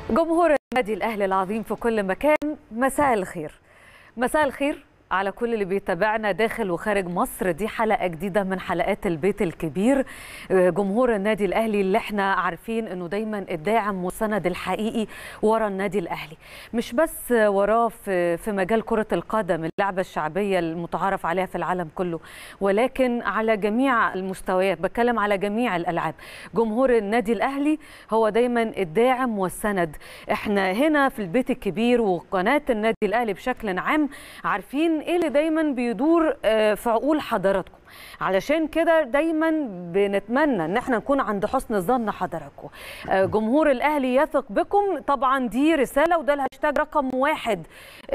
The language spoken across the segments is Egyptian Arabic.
جمهور النادي الاهلي العظيم في كل مكان مساء الخير مساء الخير على كل اللي بيتابعنا داخل وخارج مصر دي حلقه جديده من حلقات البيت الكبير جمهور النادي الاهلي اللي احنا عارفين انه دايما الداعم والسند الحقيقي ورا النادي الاهلي مش بس وراه في في مجال كره القدم اللعبه الشعبيه المتعارف عليها في العالم كله ولكن على جميع المستويات بتكلم على جميع الالعاب جمهور النادي الاهلي هو دايما الداعم والسند احنا هنا في البيت الكبير وقناه النادي الاهلي بشكل عام عارفين ايه اللي دايما بيدور في عقول حضراتكم علشان كده دايما بنتمنى ان احنا نكون عند حسن ظن حضراتكم جمهور الاهلي يثق بكم طبعا دي رساله وده الهاشتاج رقم واحد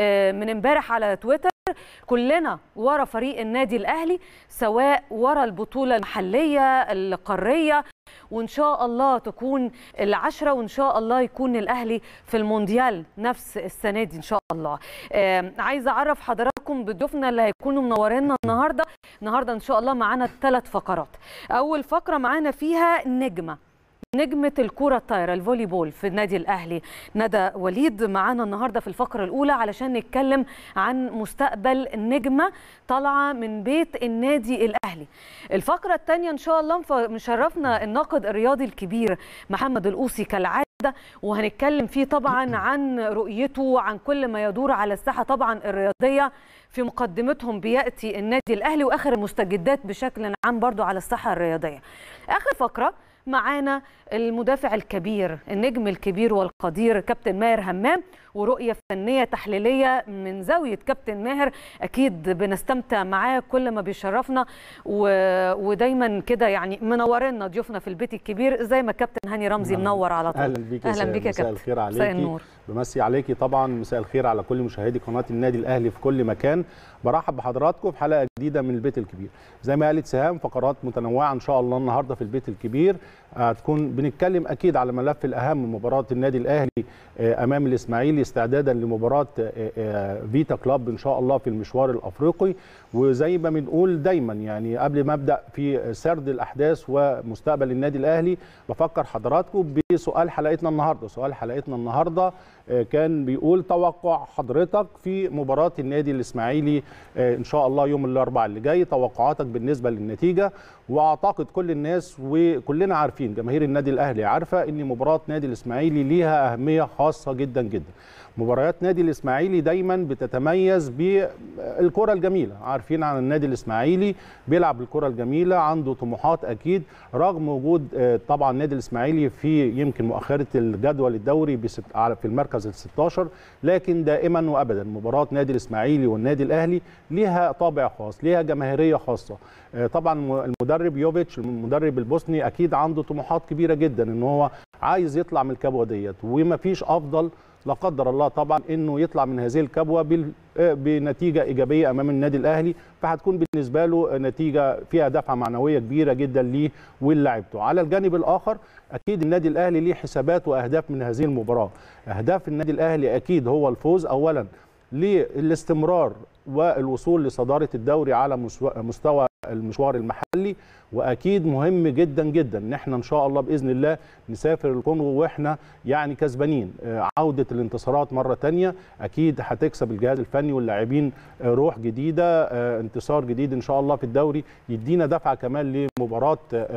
من امبارح على تويتر كلنا ورا فريق النادي الاهلي سواء ورا البطوله المحليه القاريه وان شاء الله تكون العشره وان شاء الله يكون الاهلي في المونديال نفس السنه دي ان شاء الله آه عايزه اعرف حضراتكم بضيوفنا اللي هيكونوا منورينا النهارده النهارده ان شاء الله معانا ثلاث فقرات اول فقره معانا فيها نجمه نجمة الكرة الطايرة الفولي بول في النادي الأهلي ندى وليد معانا النهاردة في الفقرة الأولى علشان نتكلم عن مستقبل نجمة طالعة من بيت النادي الأهلي الفقرة الثانية إن شاء الله مشرفنا الناقد الرياضي الكبير محمد القوسي كالعادة وهنتكلم فيه طبعا عن رؤيته عن كل ما يدور على الساحة طبعا الرياضية في مقدمتهم بيأتي النادي الأهلي وآخر المستجدات بشكل عام برضو على الساحة الرياضية آخر فقرة معانا المدافع الكبير النجم الكبير والقدير كابتن ماهر همام ورؤيه فنيه تحليليه من زاويه كابتن ماهر اكيد بنستمتع معاه كل ما بيشرفنا و... ودايما كده يعني منورنا ضيوفنا في البيت الكبير زي ما كابتن هاني رمزي منور على طول اهلا بيك اهلا بيك يا كابتن مساء الخير عليكي بمسي عليكي طبعا مساء الخير على كل مشاهدي قناه النادي الاهلي في كل مكان برحب بحضراتكم في حلقه جديده من البيت الكبير زي ما قالت سهام فقرات متنوعه ان شاء الله النهارده في البيت الكبير هتكون بنتكلم اكيد على ملف الاهم مباراه النادي الاهلي امام الاسماعيلي استعدادا لمباراه فيتا كلاب ان شاء الله في المشوار الافريقي وزي ما بنقول دايما يعني قبل ما ابدا في سرد الاحداث ومستقبل النادي الاهلي بفكر حضراتكم بسؤال حلقتنا النهارده سؤال حلقتنا النهارده كان بيقول توقع حضرتك في مباراه النادي الاسماعيلي ان شاء الله يوم الاربعاء اللي جاي توقعاتك بالنسبه للنتيجه واعتقد كل الناس وكلنا عارفين جماهير النادي الاهلي عارفه ان مباراه نادي الاسماعيلي ليها اهميه خاصه جدا جدا مباريات نادي الاسماعيلي دايما بتتميز بالكره الجميله عارفين عن النادي الاسماعيلي بيلعب الكره الجميله عنده طموحات اكيد رغم وجود طبعا النادي الاسماعيلي في يمكن مؤخره الجدول الدوري في المركز ال 16 لكن دائما وابدا مباراه نادي الاسماعيلي والنادي الاهلي ليها طابع خاص ليها جماهيريه خاصه طبعا المدرب يوفيتش المدرب البوسني اكيد عنده طموحات كبيره جدا ان هو عايز يطلع من الكبوه ديت ومفيش افضل لا قدر الله طبعا انه يطلع من هذه الكبوه بنتيجه ايجابيه امام النادي الاهلي فهتكون بالنسبه له نتيجه فيها دفعه معنويه كبيره جدا ليه ولعبته على الجانب الاخر اكيد النادي الاهلي ليه حسابات واهداف من هذه المباراه اهداف النادي الاهلي اكيد هو الفوز اولا للاستمرار والوصول لصداره الدوري على مستوى المشوار المحلي واكيد مهم جدا جدا ان احنا ان شاء الله باذن الله نسافر الكونغو واحنا يعني كسبانين عوده الانتصارات مره ثانيه اكيد هتكسب الجهاز الفني واللاعبين روح جديده انتصار جديد ان شاء الله في الدوري يدينا دفعه كمان لمباراه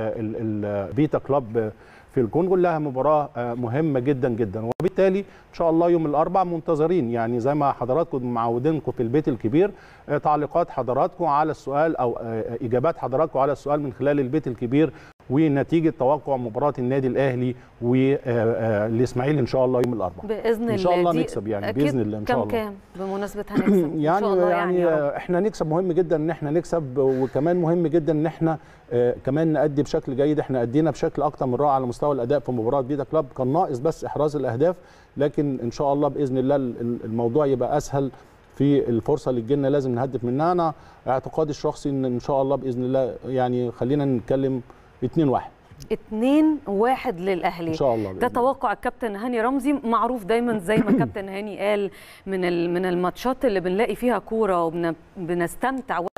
البيتا كلاب في الكونغو لها مباراه مهمه جدا جدا وبالتالي ان شاء الله يوم الاربعاء منتظرين يعني زي ما حضراتكم معودينكم في البيت الكبير تعليقات حضراتكم على السؤال او اجابات حضراتكم على السؤال من خلال البيت الكبير ونتيجه توقع مباراه النادي الاهلي والاسماعيلي ان شاء الله يوم الاربعاء باذن الله ان شاء الله نكسب يعني باذن الله ان شاء الله كام كام بمناسبه هنكسب يعني إن شاء الله يعني, يعني احنا نكسب مهم جدا ان احنا نكسب وكمان مهم جدا ان احنا آه كمان نأدي بشكل جيد احنا ادينا بشكل اكتر من رائع على مستوى الاداء في مباراه فيتا كلاب كان ناقص بس احراز الاهداف لكن ان شاء الله باذن الله الموضوع يبقى اسهل في الفرصه اللي تجينا لازم نهدف منها انا اعتقادي الشخصي ان ان شاء الله باذن الله يعني خلينا نتكلم 2 1 2 1 للاهلي ان شاء الله ده توقع الكابتن هاني رمزي معروف دايما زي ما كابتن هاني قال من من الماتشات اللي بنلاقي فيها كوره وبنستمتع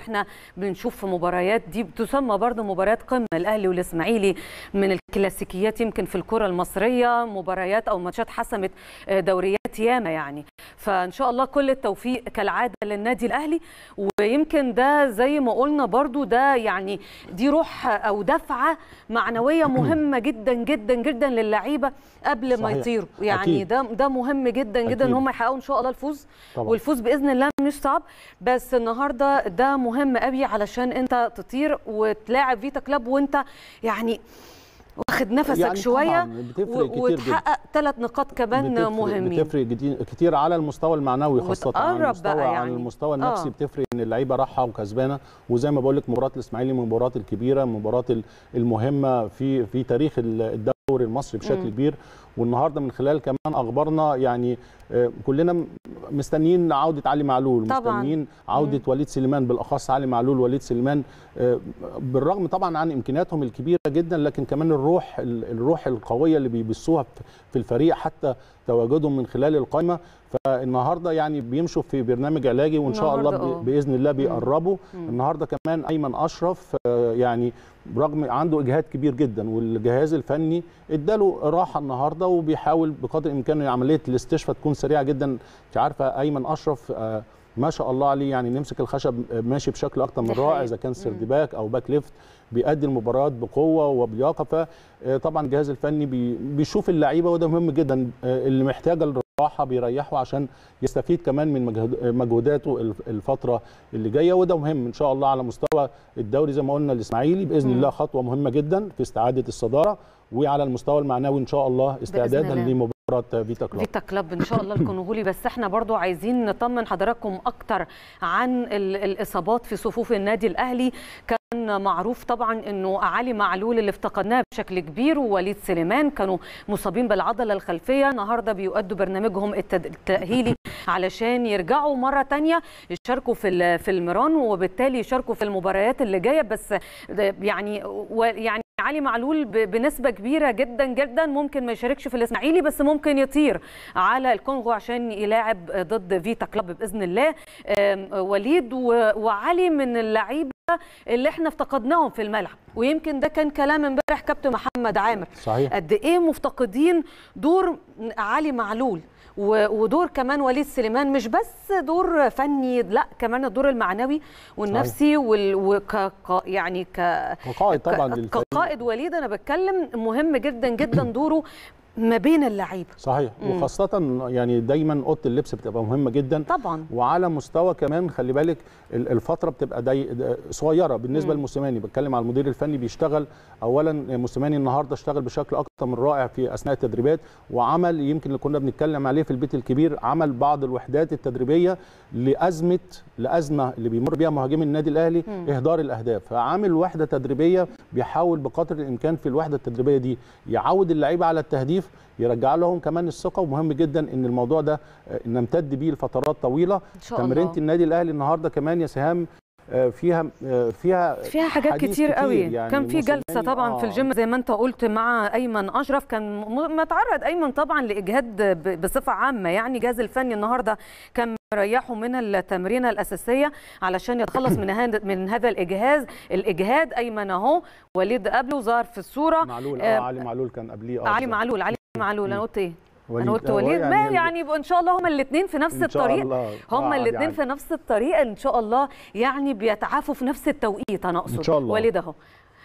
احنا بنشوف في مباريات دي بتسمى برضه مباريات قمه الاهلي والاسماعيلي من الكلاسيكيات يمكن في الكره المصريه مباريات او ماتشات حسمت دوريات ياما يعني فان شاء الله كل التوفيق كالعاده للنادي الاهلي ويمكن ده زي ما قلنا برضو ده يعني دي روح او دفعه معنويه مهمه جدا جدا جدا للعيبه قبل ما صحيح. يطيروا يعني أكيد. ده ده مهم جدا جدا أكيد. ان هم يحققوا ان شاء الله الفوز طبعا. والفوز باذن الله مش صعب بس النهارده ده مهم قوي علشان انت تطير وتلاعب فيتا كلاب وانت يعني واخد نفسك يعني شويه طبعاً بتفرق كتير جدا. وتحقق ثلاث نقاط كمان بتفرق مهمين بتفرق جدي- كتير على المستوى المعنوي خاصه على وتقرب المستوى بقى على يعني. المستوى النفسي آه. بتفرق ان اللعيبه راحه وكسبانه وزي ما بقول لك مباراه الاسماعيلي من المباريات الكبيره المباراه ال- المهمه في في تاريخ ال- الدوري المصري بشكل مم. كبير والنهارده من خلال كمان اخبارنا يعني آه، كلنا م- مستنيين عوده علي معلول طبعاً. مستنيين عوده وليد سليمان بالاخص علي معلول وليد سليمان آه، بالرغم طبعا عن امكانياتهم الكبيره جدا لكن كمان الروح ال- الروح القويه اللي بيبثوها في- في الفريق حتى تواجدهم من خلال القائمه فالنهارده يعني بيمشوا في برنامج علاجي وان شاء الله النهاردة آه. ب- باذن الله بيقربوا مم. النهارده كمان ايمن اشرف آه، يعني برغم عنده اجهاد كبير جدا والجهاز الفني اداله راحه النهارده وبيحاول بقدر امكانه عمليه الاستشفاء تكون سريعه جدا انت عارفه ايمن اشرف آه، ما شاء الله عليه يعني نمسك الخشب آه، ماشي بشكل اكتر من دي رائع حقيقة. اذا كان مم. سيرد باك او باك ليفت بيأدي المباريات بقوه وبلياقه فطبعا الجهاز الفني بي- بيشوف اللعيبه وده مهم جدا آه، اللي محتاجه الراحه بيريحه عشان يستفيد كمان من مجهود- مجهوداته الف- الفتره اللي جايه وده مهم ان شاء الله على مستوى الدوري زي ما قلنا الاسماعيلي باذن مم. الله خطوه مهمه جدا في استعاده الصداره وعلى المستوى المعنوي ان شاء الله استعدادا الله. لمباراه فيتا كلوب فيتا كلاب ان شاء الله الكونغولي بس احنا برضو عايزين نطمن حضراتكم اكتر عن ال- الاصابات في صفوف النادي الاهلي كان معروف طبعا انه علي معلول اللي افتقدناه بشكل كبير ووليد سليمان كانوا مصابين بالعضله الخلفيه النهارده بيؤدوا برنامجهم التد- التاهيلي علشان يرجعوا مره تانية يشاركوا في ال- في الميران وبالتالي يشاركوا في المباريات اللي جايه بس ده يعني ويعني علي معلول ب- بنسبه كبيره جدا جدا ممكن ما يشاركش في الاسماعيلي بس ممكن يطير على الكونغو عشان يلاعب ضد فيتا كلاب باذن الله آم، وليد و- وعلي من اللعيبه اللي احنا افتقدناهم في الملعب ويمكن ده كان كلام امبارح كابتن محمد عامر صحيح قد ايه مفتقدين دور علي معلول و- ودور كمان وليد سليمان مش بس دور فني لا كمان الدور المعنوي والنفسي وال... وك... ك- يعني ك... وقائد طبعا ك- للفريق كقائد وليد انا بتكلم مهم جدا جدا دوره ما بين اللعيبه صحيح مم. وخاصه يعني دايما اوضه اللبس بتبقى مهمه جدا طبعا وعلى مستوى كمان خلي بالك ال- الفتره بتبقى دي د- صغيره بالنسبه مم. لموسيماني بتكلم على المدير الفني بيشتغل اولا موسيماني النهارده اشتغل بشكل اكتر من رائع في اثناء التدريبات وعمل يمكن اللي كنا بنتكلم عليه في البيت الكبير عمل بعض الوحدات التدريبيه لازمه لازمه اللي بيمر بيها مهاجمي النادي الاهلي مم. اهدار الاهداف فعامل وحده تدريبيه بيحاول بقدر الامكان في الوحده التدريبيه دي يعود اللعيبه على التهديف يرجع لهم كمان الثقه ومهم جدا ان الموضوع ده آه، نمتد بيه لفترات طويله ان شاء تمرينه الله النادي الاهلي النهارده كمان يا سهام آه، فيها آه، فيها فيها حاجات حديث كتير قوي يعني كان في جلسه موسيماني- طبعا في آه. الجيم زي ما انت قلت مع ايمن اشرف كان م- متعرض ايمن طبعا لاجهاد ب- بصفه عامه يعني جهاز الفني النهارده كان مريحه من التمرينه الاساسيه علشان يتخلص من هذا من هذا الاجهاز الاجهاد ايمن اهو وليد قبله ظهر في الصوره معلول آه، اه علي معلول كان قبليه اه علي بالظبط. معلول علي معلول انا مم. قلت ايه وليد. انا قلت آه، وليد ما يعني يعني يبقوا ان شاء الله هما الاثنين في نفس إن شاء الطريق الله. هما آه، الاثنين يعني. في نفس الطريق ان شاء الله يعني بيتعافوا في نفس التوقيت انا اقصد إن شاء الله. وليد اهو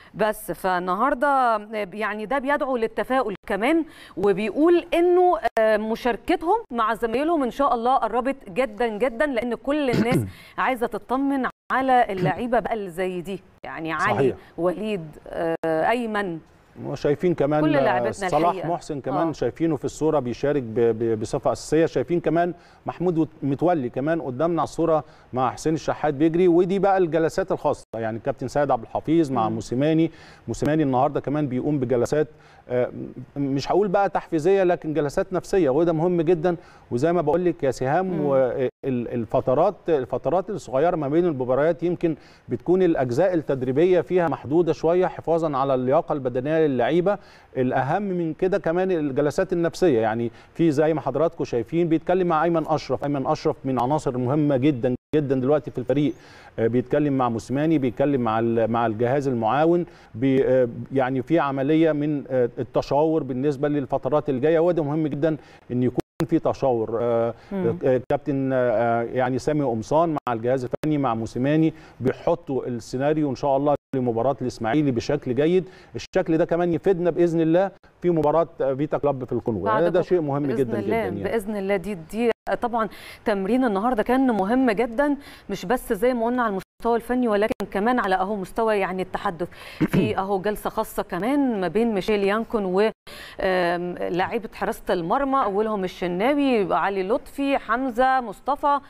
بس فالنهارده يعني ده بيدعو للتفاؤل كمان وبيقول انه آه، مشاركتهم مع زمايلهم ان شاء الله قربت جدا جدا لان كل الناس عايزه تطمن على اللعيبه بقى اللي زي دي يعني علي صحيح. وليد آه، ايمن وشايفين كمان كل آه، لاعبتنا صلاح الحقيقة. محسن كمان آه. شايفينه في الصوره بيشارك ب- ب- بصفه اساسيه شايفين كمان محمود وت- متولي كمان قدامنا على الصوره مع حسين الشحات بيجري ودي بقى الجلسات الخاصه يعني الكابتن سيد عبد الحفيظ مع مم. موسيماني موسيماني النهارده كمان بيقوم بجلسات آه، مش هقول بقى تحفيزيه لكن جلسات نفسيه وده مهم جدا وزي ما بقول لك يا سهام مم. والفترات الفترات الصغيره ما بين المباريات يمكن بتكون الاجزاء التدريبيه فيها محدوده شويه حفاظا على اللياقه البدنيه للعيبه الاهم من كده كمان الجلسات النفسيه يعني في زي ما حضراتكم شايفين بيتكلم مع ايمن اشرف ايمن اشرف من عناصر مهمه جدا جدا دلوقتي في الفريق بيتكلم مع موسيماني بيتكلم مع مع الجهاز المعاون بي يعني في عمليه من التشاور بالنسبه للفترات الجايه وده مهم جدا ان يكون في تشاور كابتن يعني سامي قمصان مع الجهاز الفني مع موسيماني بيحطوا السيناريو ان شاء الله لمباراه الاسماعيلي بشكل جيد الشكل ده كمان يفيدنا باذن الله في مباراه فيتا كلاب في الكونغو ده, ده شيء مهم بإذن جدا الله جدا يعني. باذن الله دي دي طبعا تمرين النهارده كان مهم جدا مش بس زي ما قلنا على المستوى الفني ولكن كمان على اهو مستوى يعني التحدث في اهو جلسه خاصه كمان ما بين ميشيل يانكون و لاعيبه حراسه المرمى اولهم الشناوي علي لطفي حمزه مصطفى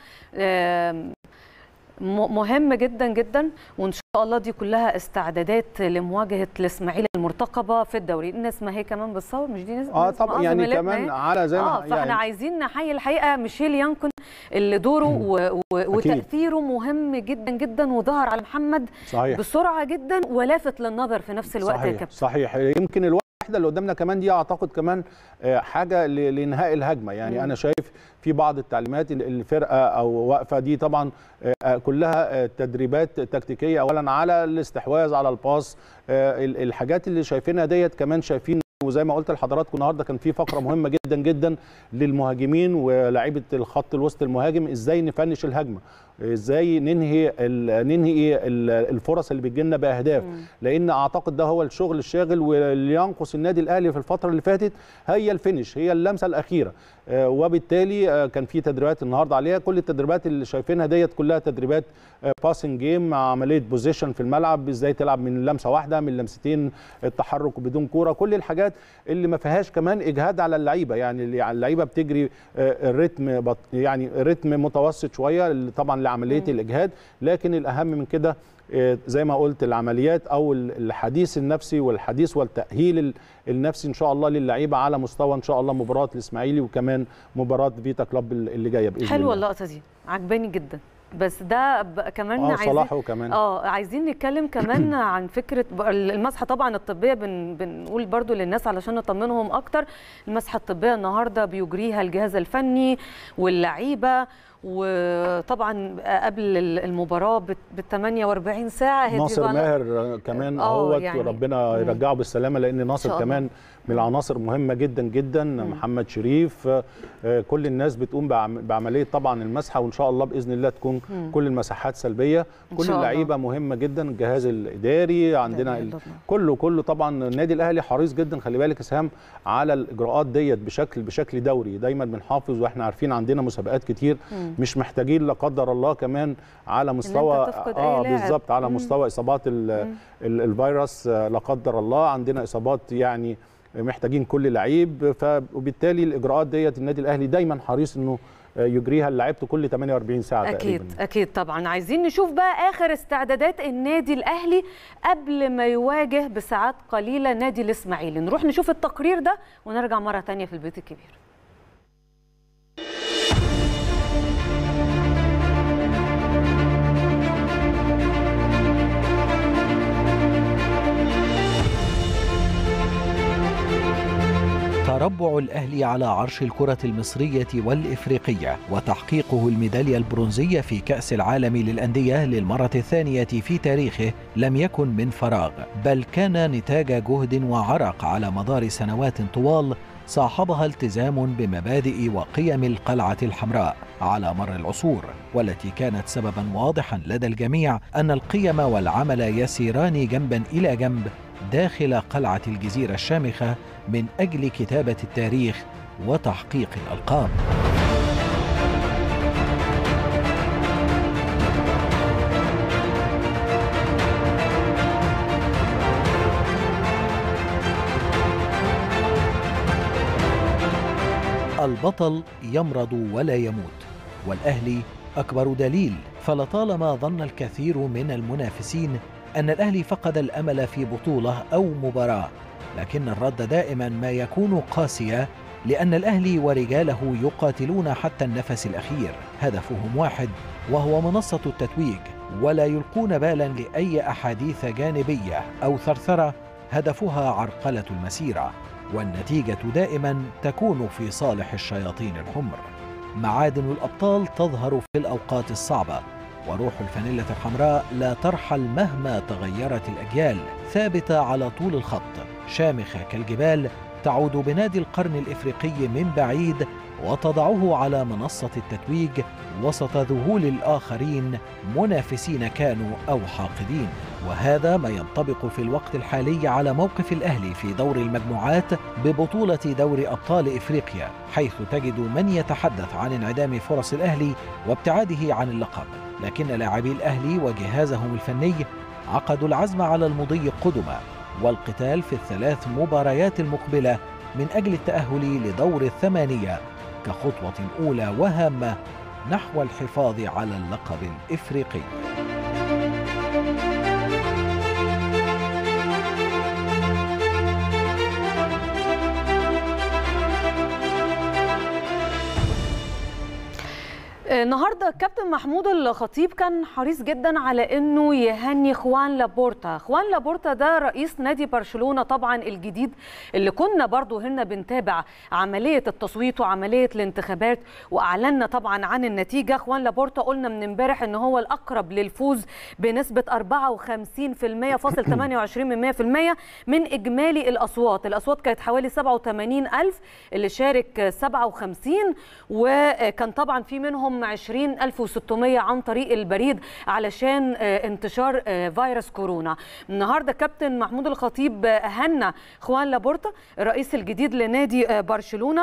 مهم جدا جدا وان شاء الله دي كلها استعدادات لمواجهه الاسماعيلي المرتقبه في الدوري الناس ما هي كمان بتصور مش دي ناس اه طبعا يعني كمان على زي ما اه فاحنا يعني عايزين نحيي الحقيقه ميشيل يانكون اللي دوره و... و... وتاثيره مهم جدا جدا وظهر على محمد صحيح. بسرعه جدا ولافت للنظر في نفس الوقت صحيح. يا كابتن صحيح يمكن الواحده اللي قدامنا كمان دي اعتقد كمان حاجه لانهاء الهجمه يعني مم. انا شايف في بعض التعليمات الفرقه او واقفه دي طبعا كلها تدريبات تكتيكيه اولا على الاستحواذ على الباص الحاجات اللي شايفينها ديت كمان شايفين وزي ما قلت لحضراتكم النهارده كان في فقره مهمه جدا جدا للمهاجمين ولاعيبه الخط الوسط المهاجم ازاي نفنش الهجمه ازاي ننهي ننهي الفرص اللي بتجي لنا باهداف لان اعتقد ده هو الشغل الشاغل واللي ينقص النادي الاهلي في الفتره اللي فاتت هي الفينش هي اللمسه الاخيره وبالتالي كان في تدريبات النهارده عليها كل التدريبات اللي شايفينها ديت كلها تدريبات باسنج جيم مع عمليه بوزيشن في الملعب ازاي تلعب من لمسه واحده من لمستين التحرك بدون كوره كل الحاجات اللي ما فيهاش كمان اجهاد على اللعيبه يعني اللعيبه بتجري الريتم يعني رتم متوسط شويه طبعا لعمليه الاجهاد لكن الاهم من كده زي ما قلت العمليات او الحديث النفسي والحديث والتاهيل النفسي ان شاء الله للعيبه على مستوى ان شاء الله مباراه الاسماعيلي وكمان مباراه فيتا كلوب اللي جايه باذن حلوه الله اللقطه دي عجباني جدا بس ده كمان اه عايزين صلاح وكمان اه عايزين نتكلم كمان عن فكره المسحه طبعا الطبيه بن بنقول برضو للناس علشان نطمنهم اكتر المسحه الطبيه النهارده بيجريها الجهاز الفني واللعيبه وطبعا قبل المباراه بال 48 ساعه ناصر ماهر كمان اهوت يعني ربنا يرجعه بالسلامه لان ناصر كمان من العناصر مهمه جدا جدا مم. محمد شريف كل الناس بتقوم بعمليه طبعا المسحه وان شاء الله باذن الله تكون مم. كل المساحات سلبيه كل اللعيبه مهمه جدا الجهاز الاداري عندنا ال... كله كله طبعا النادي الاهلي حريص جدا خلي بالك اسهام على الاجراءات ديت بشكل بشكل دوري دايما بنحافظ واحنا عارفين عندنا مسابقات كتير مم. مش محتاجين لا قدر الله كمان على مستوى اه بالظبط على مم. مستوى اصابات الفيروس لا قدر الله عندنا اصابات يعني محتاجين كل لعيب فبالتالي الاجراءات ديت النادي الاهلي دايما حريص انه يجريها لعيبته كل 48 ساعه اكيد تقريبا. اكيد طبعا عايزين نشوف بقى اخر استعدادات النادي الاهلي قبل ما يواجه بساعات قليله نادي الاسماعيلي نروح نشوف التقرير ده ونرجع مره ثانيه في البيت الكبير تربع الأهلي على عرش الكرة المصرية والإفريقية وتحقيقه الميدالية البرونزية في كأس العالم للأندية للمرة الثانية في تاريخه لم يكن من فراغ بل كان نتاج جهد وعرق على مدار سنوات طوال صاحبها التزام بمبادئ وقيم القلعة الحمراء على مر العصور والتي كانت سببا واضحا لدى الجميع أن القيم والعمل يسيران جنبا إلى جنب داخل قلعة الجزيرة الشامخة من أجل كتابة التاريخ وتحقيق الألقاب البطل يمرض ولا يموت والأهلي أكبر دليل فلطالما ظن الكثير من المنافسين أن الأهلي فقد الأمل في بطولة أو مباراة لكن الرد دائما ما يكون قاسيا لأن الأهلي ورجاله يقاتلون حتى النفس الأخير هدفهم واحد وهو منصة التتويج ولا يلقون بالا لأي أحاديث جانبية أو ثرثرة هدفها عرقلة المسيرة والنتيجة دائما تكون في صالح الشياطين الحمر معادن الأبطال تظهر في الأوقات الصعبة وروح الفانيلة الحمراء لا ترحل مهما تغيرت الأجيال ثابتة على طول الخط شامخة كالجبال تعود بنادي القرن الإفريقي من بعيد وتضعه على منصة التتويج وسط ذهول الآخرين منافسين كانوا أو حاقدين وهذا ما ينطبق في الوقت الحالي على موقف الأهلي في دور المجموعات ببطولة دور أبطال إفريقيا حيث تجد من يتحدث عن انعدام فرص الأهلي وابتعاده عن اللقب لكن لاعبي الأهلي وجهازهم الفني عقدوا العزم على المضي قدما والقتال في الثلاث مباريات المقبلة من أجل التأهل لدور الثمانية كخطوة أولى وهامة نحو الحفاظ على اللقب الإفريقي النهارده كابتن محمود الخطيب كان حريص جدا على انه يهني خوان لابورتا خوان لابورتا ده رئيس نادي برشلونه طبعا الجديد اللي كنا برضو هنا بنتابع عمليه التصويت وعمليه الانتخابات واعلنا طبعا عن النتيجه خوان لابورتا قلنا من امبارح ان هو الاقرب للفوز بنسبه 54% فاصل 28 من 100% من اجمالي الاصوات الاصوات كانت حوالي 87000 اللي شارك 57 وكان طبعا في منهم 20600 عن طريق البريد علشان انتشار فيروس كورونا النهارده كابتن محمود الخطيب هنا خوان لابورتا الرئيس الجديد لنادي برشلونه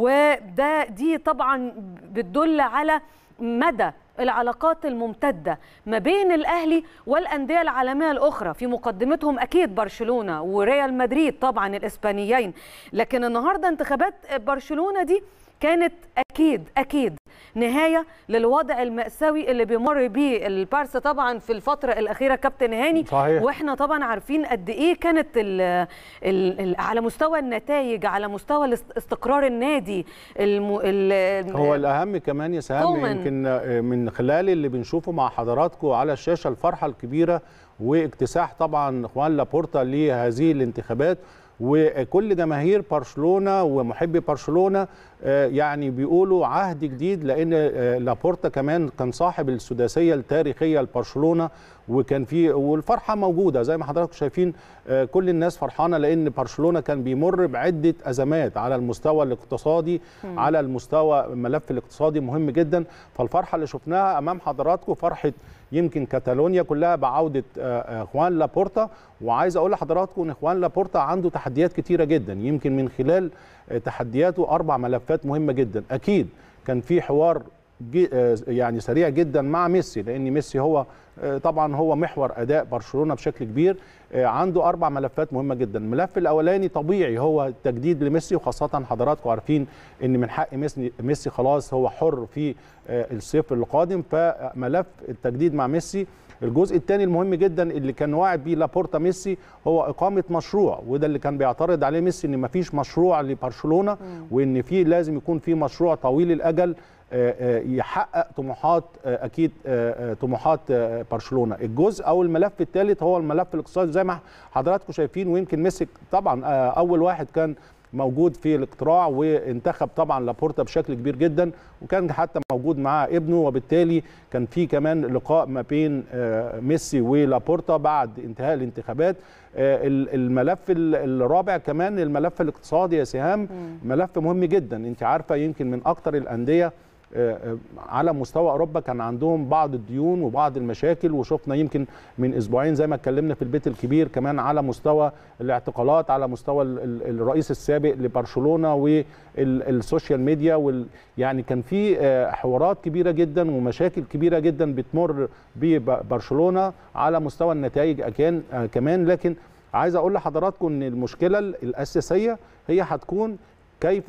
وده دي طبعا بتدل على مدى العلاقات الممتدة ما بين الأهلي والأندية العالمية الأخرى في مقدمتهم أكيد برشلونة وريال مدريد طبعا الإسبانيين لكن النهاردة انتخابات برشلونة دي كانت اكيد اكيد نهايه للوضع الماساوي اللي بيمر بيه البارسا طبعا في الفتره الاخيره كابتن هاني صحيح. واحنا طبعا عارفين قد ايه كانت ال ال ال على مستوى النتائج على مستوى استقرار النادي الم ال هو الاهم كمان يا سهام كومان. يمكن من خلال اللي بنشوفه مع حضراتكم على الشاشه الفرحه الكبيره واكتساح طبعا خوان لابورتا لهذه الانتخابات وكل جماهير برشلونه ومحبي برشلونه آه، يعني بيقولوا عهد جديد لان آه، لابورتا كمان كان صاحب السداسيه التاريخيه لبرشلونه وكان في والفرحه موجوده زي ما حضراتكم شايفين آه، كل الناس فرحانه لان برشلونه كان بيمر بعده ازمات على المستوى الاقتصادي على المستوى الملف الاقتصادي مهم جدا فالفرحه اللي شفناها امام حضراتكم فرحه يمكن كاتالونيا كلها بعوده آه، آه، خوان لابورتا وعايز اقول لحضراتكم ان خوان لابورتا عنده تحديات كتيره جدا يمكن من خلال آه، تحدياته اربع ملفات مهمه جدا اكيد كان في حوار جي- آه، يعني سريع جدا مع ميسي لان ميسي هو آه، طبعا هو محور اداء برشلونه بشكل كبير آه، عنده اربع ملفات مهمه جدا الملف الاولاني طبيعي هو التجديد لميسي وخاصه حضراتكم عارفين ان من حق ميسي ميسي خلاص هو حر في آه، الصيف القادم فملف التجديد مع ميسي الجزء الثاني المهم جدا اللي كان واعد بيه لابورتا ميسي هو اقامه مشروع وده اللي كان بيعترض عليه ميسي ان مفيش مشروع لبرشلونه وان في لازم يكون في مشروع طويل الاجل آه، آه، يحقق طموحات آه، اكيد آه، آه، طموحات آه، برشلونه الجزء او الملف الثالث هو الملف الاقتصادي زي ما حضراتكم شايفين ويمكن ميسي طبعا آه، اول واحد كان موجود في الاقتراع وانتخب طبعا لابورتا بشكل كبير جدا وكان حتى موجود مع ابنه وبالتالي كان في كمان لقاء ما بين آه، ميسي ولابورتا بعد انتهاء الانتخابات آه، ال- الملف ال- الرابع كمان الملف الاقتصادي يا سهام ملف مهم جدا انت عارفه يمكن من اكتر الانديه آه، آه، على مستوى اوروبا كان عندهم بعض الديون وبعض المشاكل وشفنا يمكن من اسبوعين زي ما اتكلمنا في البيت الكبير كمان على مستوى الاعتقالات على مستوى ال- ال- الرئيس السابق لبرشلونه والسوشيال ميديا وال يعني كان في آه، حوارات كبيره جدا ومشاكل كبيره جدا بتمر ببرشلونه على مستوى النتائج أكان آه، كمان لكن عايز اقول لحضراتكم ان المشكله الاساسيه هي هتكون كيف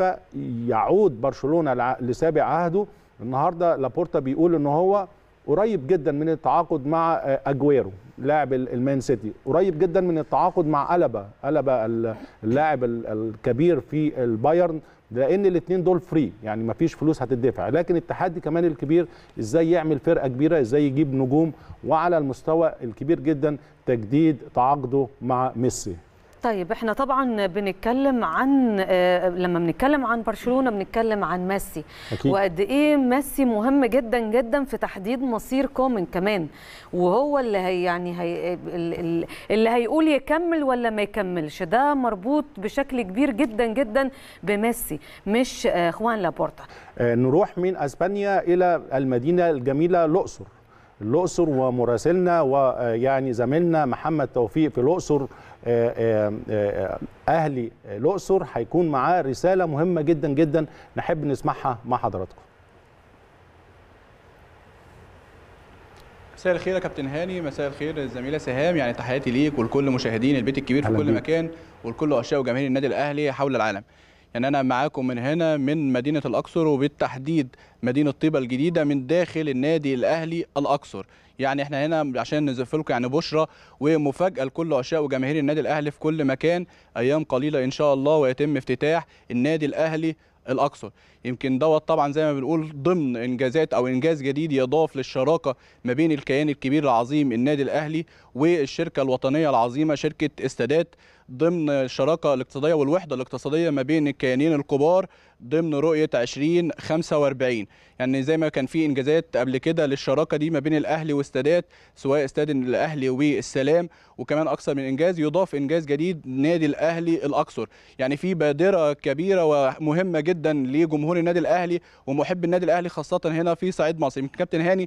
يعود برشلونه لع- لسابق عهده النهارده لابورتا بيقول ان هو قريب جدا من التعاقد مع آه، اجويرو لاعب ال- المان سيتي قريب جدا من التعاقد مع ألبا ألبا ال- اللاعب ال- الكبير في البايرن لان الاثنين دول فري يعني ما فيش فلوس هتدفع لكن التحدي كمان الكبير ازاي يعمل فرقه كبيره ازاي يجيب نجوم وعلى المستوى الكبير جدا تجديد تعاقده مع ميسي طيب احنا طبعا بنتكلم عن آه، لما بنتكلم عن برشلونه بنتكلم عن ميسي أكيد. وقد ايه ميسي مهم جدا جدا في تحديد مصير كومن كمان وهو اللي هي يعني هي ال- ال- اللي هيقول يكمل ولا ما يكملش ده مربوط بشكل كبير جدا جدا بميسي مش آه، خوان لابورتا آه، نروح من اسبانيا الى المدينه الجميله الاقصر الاقصر ومراسلنا ويعني زميلنا محمد توفيق في الاقصر آه، آه، آه، اهلي الاقصر هيكون معاه رساله مهمه جدا جدا نحب نسمعها مع حضراتكم مساء الخير يا كابتن هاني مساء الخير الزميله سهام يعني تحياتي ليك ولكل مشاهدين البيت الكبير في أهلا كل بيك. مكان ولكل عشاق وجماهير النادي الاهلي حول العالم يعني انا معاكم من هنا من مدينه الاقصر وبالتحديد مدينه طيبه الجديده من داخل النادي الاهلي الاقصر يعني احنا هنا عشان نزف لكم يعني بشرى ومفاجاه لكل عشاق وجماهير النادي الاهلي في كل مكان ايام قليله ان شاء الله ويتم افتتاح النادي الاهلي الاقصر يمكن دوت طبعا زي ما بنقول ضمن انجازات او انجاز جديد يضاف للشراكه ما بين الكيان الكبير العظيم النادي الاهلي والشركه الوطنيه العظيمه شركه استادات ضمن الشراكه الاقتصاديه والوحده الاقتصاديه ما بين الكيانين الكبار ضمن رؤيه 2045 يعني زي ما كان في انجازات قبل كده للشراكه دي ما بين الاهلي واستادات سواء استاد الاهلي والسلام وكمان اكثر من انجاز يضاف انجاز جديد نادي الاهلي الاقصر يعني في بادره كبيره ومهمه جدا لجمهور النادي الاهلي ومحب النادي الاهلي خاصه هنا في صعيد مصر يمكن كابتن هاني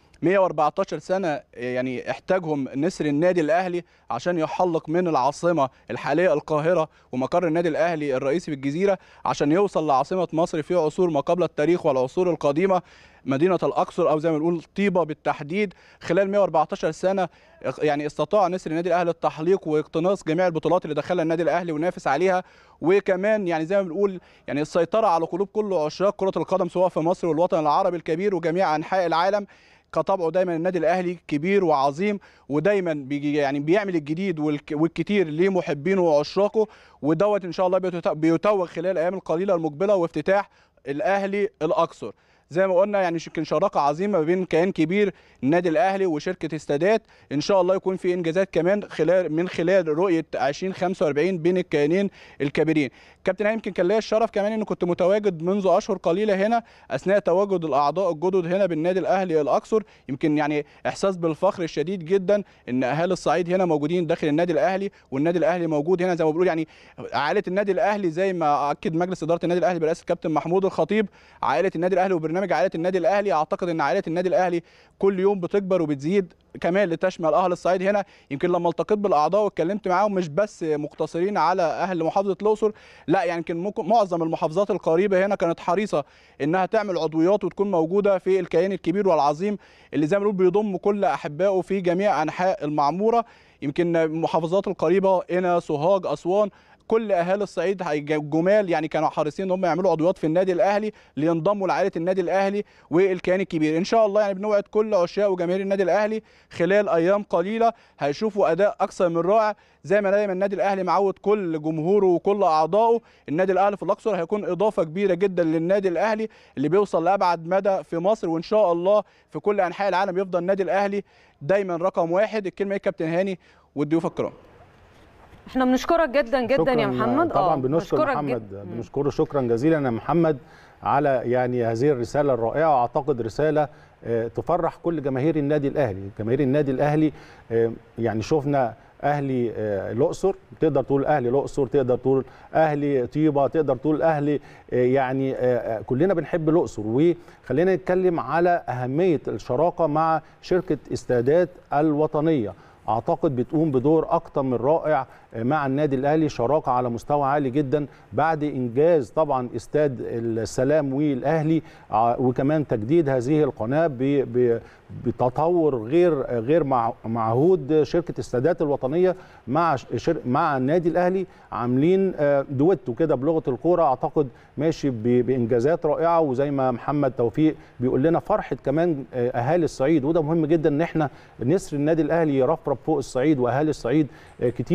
114 سنه يعني احتاجهم نسر النادي الاهلي عشان يحلق من العاصمه الحاليه القاهره ومقر النادي الاهلي الرئيسي في الجزيره عشان يوصل لعاصمه مصر في عصور ما قبل التاريخ والعصور القديمه مدينه الاقصر او زي ما بنقول طيبه بالتحديد خلال 114 سنه يعني استطاع نسر النادي الاهلي التحليق واقتناص جميع البطولات اللي دخلها النادي الاهلي ونافس عليها وكمان يعني زي ما بنقول يعني السيطره على قلوب كل عشاق كره القدم سواء في مصر والوطن العربي الكبير وجميع انحاء العالم كطبعه دايما النادي الاهلي كبير وعظيم ودايما بيجي يعني بيعمل الجديد والك- والكتير لمحبينه وعشاقه ودوت ان شاء الله بيتو- بيتوج خلال الايام القليله المقبله وافتتاح الاهلي الاقصر زي ما قلنا يعني يمكن شراكه عظيمه ما بين كيان كبير النادي الاهلي وشركه استادات ان شاء الله يكون في انجازات كمان خلال من خلال رؤيه 2045 بين الكيانين الكبيرين كابتن هاني يمكن كان ليا الشرف كمان اني كنت متواجد منذ اشهر قليله هنا اثناء تواجد الاعضاء الجدد هنا بالنادي الاهلي الاقصر يمكن يعني احساس بالفخر الشديد جدا ان اهالي الصعيد هنا موجودين داخل النادي الاهلي والنادي الاهلي موجود هنا زي ما بيقولوا يعني عائله النادي الاهلي زي ما اكد مجلس اداره النادي الاهلي برئاسه الكابتن محمود الخطيب عائله النادي الاهلي وبرنامج عائله النادي الاهلي اعتقد ان عائله النادي الاهلي كل يوم بتكبر وبتزيد كمان لتشمل اهل الصعيد هنا يمكن لما التقيت بالاعضاء واتكلمت معاهم مش بس مقتصرين على اهل محافظه الاقصر لا يعني يمكن ممكن معظم المحافظات القريبه هنا كانت حريصه انها تعمل عضويات وتكون موجوده في الكيان الكبير والعظيم اللي زي ما بنقول بيضم كل احبائه في جميع انحاء المعموره يمكن المحافظات القريبه هنا سوهاج اسوان كل اهالي الصعيد جمال يعني كانوا حريصين ان هم يعملوا عضويات في النادي الاهلي لينضموا لعائله النادي الاهلي والكيان الكبير ان شاء الله يعني بنوعد كل عشاق وجماهير النادي الاهلي خلال ايام قليله هيشوفوا اداء اكثر من رائع زي ما دايما النادي الاهلي معود كل جمهوره وكل اعضائه النادي الاهلي في الاقصر هيكون اضافه كبيره جدا للنادي الاهلي اللي بيوصل لابعد مدى في مصر وان شاء الله في كل انحاء العالم يفضل النادي الاهلي دايما رقم واحد الكلمه ايه كابتن هاني والضيوف الكرام احنا بنشكرك جدا جدا يا شكراً. محمد طبعا آه، بنشكر بنشكرك محمد جداً. بنشكره شكرا جزيلا يا محمد على يعني هذه الرساله الرائعه واعتقد رساله آه، تفرح كل جماهير النادي الاهلي جماهير النادي الاهلي آه، يعني شفنا اهلي آه، الاقصر تقدر تقول اهلي الاقصر تقدر تقول اهلي طيبه تقدر تقول اهلي آه، يعني آه، آه، كلنا بنحب الاقصر وخلينا نتكلم على اهميه الشراكه مع شركه استادات الوطنيه اعتقد بتقوم بدور اكتر من رائع مع النادي الاهلي شراكه على مستوى عالي جدا بعد انجاز طبعا استاد السلام والاهلي ع- وكمان تجديد هذه القناه ب- ب- بتطور غير غير مع- معهود شركه استادات الوطنيه مع ش- شر مع النادي الاهلي عاملين آه، دويتو كده بلغه الكوره اعتقد ماشي ب- بانجازات رائعه وزي ما محمد توفيق بيقول لنا فرحه كمان آه، اهالي الصعيد وده مهم جدا ان احنا نسر النادي الاهلي يرفرف فوق الصعيد واهالي الصعيد آه، كتير جدا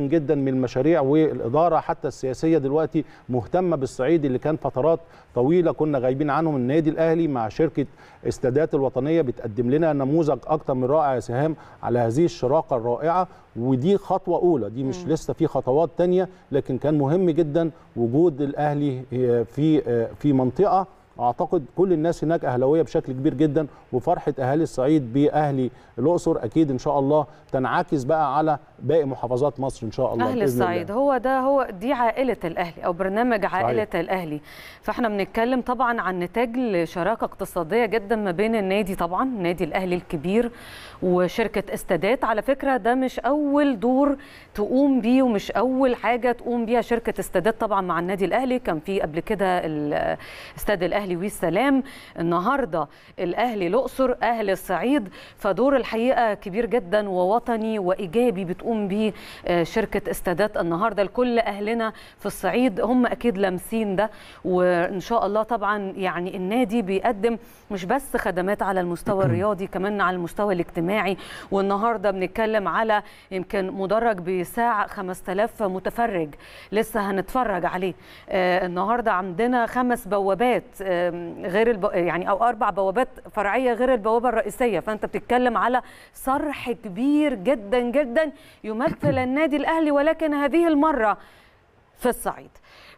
جدا من المشاريع والاداره حتى السياسيه دلوقتي مهتمه بالصعيد اللي كان فترات طويله كنا غايبين عنهم النادي الاهلي مع شركه استادات الوطنيه بتقدم لنا نموذج اكتر من رائع يا سهام على هذه الشراكه الرائعه ودي خطوه اولى دي مش لسه في خطوات تانية لكن كان مهم جدا وجود الاهلي في في منطقه اعتقد كل الناس هناك اهلاويه بشكل كبير جدا وفرحه اهالي الصعيد باهلي الاقصر اكيد ان شاء الله تنعكس بقى على باقي محافظات مصر ان شاء الله اهل بإذن الصعيد الله. هو ده هو دي عائله الاهلي او برنامج عائله صحيح. الاهلي فاحنا بنتكلم طبعا عن نتاج لشراكه اقتصاديه جدا ما بين النادي طبعا النادي الاهلي الكبير وشركه استادات على فكره ده مش اول دور تقوم بيه ومش اول حاجه تقوم بيها شركه استادات طبعا مع النادي الاهلي كان في قبل كده ال- استاد الاهلي والسلام النهارده الاهلي الاقصر اهل الصعيد فدور الحقيقه كبير جدا ووطني وايجابي بتقوم بيه آه، شركه استادات النهارده لكل اهلنا في الصعيد هم اكيد لامسين ده وان شاء الله طبعا يعني النادي بيقدم مش بس خدمات على المستوى الرياضي كمان على المستوى الاجتماعي والنهارده بنتكلم على يمكن مدرج بيساع 5000 متفرج لسه هنتفرج عليه آه النهارده عندنا خمس بوابات آه غير الب... يعني او اربع بوابات فرعيه غير البوابه الرئيسيه فانت بتتكلم على صرح كبير جدا جدا يمثل النادي الاهلي ولكن هذه المره في الصعيد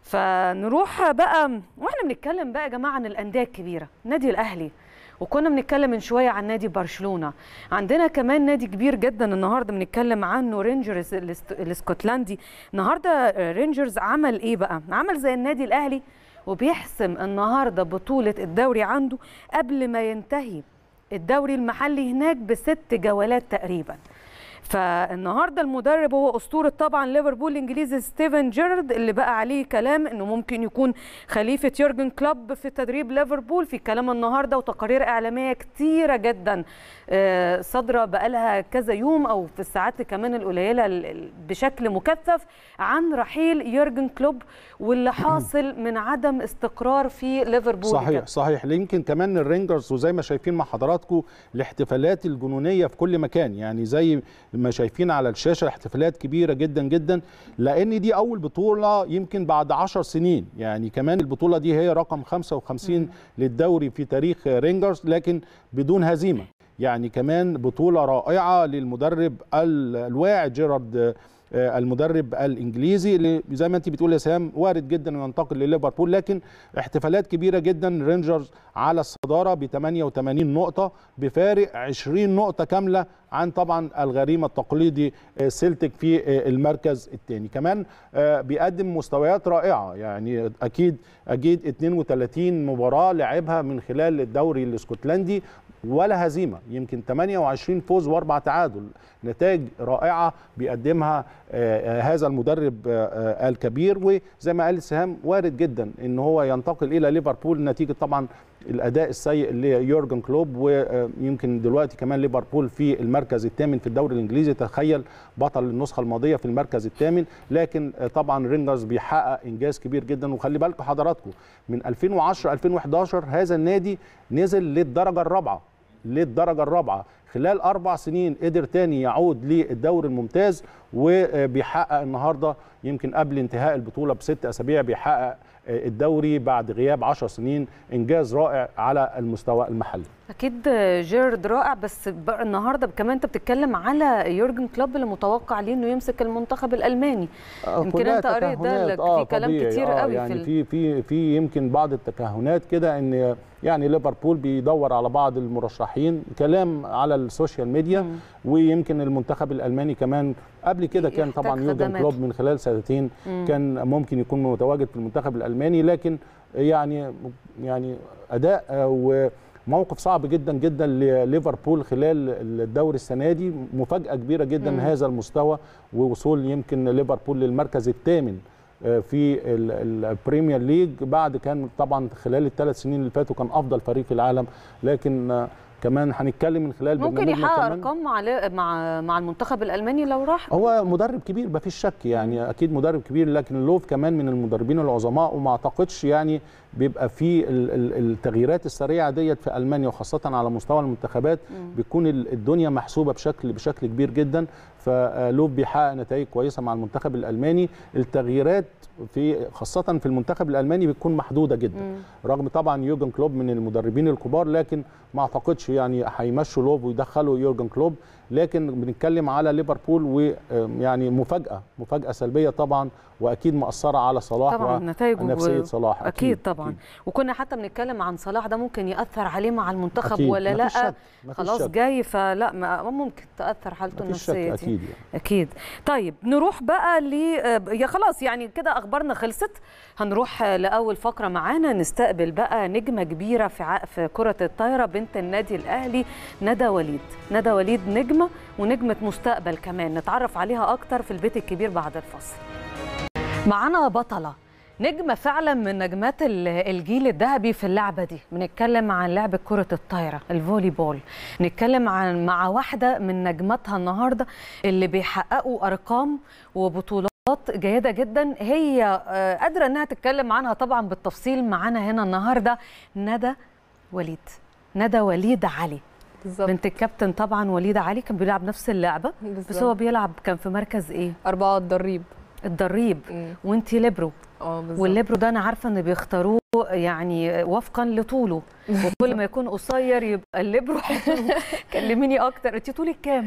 فنروح بقى واحنا بنتكلم بقى يا جماعه عن الانديه الكبيره النادي الاهلي وكنا بنتكلم من شويه عن نادي برشلونه عندنا كمان نادي كبير جدا النهارده بنتكلم عنه رينجرز الاست- الاسكتلندي النهارده رينجرز عمل ايه بقى عمل زي النادي الاهلي وبيحسم النهارده بطوله الدوري عنده قبل ما ينتهي الدوري المحلي هناك بست جولات تقريبا فالنهارده المدرب هو اسطوره طبعا ليفربول الانجليزي ستيفن جيرارد اللي بقى عليه كلام انه ممكن يكون خليفه يورجن كلوب في تدريب ليفربول في كلام النهارده وتقارير اعلاميه كتيره جدا آه، صادره بقالها كذا يوم او في الساعات كمان القليله ال- ال- بشكل مكثف عن رحيل يورجن كلوب واللي حاصل من عدم استقرار في ليفربول صحيح كده. صحيح يمكن كمان الرينجرز وزي ما شايفين مع حضراتكم الاحتفالات الجنونيه في كل مكان يعني زي ما شايفين على الشاشه احتفالات كبيره جدا جدا لان دي اول بطوله يمكن بعد 10 سنين يعني كمان البطوله دي هي رقم 55 للدوري في تاريخ رينجرز لكن بدون هزيمه يعني كمان بطوله رائعه للمدرب ال- الواعد جيرارد آه، المدرب الانجليزي اللي زي ما انت بتقول يا سام وارد جدا انه ينتقل لليفربول لكن احتفالات كبيره جدا رينجرز على الصداره ب 88 نقطه بفارق 20 نقطه كامله عن طبعا الغريم التقليدي آه، سيلتيك في آه، المركز الثاني كمان آه، بيقدم مستويات رائعه يعني اكيد اكيد 32 مباراه لعبها من خلال الدوري الاسكتلندي ولا هزيمه يمكن 28 فوز واربع تعادل نتائج رائعه بيقدمها آه، آه، هذا المدرب آه، آه، الكبير وزي ما قال سهام وارد جدا ان هو ينتقل الى ليفربول نتيجه طبعا الاداء السيء ليورجن كلوب ويمكن دلوقتي كمان ليفربول في المركز الثامن في الدوري الانجليزي تخيل بطل النسخه الماضيه في المركز الثامن لكن آه، طبعا رينجرز بيحقق انجاز كبير جدا وخلي بالكم حضراتكم من 2010 2011 هذا النادي نزل للدرجه الرابعه للدرجه الرابعه خلال اربع سنين قدر تاني يعود للدوري الممتاز وبيحقق النهارده يمكن قبل انتهاء البطوله بست اسابيع بيحقق الدوري بعد غياب 10 سنين انجاز رائع على المستوى المحلي اكيد جيرد رائع بس ب- النهارده كمان انت بتتكلم على يورجن كلوب اللي متوقع ليه انه يمسك المنتخب الالماني يمكن كلها انت قريت ده تكهنات. لك آه في كلام طبيعي. كتير آه قوي يعني في ال- في في في يمكن بعض التكهنات كده ان يعني ليفربول بيدور على بعض المرشحين كلام على السوشيال ميديا مم. ويمكن المنتخب الالماني كمان قبل كده كان يحتاج طبعا يورجن خدمات. كلوب من خلال سنتين مم. كان ممكن يكون متواجد في المنتخب الالماني لكن يعني يعني اداء آه، وموقف صعب جدا جدا لليفربول خلال الدوري السنه دي مفاجاه كبيره جدا مم. هذا المستوى ووصول يمكن ليفربول للمركز الثامن آه، في ال- البريمير ليج بعد كان طبعا خلال الثلاث سنين اللي فاتوا كان افضل فريق في العالم لكن آه، كمان هنتكلم من خلال ممكن برنامجنا يحقق كمان. ارقام مع ل- مع مع المنتخب الالماني لو راح هو مدرب كبير ما فيش شك يعني اكيد مدرب كبير لكن لوف كمان من المدربين العظماء وما اعتقدش يعني بيبقى في ال- ال- التغييرات السريعه ديت في المانيا وخاصه على مستوى المنتخبات بيكون ال- الدنيا محسوبه بشكل بشكل كبير جدا فلوب بيحقق نتائج كويسه مع المنتخب الالماني التغييرات في خاصه في المنتخب الالماني بتكون محدوده جدا رغم طبعا يورجن كلوب من المدربين الكبار لكن ما اعتقدش يعني هيمشوا لوب ويدخلوا يورجن كلوب لكن بنتكلم على ليفربول ويعني مفاجاه مفاجاه سلبيه طبعا واكيد مأثره على صلاح طبعا نتائجه ونفسيه صلاح اكيد طبعا وكنا حتى بنتكلم عن صلاح ده ممكن ياثر عليه مع المنتخب أكيد. ولا مفيش لا شك. مفيش خلاص شك. جاي فلا ما ممكن تاثر حالته مفيش شك النفسيه دي اكيد يعني. اكيد طيب نروح بقى ل يا خلاص يعني كده اخبارنا خلصت هنروح لاول فقره معانا نستقبل بقى نجمه كبيره في ع... في كره الطايره بنت النادي الاهلي ندى وليد ندى وليد نجمه ونجمه مستقبل كمان نتعرف عليها اكتر في البيت الكبير بعد الفصل معانا بطله نجمة فعلا من نجمات ال- الجيل الذهبي في اللعبة دي بنتكلم عن لعبة كرة الطايرة الفولي بول نتكلم عن مع واحدة من نجماتها النهاردة اللي بيحققوا أرقام وبطولات جيدة جدا هي آه، قادرة انها تتكلم عنها طبعا بالتفصيل معانا هنا النهاردة ندى وليد ندى وليد علي بالظبط بنت الكابتن طبعا وليد علي كان بيلعب نفس اللعبة بس بالظبط. هو بيلعب كان في مركز ايه أربعة الضريب الضريب مم. وانتي ليبرو اه بالظبط والليبرو ده انا عارفه ان بيختاروه يعني وفقا لطوله وكل ما يكون قصير يبقى الليبرو حلو كلميني اكتر انت طولك كام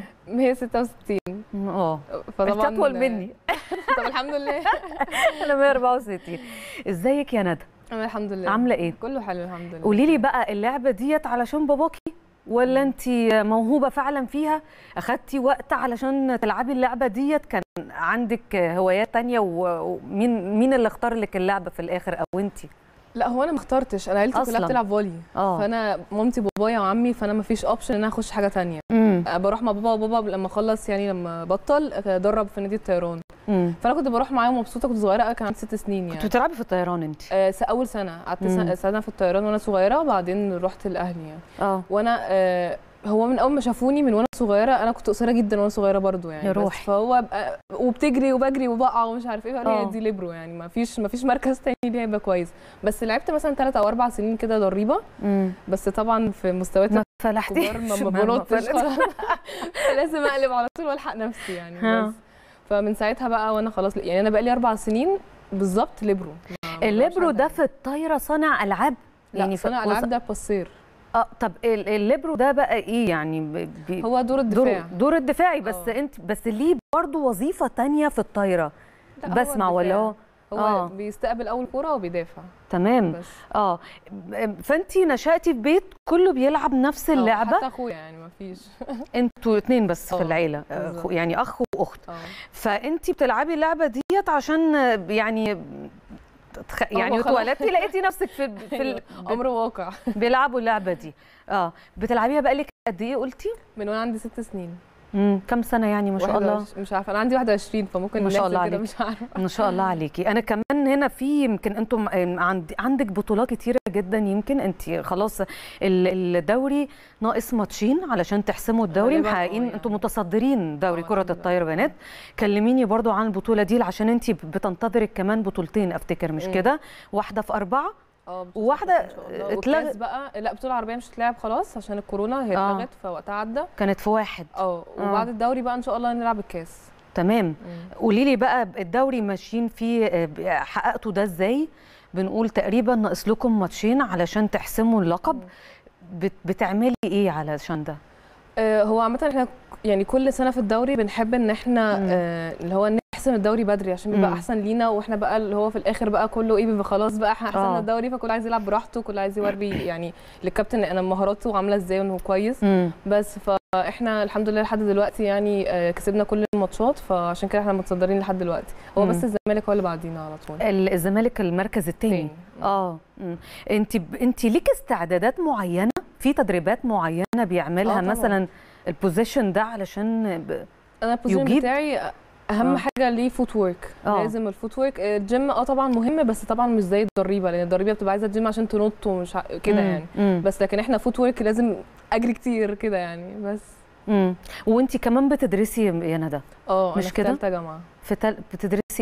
166 اه فطبعا انت اطول مني طب الحمد لله انا 164 ازيك يا ندى أنا الحمد لله عامله ايه كله حلو الحمد لله قولي لي بقى اللعبه ديت علشان باباكي ولا انت موهوبه فعلا فيها اخدتي وقت علشان تلعبي اللعبه ديت كان عندك هوايات تانية و- ومين مين اللي اختار لك اللعبه في الاخر او انت لا هو انا ما اخترتش انا عيلتي أصلاً. كلها بتلعب فولي اه فانا مامتي وبابايا وعمي فانا ما فيش اوبشن ان انا اخش حاجه تانية امم أه بروح مع بابا وبابا لما اخلص يعني لما بطل ادرب في نادي الطيران امم فانا كنت بروح معاهم مبسوطه كنت صغيره كان عندي ست سنين كنت يعني بتلعبي في الطيران انت أه س- اول سنه قعدت مم. سنه سنة في الطيران وانا صغيره وبعدين رحت الاهلي يعني اه وانا آه، هو من اول ما شافوني من وانا صغيره انا كنت قصيره جدا وانا صغيره برضو يعني يا بس روحي. فهو بقى وبتجري وبجري وبقع ومش عارف ايه فقال آه. لي دي ليبرو يعني ما فيش ما فيش مركز تاني ليه هيبقى كويس بس لعبت مثلا ثلاث او اربع سنين كده ضريبه امم بس طبعا في مستويات ما فلحتيش الكبار ما ما بنطش خلاص لازم اقلب على طول والحق نفسي يعني ها. بس فمن ساعتها بقى وانا خلاص يعني انا بقى لي اربع سنين بالظبط ليبرو ما- ما بعرفش الليبرو حاجة ده تانية. في الطايره صانع العاب يعني في- صنع وص- العاب ده بصير اه طب ال- الليبرو ده بقى ايه يعني ب- بي- هو دور دور الدفاع دور الدفاعي بس آه. انت بس ليه برضه وظيفه تانية في الطايره لا، هو بسمع ولا الدفاع. هو هو آه. بيستقبل اول كوره وبيدافع تمام بس اه فانت نشاتي في بيت كله بيلعب نفس آه، اللعبه حتى اخويا يعني ما فيش انتوا اتنين بس في آه، العيله آه، بالظبط. أخو- يعني اخ واخت اه فانت بتلعبي اللعبه ديت عشان آه، يعني تخ... يعني خلاص. اتولدتي لقيتي نفسك في في ال... امر واقع بيلعبوا اللعبه دي اه بتلعبيها بقالك قد ايه قلتي من وانا عندي ست سنين امم كم سنه يعني ما شاء الله 21 مش عارفه انا عندي 21 فممكن ما شاء نحسب الله كده عليك. مش عارفه ما شاء الله عليكي انا كمان هنا في يمكن انتم عند عندك بطولات كتيره جدا يمكن انت خلاص ال- الدوري ناقص ماتشين علشان تحسموا الدوري غالباً آه محققين يعني. انتم متصدرين دوري آه، كره الحمد لله. الطايره بنات كلميني برضو عن البطوله دي عشان انت بتنتظرك كمان بطولتين افتكر مش مم. كده واحده في اربعه اه بس- وواحدة إن شاء الله. اتلغت- والكاس بقى لا بطوله عربيه مش هتلعب خلاص عشان الكورونا هي آه. اتلغت فوقتها عدى كانت في واحد اه وبعد الدوري بقى ان شاء الله نلعب الكاس تمام مم. قولي لي بقى الدوري ماشيين فيه آه، ب- حققتوا ده ازاي بنقول تقريبا ناقص لكم ماتشين علشان تحسموا اللقب بت- بتعملي ايه علشان ده آه، هو عامة احنا يعني كل سنة في الدوري بنحب ان احنا مم. آه، اللي هو نحسم الدوري بدري عشان بيبقى مم. احسن لينا واحنا بقى اللي هو في الاخر بقى كله ايه بيبقى خلاص بقى احنا آه. حسمنا الدوري فكل عايز يلعب براحته كل عايز يوري يعني للكابتن انا مهاراته عاملة ازاي وانه كويس بس فاحنا الحمد لله لحد دلوقتي يعني آه، كسبنا كل الماتشات فعشان كده احنا متصدرين لحد دلوقتي هو مم. بس الزمالك هو اللي بعدينا على طول ال- الزمالك المركز الثاني تاني. اه انت انت ليك استعدادات معينه في تدريبات معينه بيعملها آه، طبعاً. مثلا البوزيشن ده علشان ب... انا البوزيشن يجيد؟ بتاعي اهم آه. حاجه ليه فوت ورك آه. لازم الفوت ورك الجيم اه طبعا مهم بس طبعا مش زي الضريبه لان الضريبه بتبقى عايزه الجيم عشان تنط ومش ع- كده مم. يعني مم. بس لكن احنا فوت ورك لازم اجري كتير كده يعني بس مم. وانت كمان بتدرسي يا ندى اه مش أنا في كده؟ تالتة جامعه في تل... بتدرسي ايه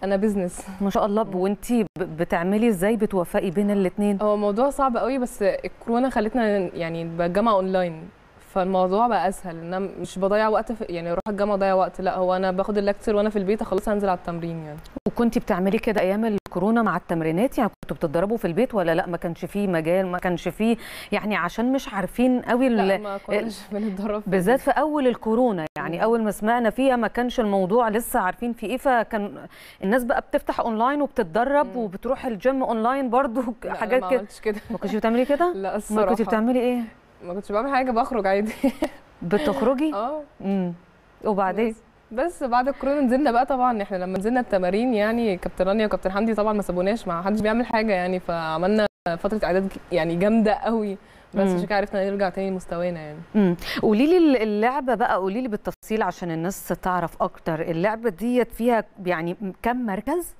انا بزنس ما شاء الله وانتي ب- بتعملي ازاي بتوفقي بين الاثنين هو الموضوع صعب قوي بس الكورونا خلتنا يعني بالجامعه اونلاين فالموضوع بقى اسهل ان انا مش بضيع وقت في يعني اروح الجامعه اضيع وقت لا هو انا باخد اللكتشر وانا في البيت اخلص هنزل على التمرين يعني وكنتي بتعملي كده ايام الكورونا مع التمرينات يعني كنتوا بتتدربوا في البيت ولا لا ما كانش فيه مجال ما كانش فيه يعني عشان مش عارفين قوي لا ال- ما كناش بنتدرب في بالذات البيت. في اول الكورونا يعني مم. اول ما سمعنا فيها ما كانش الموضوع لسه عارفين في ايه فكان الناس بقى بتفتح اونلاين وبتتدرب مم. وبتروح الجيم اونلاين برضو لا، أنا حاجات ما كده عملتش كده ما كنتش بتعملي كده لا ما الصراحه كنتي بتعملي ايه ما كنتش بعمل حاجه بخرج عادي بتخرجي اه امم وبعدين بس, بس بعد الكورونا نزلنا بقى طبعا احنا لما نزلنا التمارين يعني كابتن رانيا وكابتن حمدي طبعا ما سابوناش ما حدش بيعمل حاجه يعني فعملنا فتره اعداد يعني جامده قوي بس مم. عشان كده عرفنا نرجع تاني لمستوانا يعني امم قولي لي اللعبه بقى قولي لي بالتفصيل عشان الناس تعرف اكتر اللعبه ديت فيها يعني كم مركز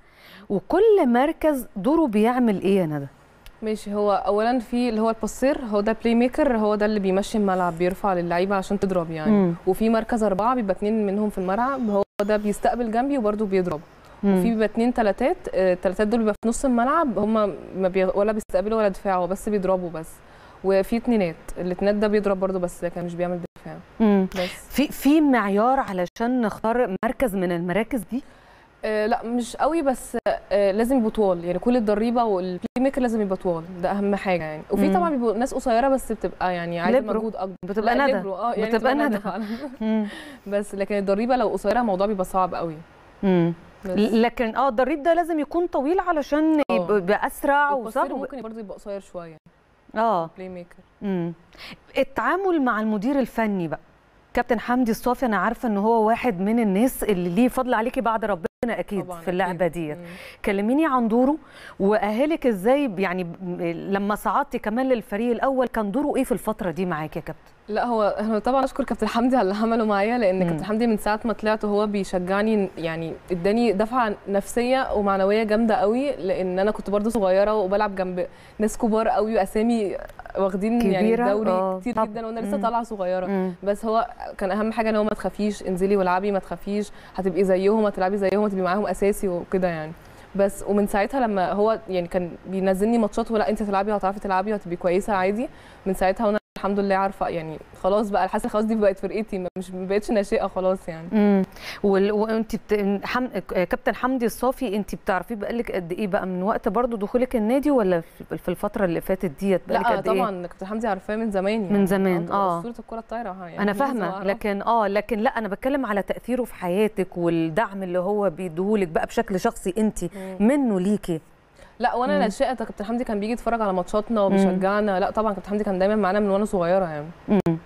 وكل مركز دوره بيعمل ايه يا ندى ماشي هو اولا في اللي هو الباسير هو ده بلاي ميكر هو ده اللي بيمشي الملعب بيرفع للعيبه عشان تضرب يعني مم. وفي مركز اربعه بيبقى اتنين منهم في الملعب هو ده بيستقبل جنبي وبرده بيضرب مم. وفي بيبقى اتنين تلاتات آه، التلاتات دول بيبقى في نص الملعب هم ما بي... ولا بيستقبلوا ولا دفاع هو بس بيضربوا بس وفي اتنينات الاتنينات ده بيضرب برده بس لكن مش بيعمل دفاع مم. بس في في معيار علشان نختار مركز من المراكز دي آه لا مش قوي بس آه لازم يبقوا طوال يعني كل الضريبه والبلاي ميكر لازم يبقى طوال ده اهم حاجه يعني وفي مم. طبعا بيبقوا ناس قصيره بس بتبقى يعني عايزه ليبرو. مجهود اكبر بتبقى لا، ندى ليبرو، اه يعني بتبقى ندى. فعلا مم. بس لكن الضريبه لو قصيره الموضوع بيبقى صعب قوي مم. بس لكن اه الضريب ده لازم يكون طويل علشان آه. يبقى يبقى اسرع والبصير وصعب ممكن برضه يبقى قصير شويه اه بلاي ميكر مم. التعامل مع المدير الفني بقى كابتن حمدي الصافي انا عارفه ان هو واحد من الناس اللي ليه فضل عليكي بعد ربنا اكيد طبعا في اللعبه أكيد. ديت مم. كلميني عن دوره واهلك ازاي يعني ب- لما صعدتي كمان للفريق الاول كان دوره ايه في الفتره دي معاكي يا كابتن لا هو انا طبعا اشكر كابتن حمدي على اللي عمله معايا لان مم. كابتن حمدي من ساعه ما طلعت وهو بيشجعني يعني اداني دفعه نفسيه ومعنويه جامده قوي لان انا كنت برضو صغيره وبلعب جنب ناس كبار قوي واسامي واخدين يعني كبيرة؟ الدوري آه، كتير طب. جدا وانا لسه مم. طالعه صغيره مم. بس هو كان اهم حاجه ان هو ما تخافيش انزلي والعبي ما تخافيش هتبقي زيهم هتلعبي زيهم هتبقي معاهم اساسي وكده يعني بس ومن ساعتها لما هو يعني كان بينزلني ماتشات ولا انت هتلعبي وهتعرفي تلعبي وهتبقي كويسه عادي من ساعتها وانا الحمد لله عارفه يعني خلاص بقى الحاسه خلاص دي بقت فرقتي ما- مش ما بقتش ناشئه خلاص يعني امم وال- وانت بت... حم... كابتن حمدي الصافي انت بتعرفيه بقالك قد ايه بقى من وقت برضو دخولك النادي ولا في في الفتره اللي فاتت ديت بقالك لا قد ايه طبعا كابتن حمدي عارفاه من زمان يعني من زمان، طبعاً آه. اسطوره الكره الطايره يعني انا من فاهمه صغيرة. لكن اه لكن لا انا بتكلم على تاثيره في حياتك والدعم اللي هو بيديهولك بقى بشكل شخصي انت مم. منه ليكي لا وانا مم. ناشئه كابتن حمدي كان بيجي يتفرج على ماتشاتنا وبيشجعنا لا طبعا كابتن حمدي كان دايما معانا من وانا صغيره يعني مم.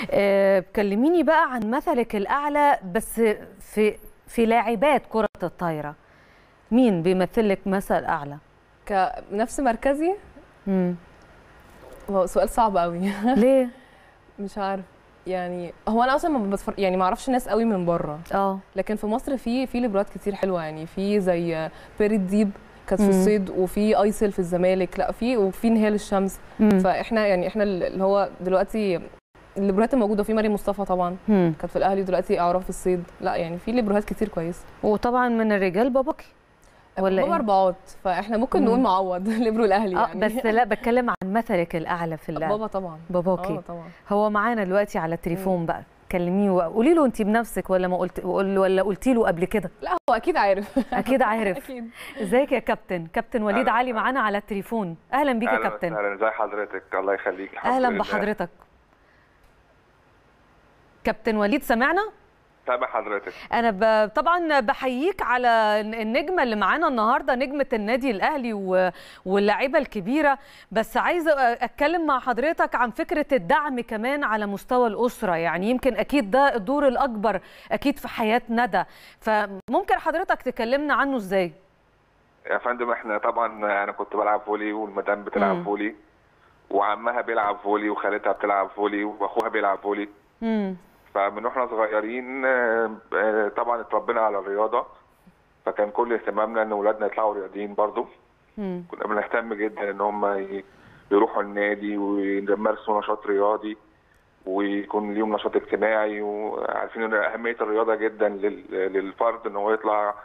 آه كلميني بقى عن مثلك الاعلى بس في في لاعبات كره الطايره مين بيمثلك مثل اعلى كنفس مركزي مم. هو سؤال صعب قوي ليه مش عارف يعني هو انا اصلا ما بتفرج يعني ما اعرفش ناس قوي من بره اه لكن في مصر في في ليبرات كتير حلوه يعني في زي بيري ديب كانت في مم. الصيد وفي ايسل في الزمالك لا في وفي نهال الشمس مم. فاحنا يعني احنا اللي هو دلوقتي الليبرات الموجوده في مريم مصطفى طبعا مم. كانت في الاهلي دلوقتي اعراف في الصيد لا يعني في ليبروهات كتير كويسه وطبعا من الرجال باباكي ولا بابا إيه؟ اربعات فاحنا ممكن مم. نقول معوض ليبرو الاهلي اه يعني بس لا بتكلم عن مثلك الاعلى في اللعب بابا طبعا باباكي اه طبعا هو معانا دلوقتي على التليفون بقى كلميه وقولي له انت بنفسك ولا ما قلت قول- ولا قلتي له قبل كده لا هو اكيد عارف اكيد عارف اكيد ازيك يا كابتن كابتن وليد أهلا. علي معانا على التليفون اهلا بيك يا اهلا كابتن وسهلا ازي حضرتك الله يخليك الحمد اهلا لله. بحضرتك كابتن وليد سمعنا تابع حضرتك انا ب... طبعا بحييك على النجمه اللي معانا النهارده نجمه النادي الاهلي و... واللاعيبه الكبيره بس عايزه اتكلم مع حضرتك عن فكره الدعم كمان على مستوى الاسره يعني يمكن اكيد ده الدور الاكبر اكيد في حياه ندى فممكن حضرتك تكلمنا عنه ازاي يا فندم احنا طبعا انا كنت بلعب فولي والمدام بتلعب مم. فولي وعمها بيلعب فولي وخالتها بتلعب فولي واخوها بيلعب فولي امم فمن واحنا صغيرين آه، آه، طبعا اتربينا على الرياضه فكان كل اهتمامنا ان اولادنا يطلعوا رياضيين برضو امم كنا بنهتم جدا ان هم ي- يروحوا النادي ويمارسوا نشاط رياضي ويكون ليهم نشاط اجتماعي وعارفين ان اهميه الرياضه جدا لل- للفرد ان هو يطلع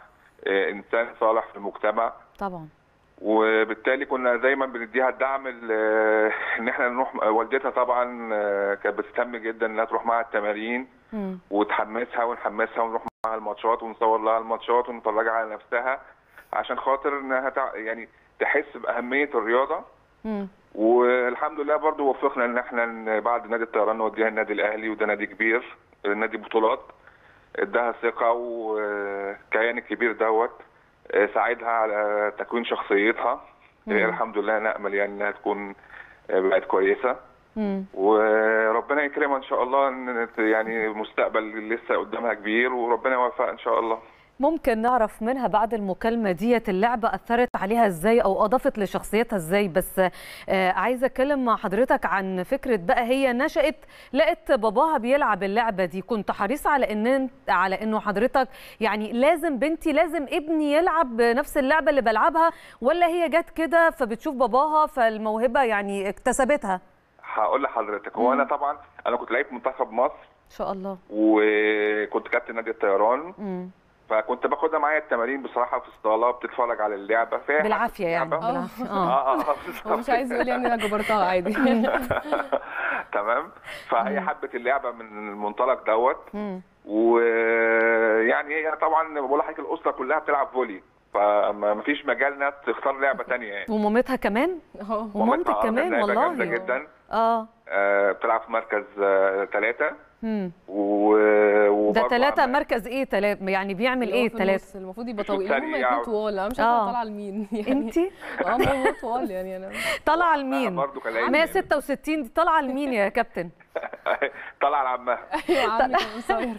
آه، انسان صالح في المجتمع طبعا وبالتالي كنا دايما بنديها الدعم ال- آه، ان احنا نروح والدتها طبعا آه، كانت بتهتم جدا انها تروح معاها التمارين مم. وتحمسها ونحمسها ونروح معاها الماتشات ونصور لها الماتشات ونفرجها على نفسها عشان خاطر انها تع- يعني تحس باهميه الرياضه مم. والحمد لله برضو وفقنا ان احنا ن- بعد نادي الطيران نوديها النادي الاهلي وده نادي كبير نادي بطولات اداها ثقه وكيان الكبير دوت آه، ساعدها على تكوين شخصيتها هي الحمد لله نامل يعني انها تكون آه، بقت كويسه مم. وربنا يكرمها ان شاء الله ان يعني المستقبل لسه قدامها كبير وربنا يوفقها ان شاء الله ممكن نعرف منها بعد المكالمة ديت اللعبة أثرت عليها إزاي أو أضافت لشخصيتها إزاي بس آه عايزة أتكلم مع حضرتك عن فكرة بقى هي نشأت لقت باباها بيلعب اللعبة دي كنت حريصة على إن على إنه حضرتك يعني لازم بنتي لازم ابني يلعب نفس اللعبة اللي بلعبها ولا هي جت كده فبتشوف باباها فالموهبة يعني اكتسبتها هقول لحضرتك هو انا طبعا انا كنت لعيب منتخب مصر إن شاء الله وكنت كابتن نادي الطيران مم. فكنت باخدها معايا التمارين بصراحه في الصاله بتتفرج على اللعبه فهي حبت بالعافية يعني اللعبة. بالعافية آه. اه اه هو بالظبط مش عايز يقول يعني انا جبرتها عادي تمام فهي حبت اللعبه من المنطلق دوت مم. ويعني هي طبعا بقول لحضرتك الاسره كلها بتلعب فولي فما فيش مجال انها تختار لعبه تانية يعني ومامتها كمان اهو ومامتك مامتها كمان لعيبة والله جامده جدا اه آه، بتلعب في مركز ثلاثة مم. و ده وبرضه ثلاثة عم- مركز ايه تلاتة يعني بيعمل اللي هو ايه في ثلاثة النص المفروض يبقى شوف طويل هم سريع. يكونوا طوال انا مش آه. عارفه طالعه لمين يعني انت اه ما هو طوال يعني انا طالعة أنا لمين برضه كلاعب 166 دي طالعة لمين يا كابتن طلع لعمها ايوه عمي كان قصير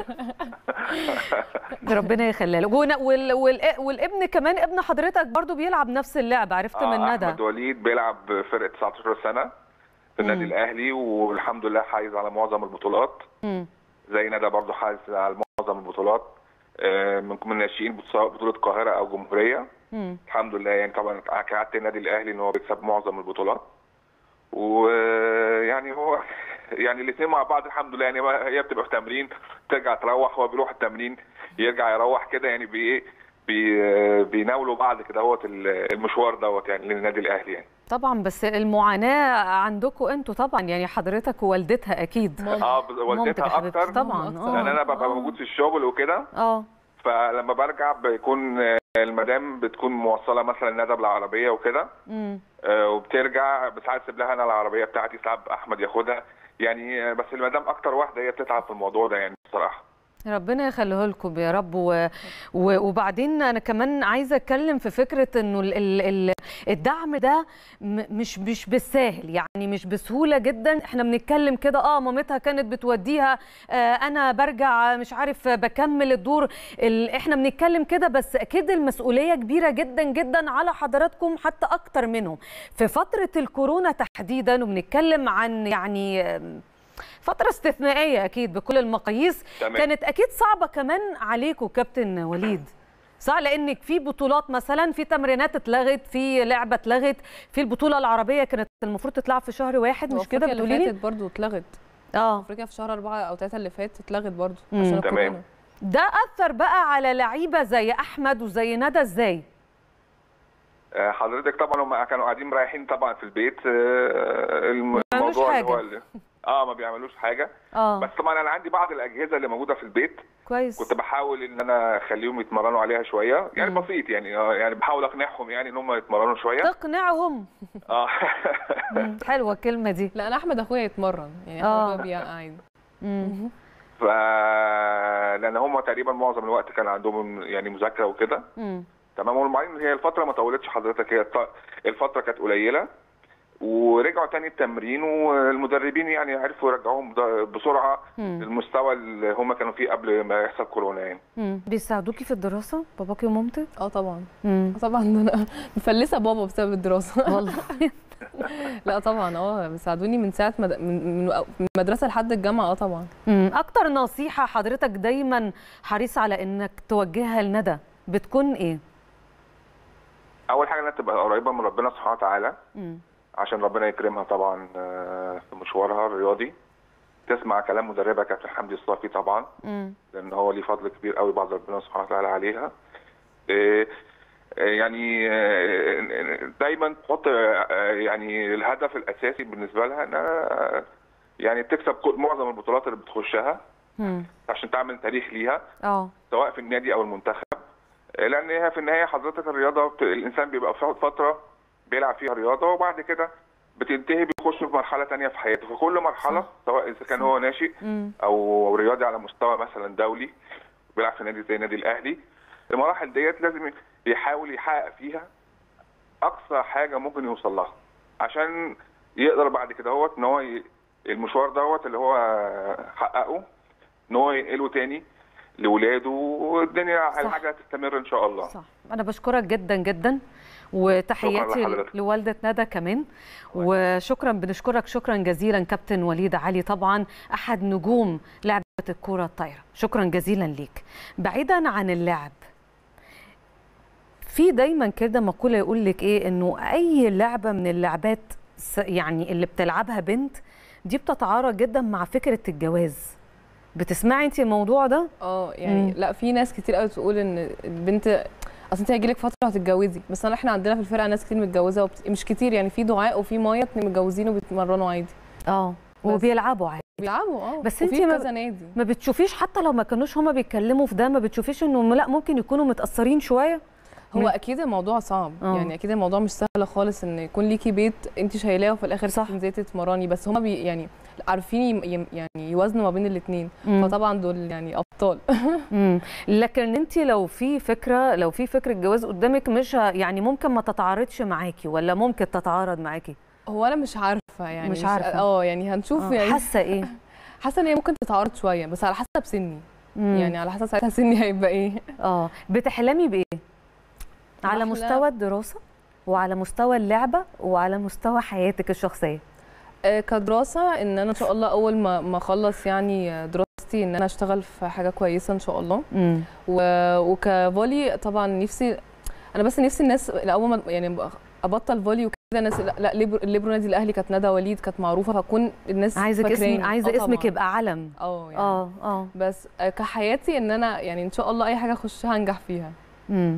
ربنا يخليها له ون- وال... وال... والابن كمان ابن حضرتك برضو بيلعب نفس اللعب عرفت من آه، ندى احمد وليد بيلعب فرقه 19 سنه في النادي الاهلي والحمد لله حايز على معظم البطولات مم. زي ندى برضه حايز على معظم البطولات آه، من من الناشئين سواء بطوله القاهره او جمهوريه مم. الحمد لله يعني طبعا كعادة النادي الاهلي ان هو بيكسب معظم البطولات ويعني هو يعني الاثنين مع بعض الحمد لله يعني هي بتبقى في تمرين ترجع تروح هو بيروح التمرين يرجع يروح كده يعني بي بي بيناولوا بعض كده هوت المشوار دوت يعني للنادي الاهلي يعني طبعا بس المعاناة عندكم انتوا طبعا يعني حضرتك ووالدتها اكيد اه ب- مامتك يا والدتها حبيبتي اكتر طبعا لان اه انا ببقى آه. موجود في الشغل وكده اه فلما برجع بيكون آه، المدام بتكون موصله مثلا ندى بالعربيه وكده مم. آه، وبترجع ساعات اسيب لها انا العربيه بتاعتي ساعات احمد ياخدها يعني آه، بس المدام اكتر واحده هي بتتعب في الموضوع ده يعني بصراحه ربنا يخليه لكم يا رب و... و... وبعدين انا كمان عايزه اتكلم في فكره انه ال... ال... ال... الدعم ده م... مش مش بالساهل يعني مش بسهوله جدا احنا بنتكلم كده اه مامتها كانت بتوديها آه انا برجع مش عارف بكمل الدور ال... احنا بنتكلم كده بس اكيد المسؤوليه كبيره جدا جدا على حضراتكم حتى اكتر منهم في فتره الكورونا تحديدا وبنتكلم عن يعني آم، فترة استثنائية أكيد بكل المقاييس تمام. كانت أكيد صعبة كمان عليكم كابتن وليد صح لأنك في بطولات مثلا في تمرينات اتلغت في لعبة اتلغت في البطولة العربية كانت المفروض تتلعب في شهر واحد مش كده وأفريقيا بتقولي اللي لي؟ فاتت برضه اتلغت اه افريقيا في شهر أربعة او ثلاثة اللي فات اتلغت برضه مم. عشان تمام. الكورونا ده أثر بقى على لعيبة زي أحمد وزي ندى إزاي؟ آه، حضرتك طبعا هم كانوا قاعدين مريحين طبعا في البيت آه، الم- بيعملوش الموضوع اللي حاجة. هو اللي- اه ما بيعملوش حاجه اه بس طبعا انا عندي بعض الاجهزه اللي موجوده في البيت كويس كنت بحاول ان انا اخليهم يتمرنوا عليها شويه يعني مم. بسيط يعني آه، يعني بحاول اقنعهم يعني ان هم يتمرنوا شويه تقنعهم اه مم، حلوة الكلمة دي لا انا احمد اخويا يتمرن يعني آه. احمد بيبقى قاعد مم. ف لان هم تقريبا معظم الوقت كان عندهم يعني مذاكره وكده مم. تمام وبعدين هي الفتره ما طولتش حضرتك هي الط- الفتره كانت قليله ورجعوا تاني التمرين والمدربين يعني عرفوا يرجعوهم ب- بسرعه مم. للمستوى اللي هم كانوا فيه قبل ما يحصل كورونا يعني مم. بيساعدوكي في الدراسة باباكي ومامتك؟ اه طبعا مم. آه طبعا ده انا مفلسه بابا بسبب الدراسه والله لا طبعا اه بيساعدوني من ساعه مد... من من من المدرسه لحد الجامعه اه طبعا مم. اكتر نصيحة حضرتك دايما حريص على انك توجهها لندى بتكون ايه؟ اول حاجه انها تبقى قريبه من ربنا سبحانه وتعالى مم. عشان ربنا يكرمها طبعا آه، في مشوارها الرياضي تسمع كلام مدربها كابتن حمدي الصافي طبعا مم. لان هو ليه فضل كبير قوي بعد ربنا سبحانه وتعالى عليها آه، آه، يعني آه، دايما تحط آه، يعني الهدف الاساسي بالنسبه لها انها يعني تكسب كل- معظم البطولات اللي بتخشها مم. عشان تعمل تاريخ ليها اه سواء في النادي او المنتخب لان هي في النهايه حضرتك الرياضه بت- الانسان بيبقى في فتره بيلعب فيها رياضه وبعد كده بتنتهي بيخش في مرحله تانية في حياته في كل مرحله صح. سواء اذا كان هو ناشئ مم. او رياضي على مستوى مثلا دولي بيلعب في نادي زي النادي الاهلي المراحل ديت لازم يحاول يحقق فيها اقصى حاجه ممكن يوصل لها عشان يقدر بعد كده هوت ان هو ي... المشوار دوت اللي هو حققه ان هو ينقله تاني لاولاده والدنيا صح. الحاجه هتستمر ان شاء الله صح انا بشكرك جدا جدا شكراً وتحياتي لحضرتك. لوالده ندى كمان وشكرا بنشكرك شكرا جزيلا كابتن وليد علي طبعا احد نجوم لعبه الكره الطايره شكرا جزيلا ليك بعيدا عن اللعب في دايما كده مقوله يقول لك ايه انه اي لعبه من اللعبات س- يعني اللي بتلعبها بنت دي بتتعارض جدا مع فكره الجواز بتسمعي انت الموضوع ده اه يعني مم. لا في ناس كتير قوي تقول ان البنت اصل انت هيجيلك فتره هتتجوزي بس انا احنا عندنا في الفرقه ناس كتير متجوزه وبت... مش كتير يعني في دعاء وفي مايه اتنين متجوزين وبيتمرنوا عادي اه بس. وبيلعبوا عادي بيلعبوا اه بس وفي انتي ما- كذا نادي ما بتشوفيش حتى لو ما كانوش هما بيتكلموا في ده ما بتشوفيش انه لا ممكن يكونوا متاثرين شويه هو مم. اكيد الموضوع صعب اه. يعني اكيد الموضوع مش سهل خالص ان يكون ليكي بيت انت شايلاه وفي الاخر صح. تنزلي تتمرني بس هما بي يعني عارفين يم- يم- يعني يوازنوا ما بين الاثنين مم. فطبعا دول يعني ابطال مم. لكن انت لو في فكره لو في فكره جواز قدامك مش ه- يعني ممكن ما تتعارضش معاكي ولا ممكن تتعارض معاكي هو انا مش عارفه يعني مش عارفة. اه يعني هنشوف آه، يعني حاسه ايه حاسه ان هي ممكن تتعارض شويه بس على حسب سني مم. يعني على حسب ساعتها سني هيبقى ايه اه بتحلمي بايه على بحلم- مستوى الدراسه وعلى مستوى اللعبه وعلى مستوى حياتك الشخصيه آه، كدراسه ان انا ان شاء الله اول ما ما اخلص يعني دراستي ان انا اشتغل في حاجه كويسه ان شاء الله مم. و- وكفولي طبعا نفسي انا بس نفسي الناس اول ما يعني ابطل فولي وكده الناس لا, لا ليبرو, ليبرو نادي الاهلي كانت ندى وليد كانت معروفه فاكون الناس عايزك اسم فاكراني. عايزه آه اسمك طبعاً. يبقى علم اه يعني اه اه بس آه، كحياتي ان انا يعني ان شاء الله اي حاجه اخشها انجح فيها امم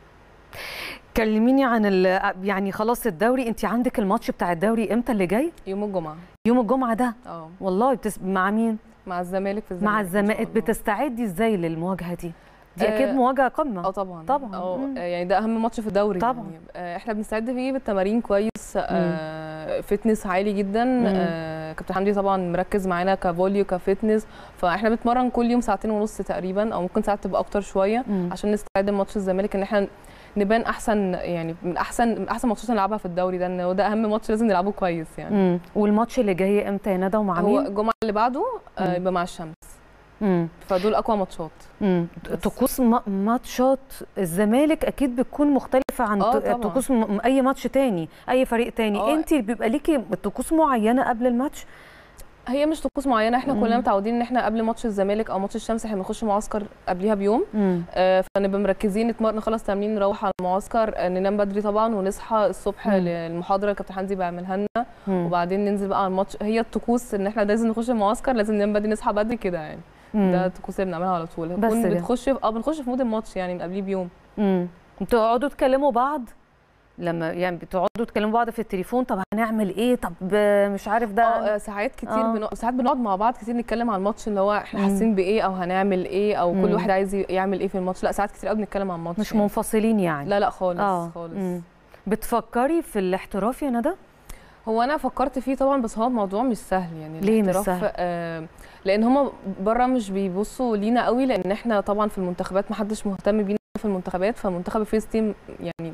كلميني عن ال- يعني خلاص الدوري انت عندك الماتش بتاع الدوري امتى اللي جاي يوم الجمعه يوم الجمعه ده اه والله بتس... مع مين مع الزمالك في الزمالك مع إن شاء الزمالك الله. بتستعدي ازاي للمواجهه دي دي آه، اكيد مواجهه قمه اه طبعا طبعاً. اه مم. آه، يعني ده اهم ماتش في الدوري طبعاً. يعني آه، احنا بنستعد فيه بالتمارين كويس آه فتنس عالي جدا آه كابتن حمدي طبعا مركز معانا كفوليو كفتنس فاحنا بنتمرن كل يوم ساعتين ونص تقريبا او ممكن ساعات تبقى اكتر شويه مم. عشان نستعد لماتش الزمالك ان احنا نبان احسن يعني من احسن من احسن ماتشات نلعبها في الدوري ده ان هو ده اهم ماتش لازم نلعبه كويس يعني مم. والماتش اللي جاي امتى يا ندى ومع هو مين الجمعه اللي بعده آه مم. يبقى مع الشمس مم. فدول اقوى ماتشات مم. بس. طقوس ما- ماتشات الزمالك اكيد بتكون مختلفه عن آه ط- طبعاً. طقوس م- اي ماتش تاني اي فريق تاني آه. انت بيبقى ليكي طقوس معينه قبل الماتش هي مش طقوس معينه احنا مم. كلنا متعودين ان احنا قبل ماتش الزمالك او ماتش الشمس احنا بنخش معسكر قبليها بيوم مم. آه، فنبقى مركزين نتمرن نخلص تمرين نروح على المعسكر آه، ننام بدري طبعا ونصحى الصبح مم. للمحاضره اللي كابتن حمدي بيعملها لنا مم. وبعدين ننزل بقى على الماتش هي الطقوس ان احنا لازم نخش المعسكر لازم ننام بدري نصحى بدري كده يعني مم. ده الطقوس اللي بنعملها على طول بس بنكون كده. بتخش في- اه بنخش في مود الماتش يعني من قبليه بيوم امم بتقعدوا تكلموا بعض لما يعني بتقعدوا تكلموا بعض في التليفون طب هنعمل ايه طب آه، مش عارف ده اه آه، ساعات كتير آه. بنق... ساعات بنقعد مع بعض كتير نتكلم على الماتش اللي هو احنا مم. حاسين بايه او هنعمل ايه او مم. كل واحد عايز ي- يعمل ايه في الماتش لا ساعات كتير قوي بنتكلم عن الماتش مش يعني. منفصلين يعني لا لا خالص اه خالص مم. بتفكري في الاحتراف يا ندى هو انا فكرت فيه طبعا بس هو الموضوع مش سهل يعني ليه مش الاحتراف، سهل؟ آه لان هم بره مش بيبصوا لينا قوي لان احنا طبعا في المنتخبات ما حدش مهتم بينا في المنتخبات فمنتخب الفيس تيم يعني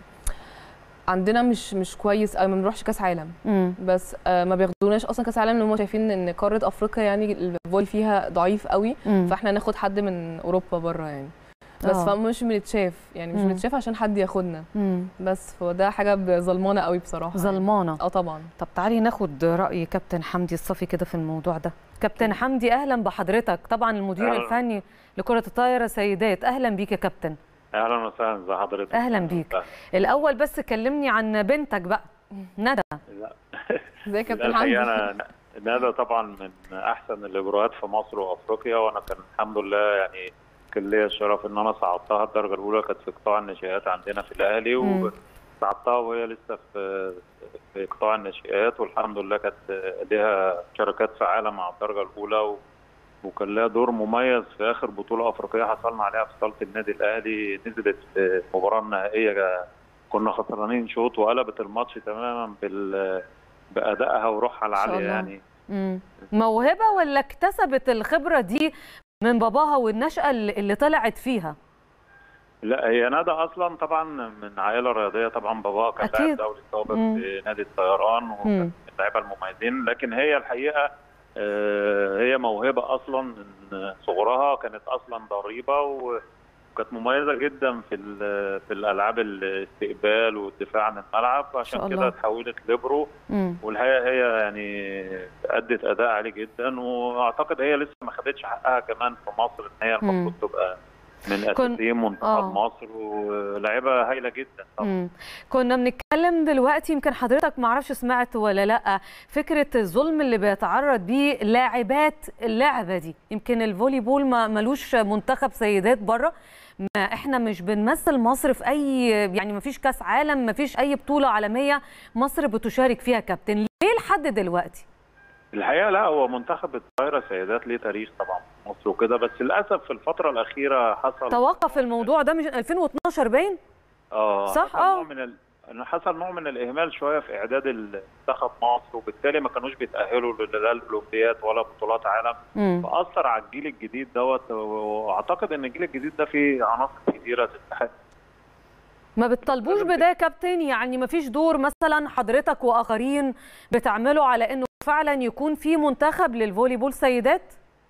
عندنا مش مش كويس أوي ما بنروحش كاس عالم امم بس آه ما بياخدوناش اصلا كاس عالم لان هم شايفين ان قاره افريقيا يعني الفولي فيها ضعيف قوي فاحنا ناخد حد من اوروبا بره يعني بس آه. فمش بنتشاف يعني مش مم. بنتشاف عشان حد ياخدنا امم بس فده حاجه ظلمانه قوي بصراحه يعني. ظلمانه اه طبعا طب تعالي ناخد راي كابتن حمدي الصفي كده في الموضوع ده كابتن حمدي اهلا بحضرتك طبعا المدير أهلاً. الفني لكره الطايره سيدات اهلا بيك يا كابتن اهلا وسهلا ازي حضرتك أهلاً بيك. الاول بس كلمني عن بنتك بقى ندى لا ازي يا لا، كابتن الحقيقه حمدي انا ندى طبعا من احسن الليبروهات في مصر وافريقيا وانا كان الحمد لله يعني كان ليا الشرف ان انا صعدتها الدرجه الاولى كانت في قطاع الناشئات عندنا في الاهلي مم. وصعدتها وهي لسه في في قطاع الناشئات والحمد لله كانت ليها شركات فعاله مع الدرجه الاولى و... وكان لها دور مميز في اخر بطوله افريقيه حصلنا عليها في صاله النادي الاهلي نزلت في المباراه النهائيه كنا خسرانين شوط وقلبت الماتش تماما بال بادائها وروحها شاء العاليه الله. يعني مم. موهبة ولا اكتسبت الخبرة دي من باباها والنشأة اللي اللي طلعت فيها لا هي ندى اصلا طبعا من عائله رياضيه طبعا باباها كان أكيد. لاعب دولي سابق مم. في نادي الطيران مم. وكان من اللعيبه المميزين لكن هي الحقيقه آه، هي موهبه اصلا من صغرها كانت اصلا ضريبه وكانت مميزه جدا في ال- في الالعاب الاستقبال والدفاع عن الملعب شاء عشان الله. كده اتحولت ليبرو مم. والحقيقه هي يعني ادت اداء عالي جدا واعتقد هي لسه ما خدتش حقها كمان في مصر ان هي المفروض تبقى من كن- اساسيين منتخب آه. مصر ولاعيبه هايله جدا طبعا مم. كنا بنتكلم دلوقتي يمكن حضرتك معرفش سمعت ولا لا فكرة الظلم اللي بيتعرض بيه لاعبات اللعبة دي يمكن الفولي بول ما ملوش منتخب سيدات بره ما احنا مش بنمثل مصر في اي يعني ما فيش كاس عالم ما فيش اي بطولة عالمية مصر بتشارك فيها كابتن ليه لحد دلوقتي الحقيقه لا هو منتخب الطايره سيدات ليه تاريخ طبعا في مصر وكده بس للاسف في الفتره الاخيره حصل توقف الموضوع ده مش 2012 باين اه صح، حصل آه. نوع من ال... إنه حصل نوع من الاهمال شويه في اعداد المنتخب مصر وبالتالي ما كانوش بيتاهلوا لا الاولمبياد ولا بطولات عالم مم. فاثر على الجيل الجديد دوت واعتقد ان الجيل الجديد ده فيه عناصر كتيره تستحق ما بتطالبوش بده يا كابتن يعني ما فيش دور مثلا حضرتك واخرين بتعملوا على انه فعلا يكون في منتخب للفولي بول سيدات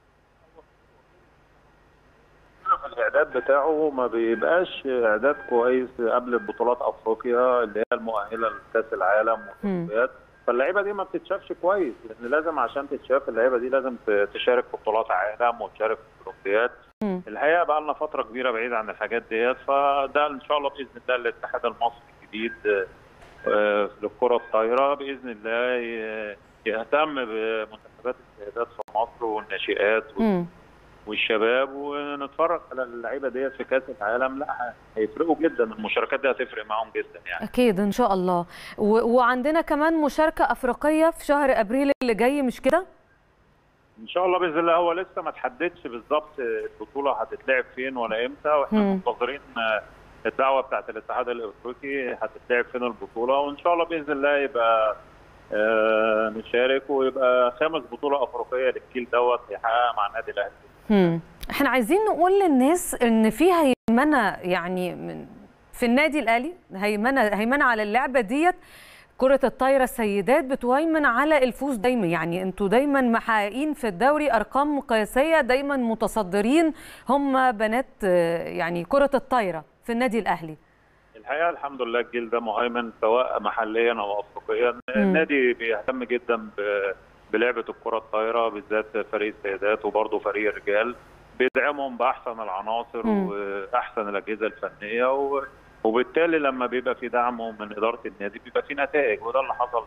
الاعداد بتاعه ما بيبقاش اعداد كويس قبل بطولات افريقيا اللي هي المؤهله لكاس العالم والاولمبياد فاللعيبه دي ما بتتشافش كويس لان لازم عشان تتشاف اللعيبه دي لازم ت- تشارك في بطولات عالم وتشارك في الاولمبياد مم. الحقيقه بقى لنا فتره كبيره بعيد عن الحاجات ديت فده ان شاء الله باذن الله الاتحاد المصري الجديد آه، للكره الطايره باذن الله ي- يهتم بمنتخبات السيدات في مصر والناشئات مم. والشباب ونتفرج على اللعيبه ديت في كاس العالم لا هيفرقوا جدا المشاركات دي هتفرق معاهم جدا يعني اكيد ان شاء الله و... وعندنا كمان مشاركه افريقيه في شهر ابريل اللي جاي مش كده ان شاء الله باذن الله هو لسه ما تحددش بالظبط البطوله هتتلعب فين ولا امتى واحنا مم. منتظرين آه، الدعوه بتاعت الاتحاد الافريقي هتتلعب فين البطوله وان شاء الله باذن الله يبقى آه، نشارك ويبقى خامس بطوله افريقيه للجيل دوت يحققها مع النادي الاهلي مم. احنا عايزين نقول للناس ان في هيمنه يعني من في النادي الاهلي هيمنه هيمنه على اللعبه ديت كرة الطايرة السيدات بتهيمن على الفوز دايما يعني انتوا دايما محققين في الدوري ارقام قياسية دايما متصدرين هم بنات آه، يعني كرة الطايرة في النادي الاهلي الحقيقه الحمد لله الجيل ده مهيمن سواء محليا او افريقيا النادي بيهتم جدا ب- بلعبه الكره الطايره بالذات فريق السيدات وبرضه فريق الرجال بيدعمهم باحسن العناصر مم. واحسن الاجهزه الفنيه و... وبالتالي لما بيبقى في دعم من اداره النادي بيبقى في نتائج وده اللي حصل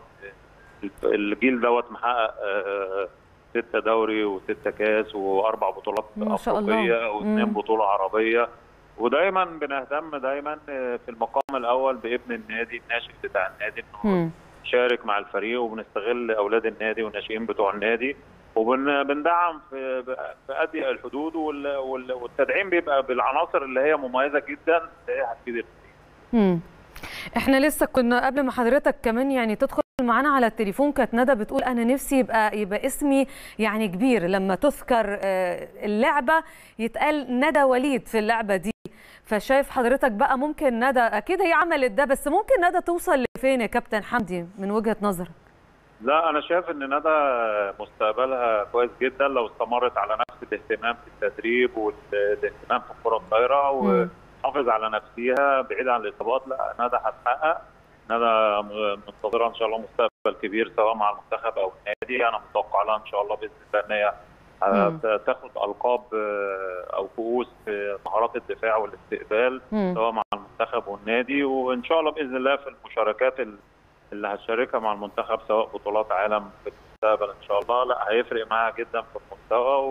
الجيل دوت محقق آه، ستة دوري وستة كاس واربع بطولات ما شاء الله. افريقيه واثنين مم. بطوله عربيه ودايما بنهتم دايما آه، في المقام الاول بابن النادي الناشئ بتاع النادي انه مم. يشارك مع الفريق وبنستغل اولاد النادي والناشئين بتوع النادي وبندعم في في اضيق الحدود وال- وال- والتدعيم بيبقى بالعناصر اللي هي مميزه جدا اللي هي هتفيد الفريق. مم. احنا لسه كنا قبل ما حضرتك كمان يعني تدخل معانا على التليفون كانت ندى بتقول انا نفسي يبقى يبقى اسمي يعني كبير لما تذكر آه، اللعبه يتقال ندى وليد في اللعبه دي فشايف حضرتك بقى ممكن ندى اكيد هي عملت ده بس ممكن ندى توصل لفين يا كابتن حمدي من وجهه نظرك لا انا شايف ان ندى مستقبلها كويس جدا لو استمرت على نفس الاهتمام في التدريب والاهتمام في الكره الطايره مم. وحافظ على نفسها بعيد عن الاصابات لا ندى هتحقق ندى منتظره ان شاء الله مستقبل كبير سواء مع المنتخب او النادي انا متوقع لها ان شاء الله باذن الله ان هي مم. تاخد القاب آه، او كؤوس في مهارات الدفاع والاستقبال مم. سواء مع المنتخب والنادي وان شاء الله باذن الله في المشاركات ال- اللي هتشاركها مع المنتخب سواء بطولات عالم في المستقبل ان شاء الله لا هيفرق معاها جدا في المستوى و...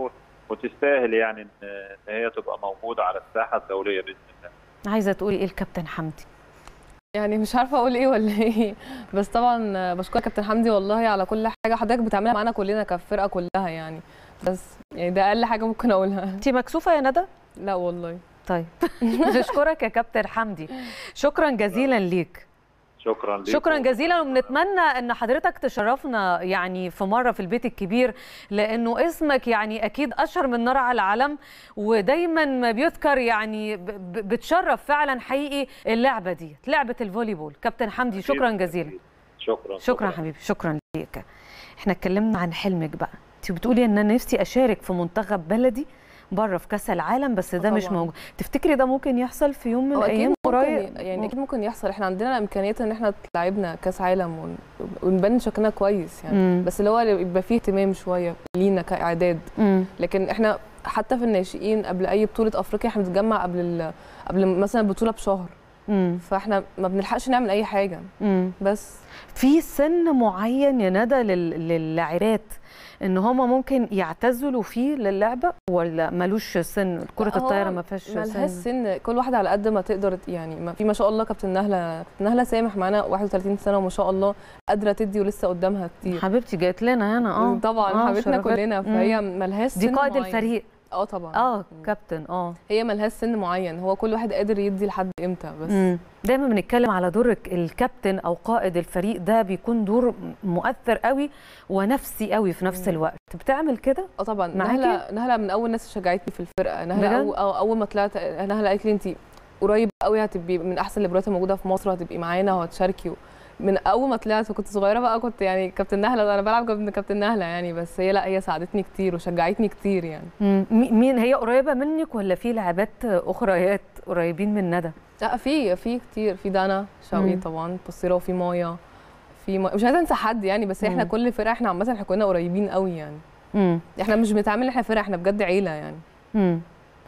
وتستاهل يعني ان إن هي تبقى موجوده على الساحه الدوليه باذن الله عايزه تقولي ايه الكابتن حمدي يعني مش عارفه اقول ايه ولا ايه بس طبعا بشكرك كابتن حمدي والله على كل حاجه حضرتك بتعملها معانا كلنا كفرقه كلها يعني بس يعني ده اقل حاجه ممكن اقولها انت مكسوفه يا ندى لا والله طيب نشكرك يا كابتن حمدي شكرا جزيلا ليك شكرا لكم شكرا جزيلا وبنتمنى ان حضرتك تشرفنا يعني في مره في البيت الكبير لانه اسمك يعني اكيد اشهر من نار على العلم ودايما ما بيذكر يعني ب- ب- بتشرف فعلا حقيقي اللعبه دي لعبه الفولي بول كابتن حمدي شكرا جزيلا شكرا شكرا حبيبي شكرا ليك احنا اتكلمنا عن حلمك بقى انت بتقولي ان انا نفسي اشارك في منتخب بلدي بره في كاس العالم بس ده مش طبعاً. موجود تفتكري ده ممكن يحصل في يوم من هو الايام اكيد قريب ممكن يعني اكيد ممكن يحصل احنا عندنا امكانيات ان احنا لعبنا كاس عالم ون- ونبان شكلنا كويس يعني مم. بس اللي هو يبقى فيه اهتمام شويه لينا كاعداد مم. لكن احنا حتى في الناشئين قبل اي بطوله افريقيا احنا بنتجمع قبل ال... قبل مثلا البطوله بشهر مم. فاحنا ما بنلحقش نعمل اي حاجه مم. بس في سن معين يا ندى لل- للاعبات ان هما ممكن يعتزلوا فيه للعبه ولا ملوش سن كره هو الطايره ما فيهاش ملهاش سن سن كل واحده على قد ما تقدر يعني ما في ما شاء الله كابتن نهله كابتن نهله سامح معانا 31 سنه وما شاء الله قادره تدي ولسه قدامها كتير حبيبتي جات لنا هنا اه طبعا آه، حبيبتنا شرفت. كلنا مم. فهي ملهاش دي سن قائد معين. الفريق اه طبعا اه كابتن اه هي ملهاش سن معين هو كل واحد قادر يدي لحد امتى بس مم. دايما بنتكلم على دور الكابتن او قائد الفريق ده بيكون دور مؤثر قوي ونفسي قوي في نفس مم. الوقت بتعمل كده اه طبعا معاكي؟ نهله نهله من اول الناس اللي شجعتني في الفرقه نهله بجد؟ أو أو اول ما طلعت نهله قالت لي انت قريب قوي هتبقي من احسن الليبرات الموجوده في مصر وهتبقي معانا وهتشاركي من اول ما طلعت وكنت صغيره بقى كنت يعني كابتن نهله انا بلعب جنب كابتن نهله يعني بس هي لا هي ساعدتني كتير وشجعتني كتير يعني مم. مي- مين هي قريبه منك ولا في لاعبات اخريات قريبين من ندى لا في في كتير في دانا شوقي مم. طبعا بصيره وفي مايا في ما... مش عايزه انسى حد يعني بس احنا مم. كل فرقه احنا عامه احنا كلنا قريبين قوي يعني مم. احنا مش بنتعامل احنا فرقه احنا بجد عيله يعني مم.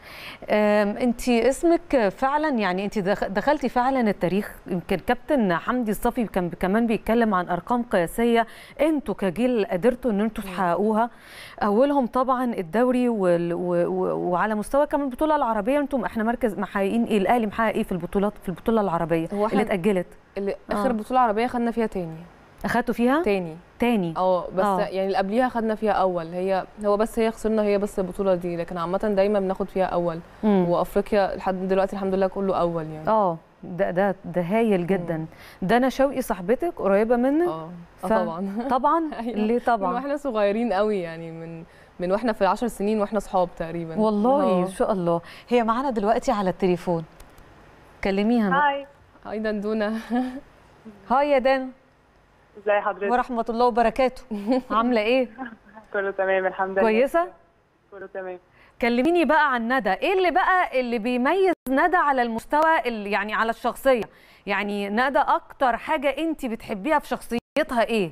انت اسمك فعلا يعني انت دخلتي فعلا التاريخ يمكن كابتن حمدي الصفي كان كمان بيتكلم عن ارقام قياسيه انتوا كجيل قدرتوا ان انتوا تحققوها اولهم طبعا الدوري وال... و... و... وعلى مستوى كمان البطوله العربيه انتم احنا مركز محققين ايه الاهلي محقق ايه في البطولات في البطوله العربيه هو اللي احنا اتاجلت اللي آه. اخر بطوله عربيه خدنا فيها تاني اخدتوا فيها تاني تاني اه بس آه. يعني اللي قبليها خدنا فيها اول هي هو بس هي خسرنا هي بس البطوله دي لكن عامه دايما بناخد فيها اول مم. وافريقيا لحد دلوقتي الحمد لله كله اول يعني اه ده ده ده هايل جدا دانا شوقي صاحبتك قريبه منك اه آه ف- طبعا طبعا أيوة. ليه من طبعا واحنا صغيرين قوي يعني من من واحنا في العشر سنين واحنا صحاب تقريبا والله آه. ان شاء الله هي معانا دلوقتي على التليفون كلميها بقى. هاي هاي دندونه هاي يا دانا ازي حضرتك ورحمه الله وبركاته عامله ايه كله تمام الحمد لله كويسه كله تمام كلميني بقى عن ندى ايه اللي بقى اللي بيميز ندى على المستوى اللي يعني على الشخصيه يعني ندى اكتر حاجه انت بتحبيها في شخصيتها ايه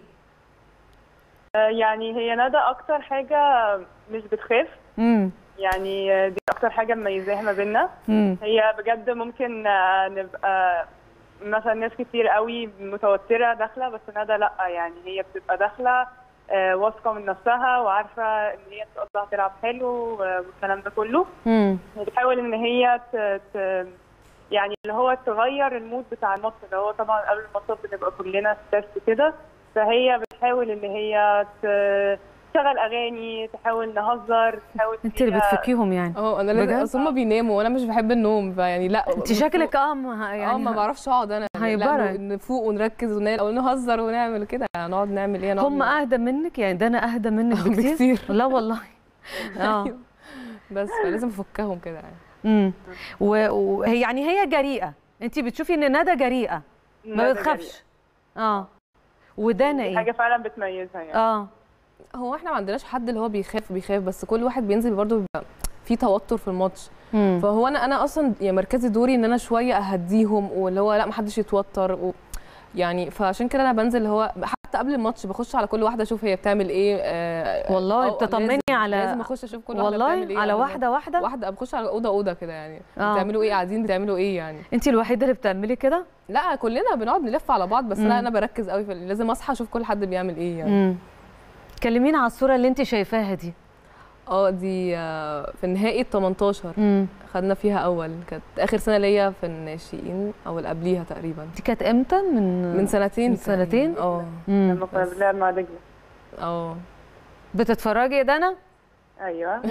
آه، يعني هي ندى اكتر حاجه مش بتخاف امم يعني آه، دي اكتر حاجه مميزاها ما بينا امم هي بجد ممكن آه، نبقى مثلا ناس كتير قوي متوتره داخله بس ندى لا يعني هي بتبقى داخله آه، واثقه من نفسها وعارفه ان هي ان شاء الله هتلعب حلو آه، والكلام ده كله امم بتحاول ان هي ت... ت... يعني اللي هو تغير المود بتاع الماتش اللي هو طبعا قبل الماتش بنبقى كلنا ستريس كده فهي بتحاول ان هي ت... تشغل اغاني تحاول نهزر تحاول إن انت اللي هي- بتفكيهم يعني اه انا بجد؟ لازم اصل هما بيناموا وانا مش بحب النوم فيعني لا انت شكلك اه ما- يعني يعني اه ما بعرفش اقعد انا هيبرد. لا نفوق ونركز ونعمل او نهزر ونعمل كده يعني نقعد نعمل ايه نقعد هم اهدى منك يعني ده انا اهدى منك آه، بكتير بكتير. لا والله اه أيوة. بس فلازم افكهم كده يعني امم وهي يعني هي جريئه انت بتشوفي ان ندى جريئه ما ندى بتخافش اه ودانا جريئة. حاجه ايه فعلا بتميزها يعني اه هو احنا ما عندناش حد اللي هو بيخاف بيخاف بس كل واحد بينزل برضه بيبقى في توتر في الماتش مم. فهو انا انا اصلا يعني مركزي دوري ان انا شويه اهديهم واللي هو لا ما حدش يتوتر و يعني فعشان كده انا بنزل اللي هو حتى قبل الماتش بخش على كل واحده اشوف هي بتعمل ايه آه والله أو بتطمني لازم- على- لازم اخش اشوف كل واحده بتعمل والله ايه على قبل واحده واحده الماتش. واحده بخش على اوضه اوضه كده يعني آه. بتعملوا ايه قاعدين بتعملوا ايه يعني انت الوحيده اللي بتعملي كده لا كلنا بنقعد نلف على بعض بس مم. لا انا بركز قوي في لازم اصحى اشوف كل حد بيعمل ايه يعني امم كلمينا على الصوره اللي انت شايفاها دي اه دي آه، في نهائي ال 18 مم. خدنا فيها اول كانت اخر سنه ليا في الناشئين او اللي قبليها تقريبا دي كانت امتى من من سنتين من سنتين؟ تقريباً. اه مم. لما كنا بنلعب مع دجله اه بتتفرجي يا دنا ايوه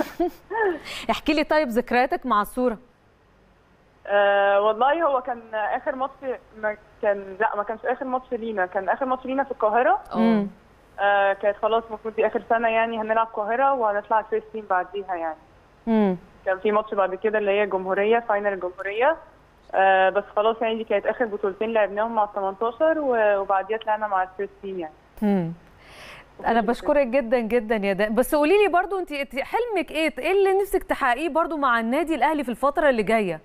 احكي لي طيب ذكرياتك مع الصوره آه والله هو كان اخر ماتش ما كان لا ما كانش اخر ماتش لينا كان اخر ماتش لينا في القاهره اه آه كانت خلاص المفروض دي اخر سنه يعني هنلعب القاهره وهنطلع فلسطين بعديها يعني مم. كان في ماتش بعد كده اللي هي الجمهوريه فاينل الجمهوريه آه بس خلاص يعني دي كانت اخر بطولتين لعبناهم مع ال 18 و- وبعديها طلعنا مع الفلسطين يعني مم. انا بشكرك جدا جدا يا دان بس قولي لي برضو انت إنت حلمك ايه ايه اللي نفسك تحققيه برضو مع النادي الاهلي في الفتره اللي جايه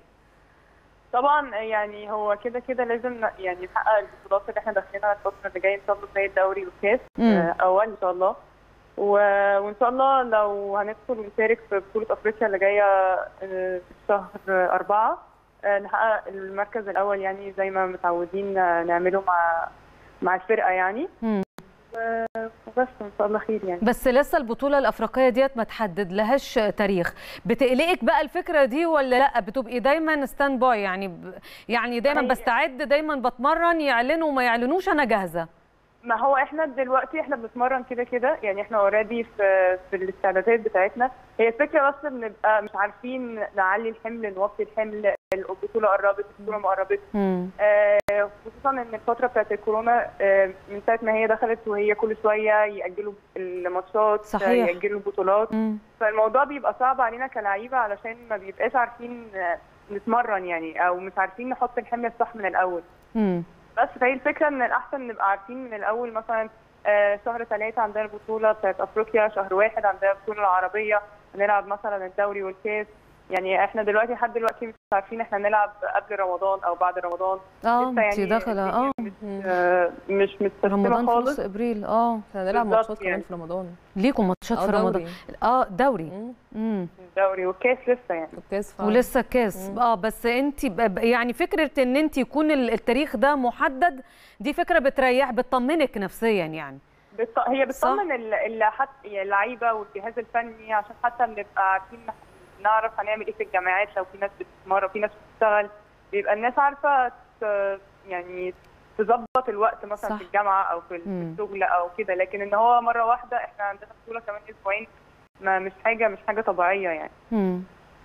طبعا يعني هو كده كده لازم ن- يعني نحقق البطولات اللي احنا داخلينها الفتره اللي جايه ان شاء الله زي الدوري والكاس مم. آه، اول ان شاء الله و... وان شاء الله لو هندخل ونشارك في بطوله افريقيا اللي جايه آه، في شهر أربعة آه، نحقق المركز الاول يعني زي ما متعودين آه، نعمله مع مع الفرقه يعني مم. و- وبس ان شاء الله خير يعني بس لسه البطوله الافريقيه ديت ما تحدد لهاش تاريخ بتقلقك بقى الفكره دي ولا لا بتبقي دايما ستاند باي يعني ب... يعني دايما هي- بستعد دايما بتمرن يعلنوا وما يعلنوش انا جاهزه ما هو احنا دلوقتي احنا بنتمرن كده كده يعني احنا اوريدي في في الاستعدادات بتاعتنا هي الفكره بس بنبقى مش عارفين نعلي الحمل نوطي الحمل البطوله قربت البطوله ما قربتش مم. آه، خصوصا ان الفتره بتاعت الكورونا آه، من ساعه ما هي دخلت وهي كل شويه ياجلوا الماتشات آه، صحيح. ياجلوا البطولات مم. فالموضوع بيبقى صعب علينا كلعيبه علشان ما بيبقاش عارفين آه، نتمرن يعني او مش عارفين نحط الحمل الصح من الاول مم. بس فهي الفكره ان الاحسن نبقى عارفين من الاول مثلا آه، شهر ثلاثة عندنا البطولة بتاعت أفريقيا شهر واحد عندنا البطولة العربية هنلعب مثلا الدوري والكاس يعني احنا دلوقتي لحد دلوقتي مش عارفين احنا نلعب قبل رمضان أو بعد رمضان اه لسه انت داخله اه آه، مش متسلسلة رمضان في خالص نص ابريل اه احنا هنلعب بالظبط ماتشات يعني. كمان في رمضان ليكم ماتشات اه في رمضان دوري اه دوري مم. امم الدوري والكاس لسه يعني والكاس فعلا. ولسه الكاس اه بس انت ب- ب- يعني فكره ان انت يكون ال- التاريخ ده محدد دي فكره بتريح بتطمنك نفسيا يعني بت... هي صح. بتطمن ال- ال- حتى اللعيبه والجهاز الفني عشان حتى بنبقى عارفين نعرف هنعمل ايه في الجامعات لو في ناس بتتمرن في ناس بتشتغل بيبقى الناس عارفه ت... يعني تظبط الوقت مثلا صح. في الجامعه او في ال- مم. في الشغل او كده لكن ان هو مره واحده احنا عندنا بطوله كمان اسبوعين ما مش حاجه مش حاجه طبيعيه يعني امم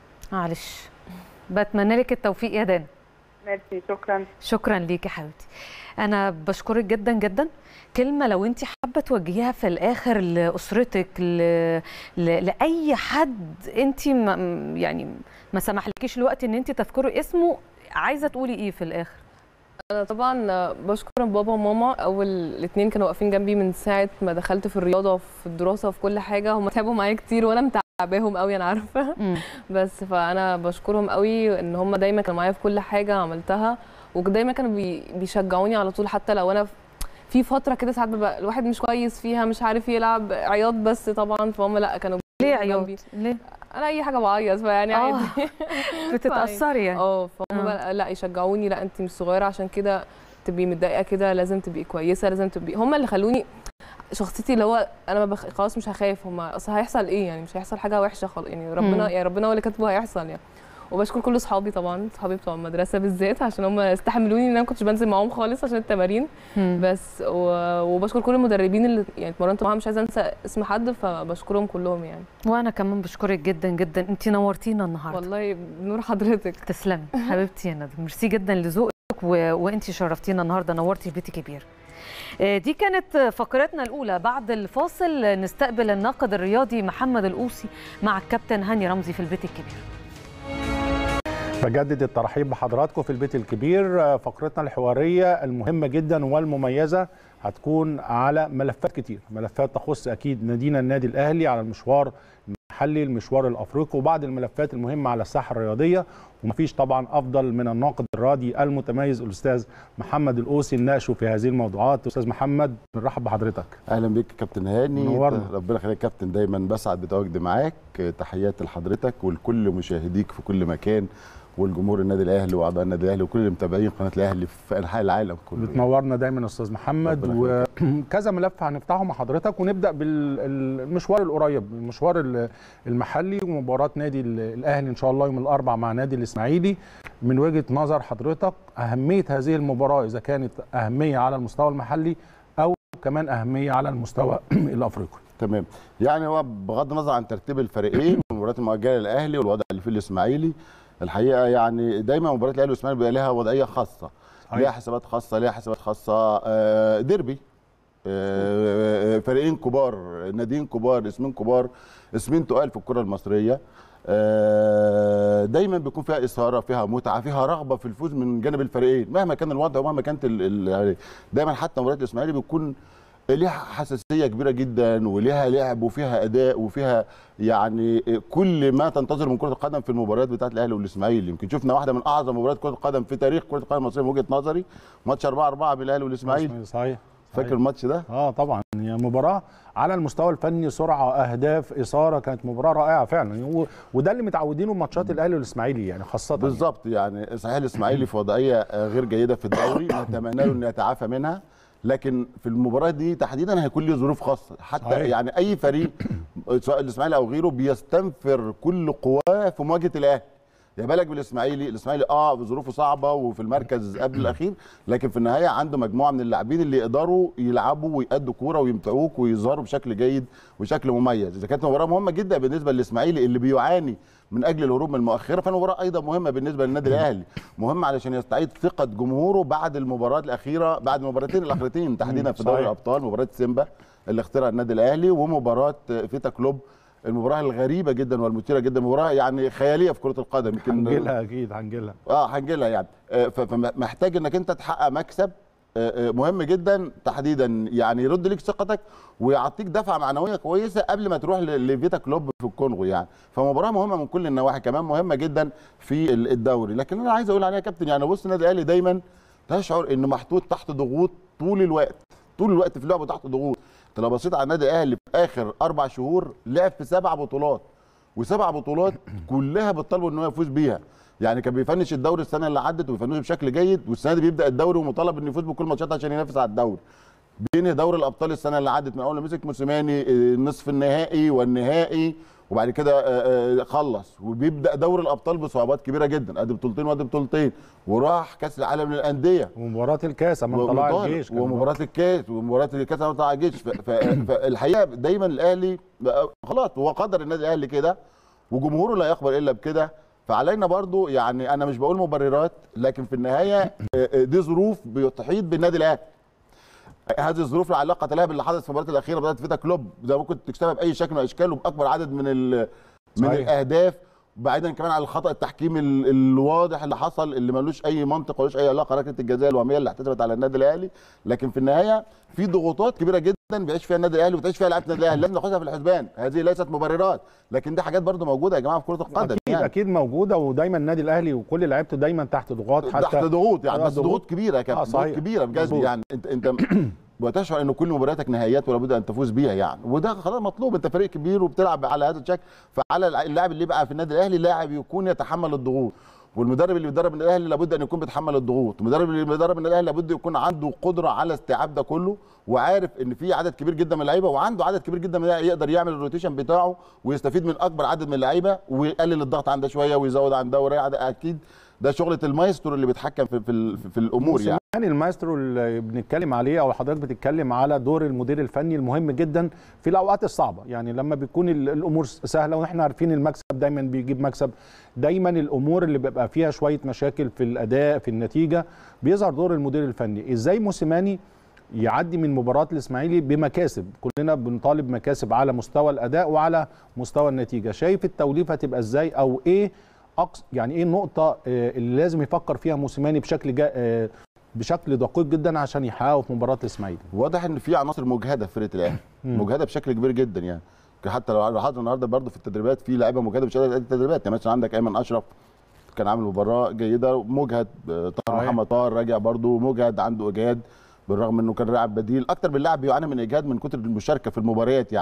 معلش بتمنى لك التوفيق يا دانا ميرسي شكرا شكرا ليك يا حبيبتي انا بشكرك جدا جدا كلمه لو انت حابه توجهيها في الاخر لاسرتك ل... ل... لاي حد انت ما... يعني ما سمحلكيش الوقت ان انت تذكري اسمه عايزه تقولي ايه في الاخر انا طبعا بشكر بابا وماما اول الاثنين كانوا واقفين جنبي من ساعه ما دخلت في الرياضه وفي الدراسه وفي كل حاجه هم تعبوا معايا كتير وانا متعباهم قوي انا عارفه مم. بس فانا بشكرهم قوي ان هم دايما كانوا معايا في كل حاجه عملتها ودايما كانوا بي بيشجعوني على طول حتى لو انا في- في فتره كده ساعات ببقى الواحد مش كويس فيها مش عارف يلعب عياط بس طبعا فهم لا كانوا ليه جنبي. عياط ليه انا اي حاجه بعيط فيعني آه. عادي بتتاثري يعني اه فهم آه. بقى لا يشجعوني لا انت مش صغيره عشان كده تبقي متضايقه كده لازم تبقي كويسه لازم تبقي هم اللي خلوني شخصيتي اللي هو انا ما بخ... خلاص مش هخاف هم اصل هيحصل ايه يعني مش هيحصل حاجه وحشه خالص يعني ربنا مم. يعني ربنا هو اللي كاتبه هيحصل يعني وبشكر كل اصحابي طبعا اصحابي بتوع المدرسه بالذات عشان هم استحملوني ان انا ما كنتش بنزل معاهم خالص عشان التمارين مم. بس و... وبشكر كل المدربين اللي يعني اتمرنت معاهم مش عايزه انسى اسم حد فبشكرهم كلهم يعني وانا كمان بشكرك جدا جدا انت نورتينا النهارده والله بنور حضرتك تسلمي حبيبتي يا ندى ميرسي جدا لذوقك و... وانت شرفتينا النهارده نورتي بيتي كبير آه، دي كانت فقرتنا الاولى بعد الفاصل نستقبل الناقد الرياضي محمد القوسي مع الكابتن هاني رمزي في البيت الكبير بجدد الترحيب بحضراتكم في البيت الكبير آه، فقرتنا الحوارية المهمة جدا والمميزة هتكون على ملفات كتير ملفات تخص أكيد نادينا النادي الأهلي على المشوار المحلي المشوار الأفريقي وبعض الملفات المهمة على الساحة الرياضية ومفيش طبعا أفضل من الناقد الرياضي المتميز الأستاذ محمد القوسي الناشئ في هذه الموضوعات أستاذ محمد بنرحب بحضرتك اهلا بيك كابتن هاني نورنا. ربنا يخليك كابتن دايما بسعد بتواجدي معاك تحياتي لحضرتك ولكل مشاهديك في كل مكان والجمهور النادي الاهلي واعضاء النادي الاهلي وكل اللي متابعين قناه الاهلي في انحاء العالم كله بتنورنا دايما يا استاذ محمد ربنا وكذا ملف هنفتحه مع حضرتك ونبدا بالمشوار القريب المشوار ال- المحلي ومباراه نادي ال- الاهلي ان شاء الله يوم الاربعاء مع نادي الاسماعيلي من وجهه نظر حضرتك اهميه هذه المباراه اذا كانت اهميه على المستوى المحلي او كمان اهميه على المستوى الافريقي تمام يعني هو بغض النظر عن ترتيب الفريقين المباريات المؤجله للاهلي والوضع اللي فيه الاسماعيلي الحقيقه يعني دايما مباريات الاهلي والاسماعيلي بيبقى لها وضعيه خاصه صحيح. ليها حسابات خاصه ليها حسابات خاصه آه، ديربي آه، فريقين كبار ناديين كبار اسمين كبار اسمين تقال في الكره المصريه آه، دايما بيكون فيها اثاره فيها متعه فيها رغبه في الفوز من جانب الفريقين مهما كان الوضع ومهما كانت ال- ال- دايما حتى مباريات الاسماعيلي بتكون ليها حساسيه كبيره جدا وليها لعب وفيها اداء وفيها يعني كل ما تنتظر من كره القدم في المباريات بتاعت الاهلي والاسماعيلي يمكن شفنا واحده من اعظم مباريات كره القدم في تاريخ كره القدم المصريه من وجهه نظري ماتش 4 4 بين الاهلي والاسماعيلي صحيح فاكر الماتش ده اه طبعا هي مباراه على المستوى الفني سرعه اهداف اثاره كانت مباراه رائعه فعلا و- وده اللي متعودينه من ماتشات الاهلي والاسماعيلي يعني خاصه بالظبط يعني صحيح الاسماعيلي في وضعيه آه، غير جيده في الدوري نتمنى له انه يتعافى منها لكن في المباراه دي تحديدا هيكون له ظروف خاصه حتى صحيح. يعني اي فريق سواء الاسماعيلي او غيره بيستنفر كل قواه في مواجهه الاهلي يا بالك بالاسماعيلي الاسماعيلي اه ظروفه صعبه وفي المركز قبل الاخير لكن في النهايه عنده مجموعه من اللاعبين اللي يقدروا يلعبوا ويأدوا كوره ويمتعوك ويظهروا بشكل جيد وشكل مميز اذا كانت مباراه مهمه جدا بالنسبه للاسماعيلي اللي بيعاني من اجل الهروب من المؤخره فالمباراه ايضا مهمه بالنسبه للنادي الاهلي مهمه علشان يستعيد ثقه جمهوره بعد المباراه الاخيره بعد المباراتين الاخرتين تحديدا في دوري صحيح. الابطال مباراه سيمبا اللي اخترع النادي الاهلي ومباراه فيتا كلوب المباراه الغريبه جدا والمثيره جدا مباراه يعني خياليه في كره القدم يمكن هنجيلها اكيد هنجيلها اه هنجيلها يعني آه، ف- فمحتاج انك انت تحقق مكسب آه، آه، مهم جدا تحديدا يعني يرد ليك ثقتك ويعطيك دفعه معنويه كويسه قبل ما تروح ل- لفيتا كلوب في الكونغو يعني فمباراه مهمه من كل النواحي كمان مهمه جدا في ال- الدوري لكن انا عايز اقول عليها يا كابتن يعني بص النادي الاهلي دايما تشعر انه محطوط تحت ضغوط طول الوقت طول الوقت في لعبه تحت ضغوط انت لو بصيت على النادي الاهلي في اخر اربع شهور لعب في سبع بطولات وسبع بطولات كلها بتطالبه ان هو يفوز بيها يعني كان بيفنش الدوري السنه اللي عدت وبيفنشه بشكل جيد والسنه دي بيبدا الدوري ومطالب انه يفوز بكل ماتشات عشان ينافس على الدوري بينهي دوري الابطال السنه اللي عدت من اول ما مسك موسيماني آه، النصف النهائي والنهائي وبعد كده آه، آه، خلص وبيبدا دوري الابطال بصعوبات كبيره جدا ادي بطولتين وادي بطولتين وراح كاس العالم للانديه ومباراه الكاس اما طلع ومطالب- الجيش كان ومباراه الكاس ومباراه الكاس لما طلع الجيش ف- ف- فالحقيقه دايما الاهلي بقى- خلاص هو قدر النادي الاهلي كده وجمهوره لا يقبل الا بكده فعلينا برضو يعني انا مش بقول مبررات لكن في النهايه آه، آه، دي ظروف بتحيط بالنادي الاهلي هذه الظروف لا علاقه لها باللي حدث في المباراه الاخيره بدات فيتا كلوب زي ما كنت تكسبها باي شكل من الاشكال وباكبر عدد من ال من صحيح. الاهداف بعيدا كمان عن الخطا التحكيمي ال- الواضح اللي حصل اللي ملوش اي منطق ملوش اي علاقه ركله الجزاء الوهميه اللي احتسبت على النادي الاهلي لكن في النهايه في ضغوطات كبيره جدا بيعيش فيها النادي الاهلي وبتعيش فيها لعيبه النادي الاهلي لازم ناخدها في الحسبان هذه ليست مبررات لكن دي حاجات برضو موجوده يا جماعه في كره القدم اكيد يعني اكيد موجوده ودايما النادي الاهلي وكل لعيبته دايما تحت ضغوط حتى تحت ضغوط يعني آه، بس ضغوط كبيره يا كابتن آه، ضغوط صحيح. كبيره بجد مظبوط. يعني انت انت وتشعر ان كل مبارياتك نهائيات ولا بد ان تفوز بيها يعني وده خلاص مطلوب انت فريق كبير وبتلعب على هذا الشكل فعلى اللاعب اللي يبقى في النادي الاهلي لاعب يكون يتحمل الضغوط والمدرب اللي بيدرب النادي الاهلي لابد ان يكون بيتحمل الضغوط المدرب اللي بيدرب النادي الاهلي لابد يكون عنده قدره على استيعاب ده كله وعارف ان في عدد كبير جدا من اللعيبه وعنده عدد كبير جدا من اللعيبة يقدر يعمل الروتيشن بتاعه ويستفيد من اكبر عدد من اللعيبه ويقلل الضغط عن ده شويه ويزود عن ده ويريح ده اكيد ده شغله المايسترو اللي بيتحكم في في, ال- في الامور يعني يعني المايسترو اللي بنتكلم عليه او حضرتك بتتكلم على دور المدير الفني المهم جدا في الاوقات الصعبه يعني لما بيكون ال- الامور سهله واحنا عارفين المكسب دايما بيجيب مكسب دايما الامور اللي بيبقى فيها شويه مشاكل في الاداء في النتيجه بيظهر دور المدير الفني ازاي موسيماني يعدي من مباراه الاسماعيلي بمكاسب كلنا بنطالب مكاسب على مستوى الاداء وعلى مستوى النتيجه شايف التوليفه هتبقى ازاي او ايه أقص يعني ايه النقطه آه، اللي لازم يفكر فيها موسيماني بشكل جا آه، بشكل دقيق جدا عشان يحققوا في مباراه الاسماعيلي واضح ان في عناصر مجهده في فرقه الاهلي مجهده بشكل كبير جدا يعني حتى لو لاحظت النهارده برضو في التدريبات في لعيبه مجهده مش قادره تأدي التدريبات يعني مثلا عندك ايمن اشرف كان عامل مباراه جيده مجهد آه، طاهر صحيح. محمد طاهر راجع برضو مجهد عنده اجهاد بالرغم انه كان لاعب بديل اكتر من لاعب بيعاني من اجهاد من كتر المشاركه في المباريات يعني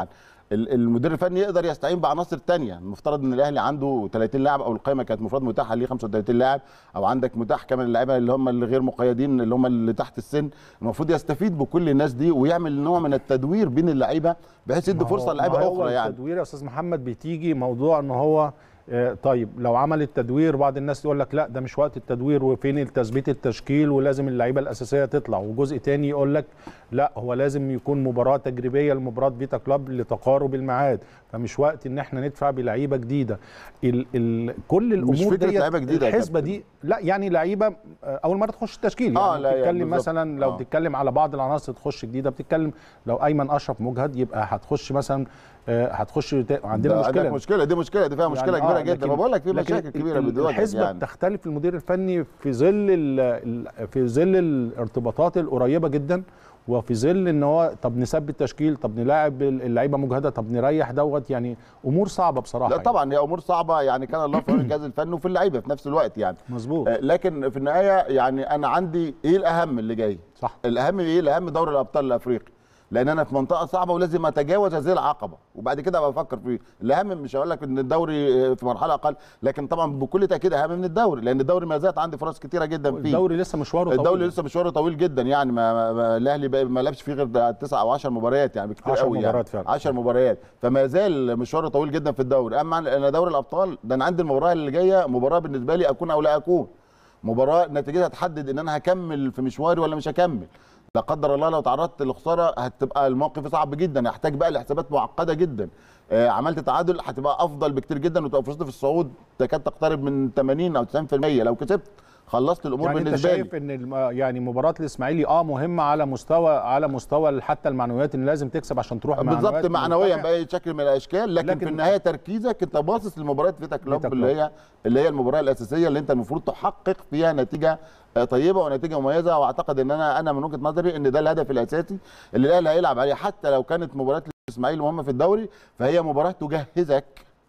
ال- المدير الفني يقدر يستعين بعناصر تانية المفترض ان الاهلي عنده 30 لاعب او القائمه كانت المفروض متاحه ليه 35 لاعب او عندك متاح كمان اللعيبه اللي هم اللي غير مقيدين اللي هم اللي تحت السن المفروض يستفيد بكل الناس دي ويعمل نوع من التدوير بين اللعيبه بحيث يدي ما هو- فرصه ما للعيبه هو اخرى يعني التدوير يا استاذ محمد بتيجي موضوع ان هو آه، طيب لو عمل التدوير بعض الناس يقول لك لا ده مش وقت التدوير وفين التثبيت التشكيل ولازم اللعيبه الاساسيه تطلع وجزء تاني يقول لك لا هو لازم يكون مباراه تجريبيه لمباراه فيتا كلاب لتقارب الميعاد فمش وقت ان احنا ندفع بلعيبه جديده ال ال كل الامور مش فكرة ديت لعيبة جديدة يا الحسبه كابتن. دي لا يعني لعيبه آه، اول مره تخش التشكيل آه، يعني لا، يعني بتتكلم بالظبط. مثلا لو آه. بتتكلم على بعض العناصر تخش جديده بتتكلم لو ايمن اشرف مجهد يبقى هتخش مثلا آه، هتخش تا- عندنا ده مشكله عندك مشكله دي مشكله دي فيها مشكله يعني كبيره آه، جدا لكن- ما بقول لك في لكن مشاكل كبيره ال- بتواجه الحسبه يعني بتختلف المدير الفني في ظل ال- ال- في ظل الارتباطات القريبه جدا وفي ظل ان هو طب نثبت تشكيل طب نلاعب اللعيبه مجهده طب نريح دوت يعني امور صعبه بصراحه لا يعني. طبعا هي امور صعبه يعني كان الله في عون الجهاز الفني وفي اللعيبه في نفس الوقت يعني مظبوط آه، لكن في النهايه يعني انا عندي ايه الاهم اللي جاي صح الاهم ايه الاهم دوري الابطال الافريقي لان انا في منطقه صعبه ولازم اتجاوز هذه العقبه وبعد كده ابقى افكر فيه الاهم مش هقول لك ان الدوري في مرحله اقل لكن طبعا بكل تاكيد اهم من الدوري لان الدوري ما زالت عندي فرص كتيره جدا فيه الدوري لسه مشواره طويل الدوري لسه مشواره طويل جدا يعني ما, ما- ما الاهلي بقى- ما لعبش فيه غير تسع او 10 مباريات يعني بكتير 10 قوي مباريات يعني فعلا. 10 مباريات فما زال مشواره طويل جدا في الدوري اما انا دوري الابطال ده انا عندي المباراه اللي جايه مباراه بالنسبه لي اكون او لا اكون مباراه نتيجتها تحدد ان انا هكمل في مشواري ولا مش هكمل لا قدر الله لو تعرضت لخساره هتبقى الموقف صعب جدا هحتاج بقى لحسابات معقده جدا آه، عملت تعادل هتبقى افضل بكتير جدا وتبقى فرصتي في الصعود تكاد تقترب من 80 او 90% لو كسبت خلصت الامور يعني انت بالنسبه لي شايف ان الم- يعني مباراه الاسماعيلي اه مهمه على مستوى على مستوى حتى المعنويات ان لازم تكسب عشان تروح بالظبط معنويات معنويا مرتفعة. باي شكل من الاشكال لكن, لكن- في النهايه تركيزك انت باصص لمباراه فيتا كلوب فيتا اللي كلوب. هي اللي هي المباراه الاساسيه اللي انت المفروض تحقق فيها نتيجه آه، طيبه ونتيجه مميزه واعتقد ان انا انا من وجهه نظري ان ده الهدف الاساسي اللي الاهلي هيلعب عليه حتى لو كانت مباراه الاسماعيلي مهمه في الدوري فهي مباراه تجهزك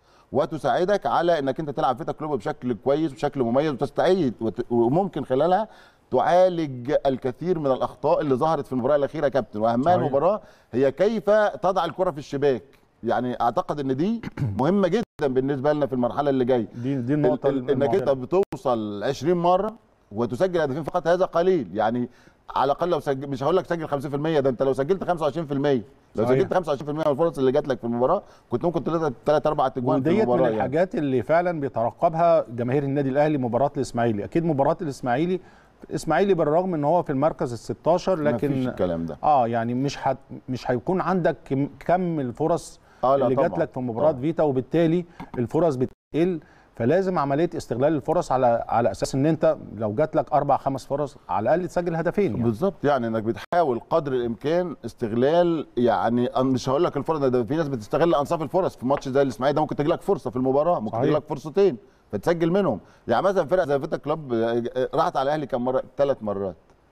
وتساعدك على انك انت تلعب فيتا كلوب بشكل كويس بشكل مميز وتستعيد وت- وممكن خلالها تعالج الكثير من الاخطاء اللي ظهرت في المباراه الاخيره يا كابتن واهمها صحيح. المباراه هي كيف تضع الكره في الشباك يعني اعتقد ان دي مهمه جدا بالنسبه لنا في المرحله اللي جايه دي دي النقطه ال- ال- انك انت المعضلة. بتوصل 20 مره وتسجل هدفين فقط هذا قليل يعني على الاقل لو سجل مش هقول لك سجل 50% ده انت لو سجلت 25% لو صحيح. سجلت 25% من الفرص اللي جات لك في المباراه كنت ممكن ثلاث ثلاث اربع تجوان في وديت من المباراه يعني. الحاجات اللي فعلا بيترقبها جماهير النادي الاهلي مباراه الاسماعيلي اكيد مباراه الاسماعيلي الاسماعيلي بالرغم ان هو في المركز ال 16 ما فيش لكن الكلام ده اه يعني مش هت مش هيكون عندك كم- كم الفرص اه لا اللي جات طبعاً. لك في مباراه طبعاً. فيتا وبالتالي الفرص بتقل فلازم عمليه استغلال الفرص على على اساس ان انت لو جات لك اربع خمس فرص على الاقل تسجل هدفين يعني. بالظبط يعني انك بتحاول قدر الامكان استغلال يعني أنا مش هقول لك الفرص ده في ناس بتستغل انصاف الفرص في ماتش زي الاسماعيلي ده ممكن تجي لك فرصه في المباراه ممكن صحيح. تجي لك فرصتين فتسجل منهم يعني مثلا فرقه زي فيتا كلوب آه، آه، راحت على الاهلي كم مره ثلاث مرات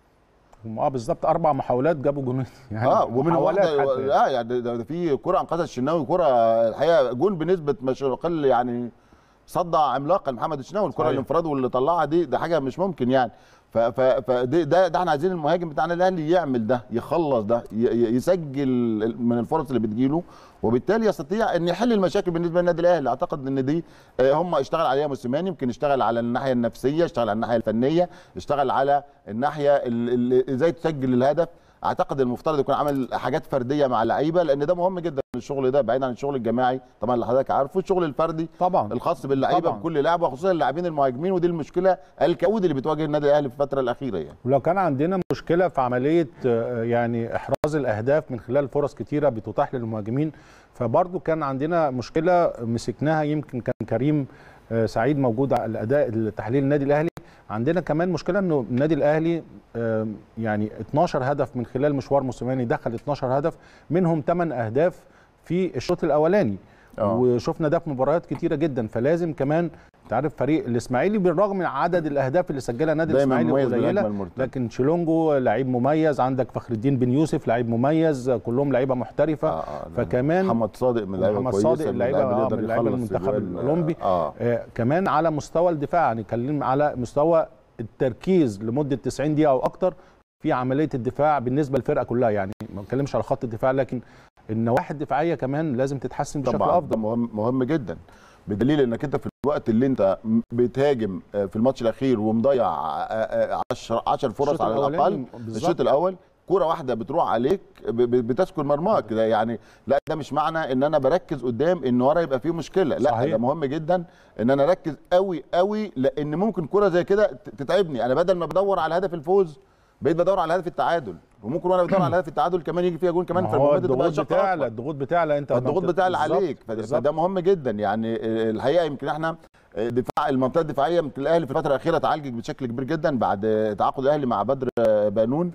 هم اه بالظبط اربع محاولات جابوا جونين يعني اه ومن محاولات واحده حتى يعني. اه يعني ده, ده في كره انقذها الشناوي كره الحقيقه جون بنسبه مش اقل يعني صدع عملاقا محمد الشناوي الكره صحيح. الانفراد واللي طلعها دي ده حاجه مش ممكن يعني ف- ف- فده ده, ده احنا عايزين المهاجم بتاعنا الاهلي يعمل ده يخلص ده ي- ي- يسجل من الفرص اللي بتجيله وبالتالي يستطيع ان يحل المشاكل بالنسبه للنادي الاهلي اعتقد ان دي آه، هم اشتغل عليها موسيماني يمكن اشتغل على الناحيه النفسيه اشتغل على الناحيه الفنيه اشتغل على الناحيه ال- ال- ازاي تسجل الهدف اعتقد المفترض يكون عمل حاجات فرديه مع اللعيبه لان ده مهم جدا الشغل ده بعيد عن الشغل الجماعي طبعا اللي حضرتك عارفه الشغل الفردي طبعا الخاص باللعيبه طبعاً. بكل لاعب وخصوصا اللاعبين المهاجمين ودي المشكله الكؤود اللي بتواجه النادي الاهلي في الفتره الاخيره يعني ولو كان عندنا مشكله في عمليه آه، يعني احراز الاهداف من خلال فرص كتيره بتتاح للمهاجمين فبرضو كان عندنا مشكله مسكناها يمكن كان كريم آه، سعيد موجود على الاداء التحليل النادي الاهلي عندنا كمان مشكله انه النادي الاهلي آه، يعني 12 هدف من خلال مشوار موسيماني دخل 12 هدف منهم 8 اهداف في الشوط الاولاني آه. وشفنا ده في مباريات كتيره جدا فلازم كمان انت عارف فريق الاسماعيلي بالرغم من عدد الاهداف اللي سجلها النادي دايما الاسماعيلي مميز قليله بالهجمه المرتده لكن شيلونجو لعيب مميز عندك فخر الدين بن يوسف لعيب مميز كلهم لعيبه محترفه آه، آه، فكمان محمد صادق من اللعيبه محمد كويسه صادق من اللعيبه اللعيبة اللي آه، يقدر من لعيبه يخلص المنتخب أجوال. الاولمبي اه آه كمان على مستوى الدفاع هنتكلم على مستوى التركيز لمده 90 دقيقه او اكتر في عمليه الدفاع بالنسبه للفرقه كلها يعني ما بتكلمش على خط الدفاع لكن النواحي الدفاعيه كمان لازم تتحسن بشكل طبعا ده افضل مهم مهم جدا بدليل انك انت في الوقت اللي انت بتهاجم في الماتش الاخير ومضيع 10 10 فرص الشوط على الأولاني الاقل بالظبط. الشوط الاول كرة واحده بتروح عليك ب- ب- بتسكن مرماك ده يعني لا ده مش معنى ان انا بركز قدام ان ورا يبقى فيه مشكله لا صحيح. ده مهم جدا ان انا اركز قوي قوي لان ممكن كرة زي كده ت- تتعبني انا بدل ما بدور على هدف الفوز بقيت بدور على هدف التعادل وممكن وانا بدور على هدف التعادل كمان يجي فيها جون كمان ما هو فالمومنت تبقى الضغوط شقة بتعلى أكبر. الضغوط بتعلى انت الضغوط ما بت- بتعلى بالظبط، عليك فده, بالظبط. فده مهم جدا يعني الحقيقه يمكن احنا دفاع المنطقه الدفاعيه يمكن الاهلي في الفتره الاخيره تعالجت بشكل كبير جدا بعد تعاقد الاهلي مع بدر بانون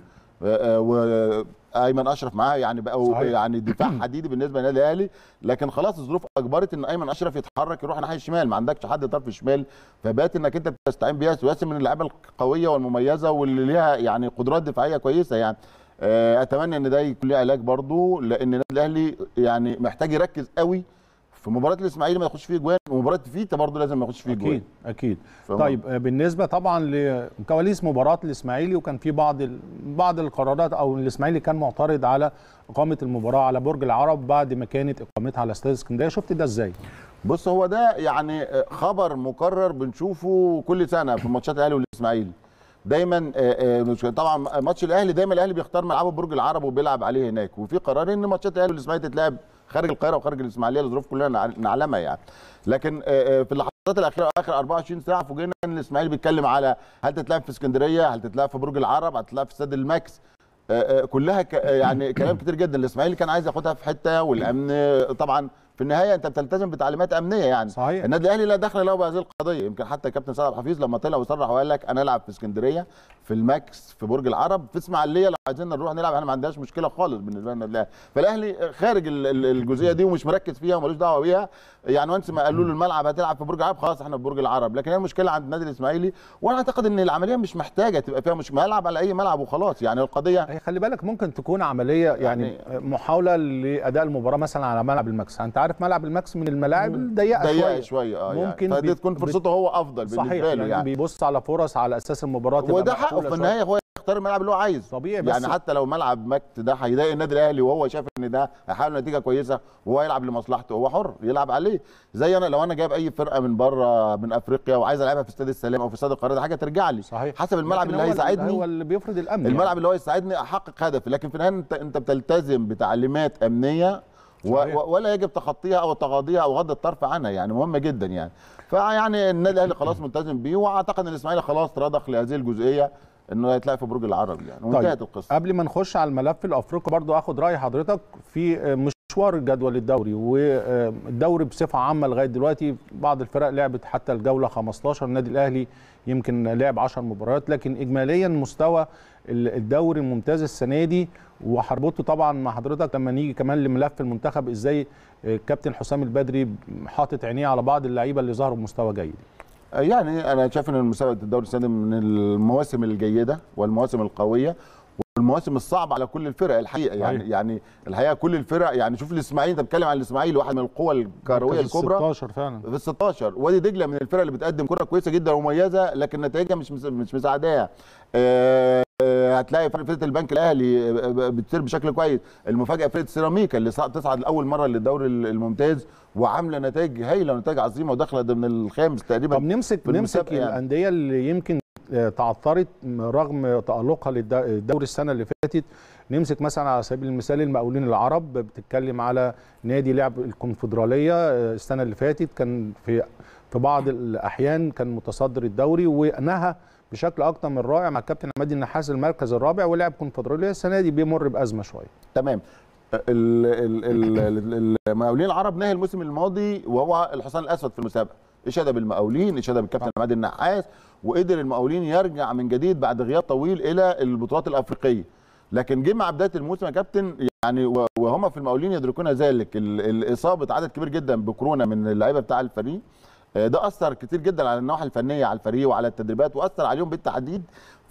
وايمن اشرف معاه يعني بقى صحيح. يعني دفاع حديدي بالنسبه للنادي الاهلي لكن خلاص الظروف اجبرت ان ايمن اشرف يتحرك يروح ناحيه الشمال ما عندكش حد طرف شمال فبات انك انت بتستعين بيها ثلاثي من اللعيبه القويه والمميزه واللي ليها يعني قدرات دفاعيه كويسه يعني آه، اتمنى ان ده يكون له علاج برضه لان النادي الاهلي يعني محتاج يركز قوي في مباراه الاسماعيلي ما يخش فيه جوان ومباراه فيتا برضه لازم ما يخش فيه جوان اكيد اكيد فهم- طيب آه، بالنسبه طبعا لكواليس مباراه الاسماعيلي وكان في بعض ال... بعض القرارات او الاسماعيلي كان معترض على اقامه المباراه على برج العرب بعد ما كانت اقامتها على استاد اسكندريه شفت ده ازاي بص هو ده يعني خبر مكرر بنشوفه كل سنه في ماتشات الاهلي والاسماعيلي دايما آه، آه، مش- طبعا ماتش الاهلي دايما الاهلي بيختار ملعبه برج العرب وبيلعب عليه هناك وفي قرار ان ماتشات الاهلي والاسماعيلي تتلعب خارج القاهره وخارج الاسماعيليه لظروف كلنا نع- نعلمها يعني لكن آه، آه، في اللحظات الاخيره اخر 24 ساعه فوجئنا ان الاسماعيلي بيتكلم على هل تتلعب في اسكندريه هل تتلعب في برج العرب هل تتلعب في استاد الماكس آه، آه، كلها ك- آه، يعني كلام كتير جدا الاسماعيلي كان عايز ياخدها في حته والامن آه، طبعا في النهايه انت بتلتزم بتعليمات امنيه يعني صحيح. النادي الاهلي لا دخل له بهذه القضيه يمكن حتى كابتن سعد عبد الحفيظ لما طلع وصرح وقال لك انا العب في اسكندريه في الماكس في برج العرب في اسماعيليه لو عايزين نروح نلعب احنا ما عندناش مشكله خالص بالنسبه لنا الاهلي فالاهلي خارج ال- ال- الجزئيه دي ومش مركز فيها وملوش دعوه بيها يعني وانس ما قالوا له الملعب هتلعب في برج العرب خلاص احنا في برج العرب لكن هي المشكله عند النادي الاسماعيلي وانا اعتقد ان العمليه مش محتاجه تبقى فيها مش ملعب على اي ملعب وخلاص يعني القضيه هي خلي بالك ممكن تكون عمليه يعني, يعني- محاوله لاداء المباراه مثلا على ملعب الماكس انت عارف ملعب الماكس من الملاعب الضيقه ضيقه شويه شويه اه ممكن يعني فدي بت- تكون بت- فرصته هو افضل صحيح بالنسبه له يعني, يعني بيبص على فرص على اساس المباراه تبقى وده حقه مقفولة في شوية. النهايه هو يختار الملعب اللي هو عايزه طبيعي بس يعني حتى لو ملعب مكت ده هيضايق النادي الاهلي وهو شايف ان ده هيحقق نتيجه كويسه وهو يلعب لمصلحته هو حر يلعب عليه زي انا لو انا جايب اي فرقه من بره من افريقيا وعايز العبها في استاد السلام او في استاد القاهره ده حاجه ترجع لي صحيح حسب الملعب لكن اللي هو هيساعدني هو اللي بيفرض الامن الملعب يعني. اللي هو يساعدني احقق هدفي لكن في النهايه انت انت بتلتزم بتعليمات امنيه و صحيح. و- ولا يجب تخطيها او تغاضيها او غض الطرف عنها يعني مهمه جدا يعني فيعني النادي الاهلي خلاص ملتزم بيه واعتقد ان الاسماعيلي خلاص رضخ لهذه الجزئيه انه هيتلعب في برج العرب يعني وانتهت طيب القصه قبل ما نخش على الملف الافريقي برضو اخد راي حضرتك في مشوار الجدول الدوري والدوري بصفه عامه لغايه دلوقتي بعض الفرق لعبت حتى الجوله 15 النادي الاهلي يمكن لعب 10 مباريات لكن اجماليا مستوى الدوري الممتاز السنه دي وهربطه طبعا مع حضرتك لما نيجي كمان لملف المنتخب ازاي الكابتن حسام البدري حاطط عينيه على بعض اللعيبه اللي ظهروا بمستوى جيد يعني انا شايف ان مسابقه الدوري السنه دي من المواسم الجيده والمواسم القويه والمواسم الصعبه على كل الفرق الحقيقه يعني صحيح. يعني الحقيقه كل الفرق يعني شوف الاسماعيلي انت بتتكلم عن الاسماعيلي واحد من القوى الكرويه الكبرى 16 فعلا في ال 16 وادي دجله من الفرق اللي بتقدم كره كويسه جدا ومميزه لكن نتائجها مش مس- مش مساعداها آه، آه، هتلاقي فرقه البنك الاهلي آه، بتسير بشكل كويس المفاجاه فرقه سيراميكا اللي صع- تصعد لاول مره للدوري الممتاز وعامله نتائج هايله ونتائج عظيمه وداخله ضمن الخامس تقريبا طب نمسك في نمسك المسابقة يعني. الانديه اللي يمكن آه، تعثرت رغم تألقها للدوري السنه اللي فاتت نمسك مثلا على سبيل المثال المقاولين العرب بتتكلم على نادي لعب الكونفدراليه آه، السنه اللي فاتت كان في في بعض الاحيان كان متصدر الدوري ونهى بشكل اكتر من رائع مع الكابتن عماد النحاس المركز الرابع ولعب كونفدراليه السنه دي بيمر بازمه شويه تمام ال- ال- ال- ال- المقاولين العرب نهى الموسم الماضي وهو الحصان الاسود في المسابقه اشاد بالمقاولين اشاد بالكابتن عماد النحاس وقدر المقاولين يرجع من جديد بعد غياب طويل الى البطولات الافريقيه لكن جه مع بدايه الموسم يا كابتن يعني و- وهم في المقاولين يدركون ذلك ال- الاصابه عدد كبير جدا بكورونا من اللعيبه بتاع الفريق آه، ده اثر كتير جدا على النواحي الفنيه على الفريق وعلى التدريبات واثر عليهم بالتحديد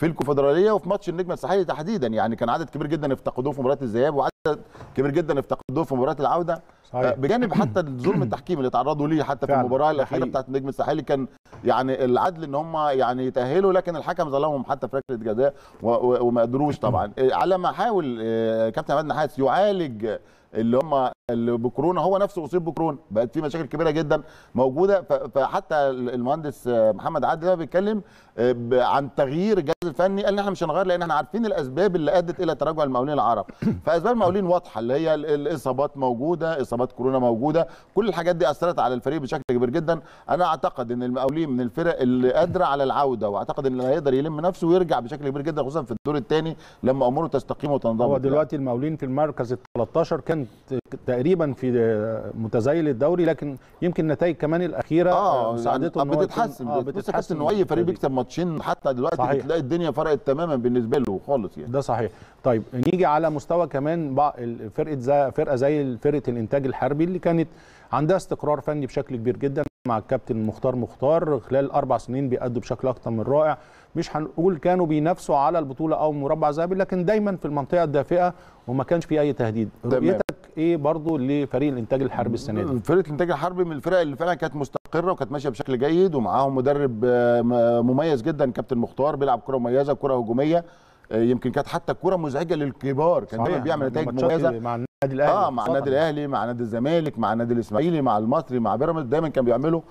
في الكونفدراليه وفي ماتش النجم الساحلي تحديدا يعني كان عدد كبير جدا افتقدوه في مباراه الذهاب وعدد كبير جدا افتقدوه في مباراه العوده صحيح. آه، بجانب حتى الظلم التحكيمي اللي تعرضوا ليه حتى في فعلا، المباراه ده الاخيره حقيقي. بتاعت النجم الساحلي كان يعني العدل ان هم يعني يتاهلوا لكن الحكم ظلمهم حتى في ركله جزاء و- و- وما قدروش طبعا آه، على ما حاول آه، كابتن عماد نحاس يعالج اللي هم اللي بكورونا هو نفسه اصيب بكورونا بقت في مشاكل كبيره جدا موجوده ف- فحتى المهندس آه، محمد عادل ده بيتكلم آه، ب- عن تغيير الجهاز الفني قال ان احنا مش هنغير لان احنا عارفين الاسباب اللي ادت الى تراجع المقاولين العرب فاسباب المقاولين واضحه اللي هي ال- الاصابات موجوده اصابات كورونا موجوده كل الحاجات دي اثرت على الفريق بشكل كبير جدا انا اعتقد ان المقاولين من الفرق اللي قادره على العوده واعتقد ان هيقدر يلم نفسه ويرجع بشكل كبير جدا خصوصا في الدور الثاني لما اموره تستقيم وتنضبط هو دلوقتي المقاولين في المركز ال 13 كان ت- تقريبا في متزايل الدوري لكن يمكن النتائج كمان الاخيره اه مساعدته يعني إن هو يكون- بتتحسن اه بص يا كابتن انه اي فريق بيكسب ماتشين حتى دلوقتي صحيح. بتلاقي الدنيا فرقت تماما بالنسبه له خالص يعني ده صحيح طيب نيجي على مستوى كمان بع- فرقه زي فرقه زي فرقه الانتاج الحربي اللي كانت عندها استقرار فني بشكل كبير جدا مع الكابتن مختار مختار خلال اربع سنين بيأدوا بشكل اكتر من رائع مش هنقول كانوا بينافسوا على البطوله او مربع ذهبي لكن دايما في المنطقه الدافئه وما كانش في اي تهديد تمام. رؤيتك ايه برضو لفريق الانتاج الحربي السنه دي فرقه الانتاج الحربي من الفرق اللي فعلا كانت مستقره وكانت ماشيه بشكل جيد ومعاهم مدرب آه، م- مميز جدا كابتن مختار بيلعب كره مميزه كره هجوميه آه، يمكن كانت حتى كره مزعجه للكبار كان دايما بيعمل نتائج ماتشات مميزه مع النادي الاهلي اه مع النادي الاهلي مع نادي الزمالك مع النادي الاسماعيلي مع المصري مع بيراميدز دايما كان بيعملوا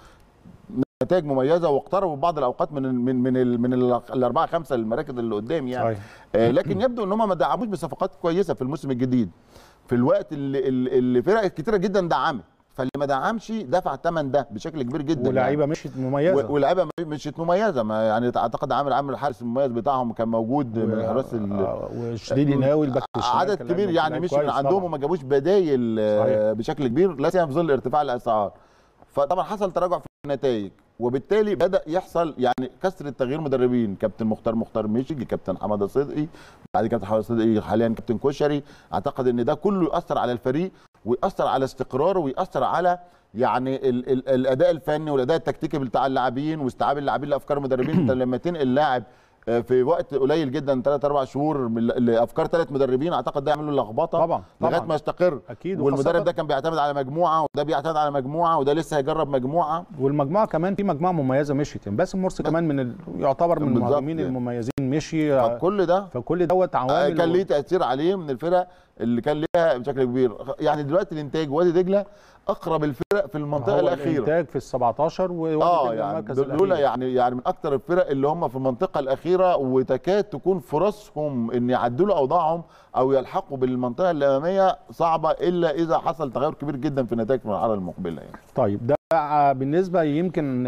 نتائج مميزه واقتربوا في بعض الاوقات من من من ال- من ال- الاربعه خمسه المراكز اللي قدام يعني صحيح. آه لكن يبدو ان هم ما دعموش بصفقات كويسه في الموسم الجديد في الوقت اللي, اللي اللي فرق كتيره جدا دعمت فاللي ما دعمش دفع الثمن ده بشكل كبير جدا ولاعيبه مشيت مميزه و- ولاعيبه مشيت مميزه ما يعني اعتقد عامر عامر الحارس المميز بتاعهم كان موجود من حراس ال- آه، وشديدي ناوي الباك الشمال عدد كان كبير لعيب- يعني لعيب مشي من كويس عندهم طبعاً. وما جابوش بدايل آه، بشكل كبير لا سيما في ظل ارتفاع الاسعار فطبعا حصل تراجع في النتائج وبالتالي بدا يحصل يعني كثره تغيير مدربين كابتن مختار مختار مشي جه كابتن حماده صدقي بعد كابتن حماده صدقي حاليا كابتن كشري اعتقد ان ده كله ياثر على الفريق ويأثر على استقراره ويأثر على يعني ال ال الاداء الفني والاداء التكتيكي بتاع اللاعبين واستيعاب اللاعبين لافكار المدربين انت لما تنقل لاعب آه، في وقت قليل جدا ثلاث اربع شهور من- لافكار ثلاث مدربين اعتقد ده يعمل له لخبطه طبعا لغايه طبعا ما يستقر اكيد والمدرب وخاصة- ده كان بيعتمد على مجموعه وده بيعتمد على مجموعه وده لسه هيجرب مجموعه والمجموعه كمان في مجموعه مميزه مشيت باسم مرسي كمان من ال... يعتبر من بالظبط المهاجمين يعني. المميزين مشي فكل ده فكل دوت آه، عوامل كان و- ليه تاثير عليه من الفرق اللي كان ليها بشكل كبير يعني دلوقتي الانتاج وادي دجله اقرب الفرق في المنطقه هو الاخيره الانتاج في ال 17 ووادي اه دجلة يعني المركز دول الأخير. يعني يعني من اكتر الفرق اللي هم في المنطقه الاخيره وتكاد تكون فرصهم ان يعدلوا اوضاعهم او يلحقوا بالمنطقه الاماميه صعبه الا اذا حصل تغير كبير جدا في النتائج في المرحله المقبله يعني طيب ده بالنسبه يمكن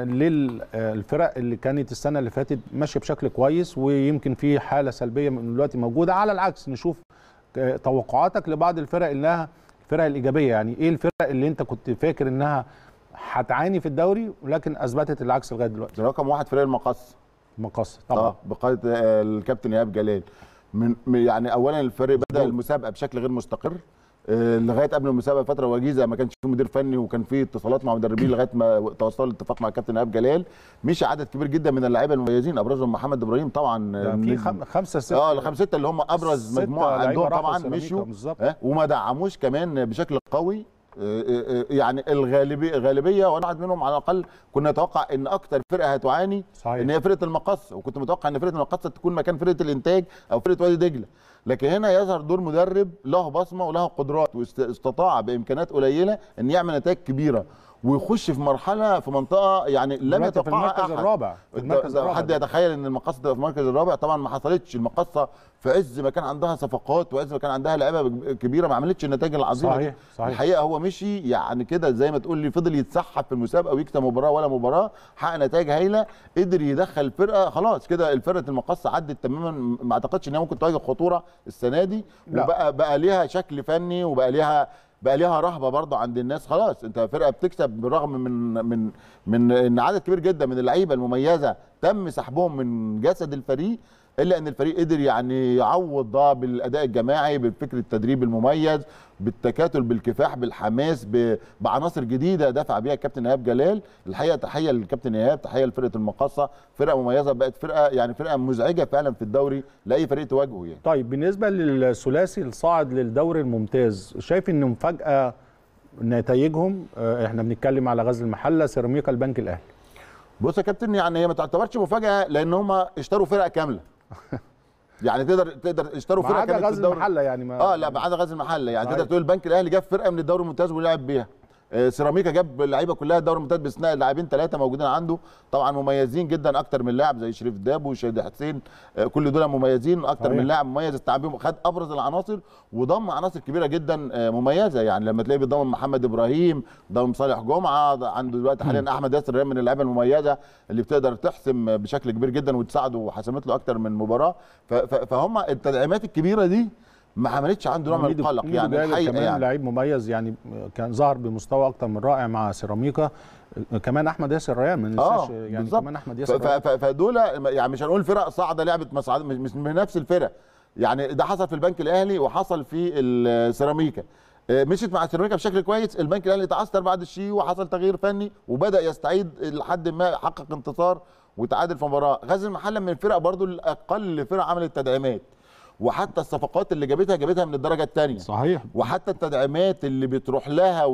للفرق اللي كانت السنه اللي فاتت ماشيه بشكل كويس ويمكن في حاله سلبيه من دلوقتي موجوده على العكس نشوف آه، توقعاتك لبعض الفرق انها الفرق الايجابيه يعني ايه الفرق اللي انت كنت فاكر انها هتعاني في الدوري ولكن اثبتت العكس لغايه دلوقتي رقم واحد فريق المقص مقص طبعا طبعا بقياده آه، الكابتن ايهاب جلال من من- يعني اولا الفريق بدا مظبوط. المسابقه بشكل غير مستقر آه، لغايه قبل المسابقه فتره وجيزه ما كانش في مدير فني وكان في اتصالات مع مدربين لغايه ما توصلوا لاتفاق مع الكابتن ايهاب جلال مشي عدد كبير جدا من اللعيبه المميزين ابرزهم محمد ابراهيم طبعا ده آه، في نجم. خم... خمسه ستة اه الخمسه سته اللي هم ابرز ستة مجموعه لعيبة عندهم راحوا طبعا سيراميكا مشوا بالظبط. آه، وما دعموش كمان بشكل قوي آه، آه، آه، يعني الغالبيه غالبيه وانا واحد منهم على الاقل كنا نتوقع ان اكتر فرقه هتعاني صحيح. ان هي فرقه المقص وكنت متوقع ان فرقه المقص تكون مكان فرقه الانتاج او فرقه وادي دجله لكن هنا يظهر دور مدرب له بصمه وله قدرات واستطاع بامكانيات قليله ان يعمل نتائج كبيره ويخش في مرحله في منطقه يعني لم دلوقتي في يتوقعها المركز أحد. الرابع في المركز ده- الرابع حد يتخيل ان المقصه تبقى في المركز الرابع طبعا ما حصلتش المقصه في عز ما كان عندها صفقات وعز ما كان عندها لعيبه كبيره ما عملتش النتائج العظيمه صحيح، دي. صحيح. الحقيقه هو مشي يعني كده زي ما تقول لي فضل يتسحب في المسابقه ويكسب مباراه ولا مباراه حقق نتائج هايله قدر يدخل الفرقه خلاص كده الفرقه المقصه عدت تماما ما اعتقدش ان هي ممكن تواجه خطوره السنه دي لا. وبقى بقى ليها شكل فني وبقى ليها بقى ليها رهبه برضه عند الناس خلاص انت فرقه بتكسب بالرغم من من من ان عدد كبير جدا من اللعيبه المميزه تم سحبهم من جسد الفريق الا ان الفريق قدر يعني يعوض ده بالاداء الجماعي بالفكر التدريب المميز بالتكاتل بالكفاح بالحماس ب- بعناصر جديده دفع بيها الكابتن ايهاب جلال الحقيقه تحيه للكابتن ايهاب تحيه لفرقه المقاصه فرقه مميزه بقت فرقه يعني فرقه مزعجه فعلا في الدوري لاي فريق تواجهه يعني طيب بالنسبه للثلاثي الصاعد للدوري الممتاز شايف ان مفاجاه نتائجهم آه، احنا بنتكلم على غزل المحله سيراميكا البنك الاهلي بص يا كابتن يعني هي ما تعتبرش مفاجاه لان هم اشتروا فرقه كامله يعني تقدر تقدر اشتروا ما فرقه عدا كامله في غزل الدوري المحله يعني ما اه لا ما عدا غزل المحله يعني صحيح. تقدر تقول البنك الاهلي جاب فرقه من الدوري الممتاز ولعب بيها آه، سيراميكا جاب اللعيبه كلها الدوري الممتاز باستثناء لاعبين ثلاثه موجودين عنده طبعا مميزين جدا اكتر من لاعب زي شريف داب وشادي حسين آه، كل دول مميزين اكتر صحيح. من لاعب مميز استعان بيهم خد ابرز العناصر وضم عناصر كبيره جدا آه، مميزه يعني لما تلاقيه بيضم محمد ابراهيم ضم صالح جمعه ض- عنده دلوقتي حاليا احمد ياسر ريان من اللعيبه المميزه اللي بتقدر تحسم بشكل كبير جدا وتساعده وحسمت له اكتر من مباراه ف- ف- فهم التدعيمات الكبيره دي ما عملتش عنده نوع من ميدو- القلق ميدو يعني جالب الحقيقه كمان يعني لعيب مميز يعني كان ظهر بمستوى اكتر من رائع مع سيراميكا آه، كمان احمد ياسر ريان ما ننساش اه يعني بالظبط كمان احمد ف- ياسر ف- ريان ف- فدول يعني مش هنقول فرق صاعده لعبت مصعد مش مش من نفس الفرق يعني ده حصل في البنك الاهلي وحصل في السيراميكا آه، مشيت مع السيراميكا بشكل كويس البنك الاهلي تعثر بعد الشيء وحصل تغيير فني وبدا يستعيد لحد ما حقق انتصار وتعادل في مباراه غزل المحله من الفرق برضو الاقل فرق عملت تدعيمات وحتى الصفقات اللي جابتها جابتها من الدرجه الثانيه صحيح وحتى التدعيمات اللي بتروح لها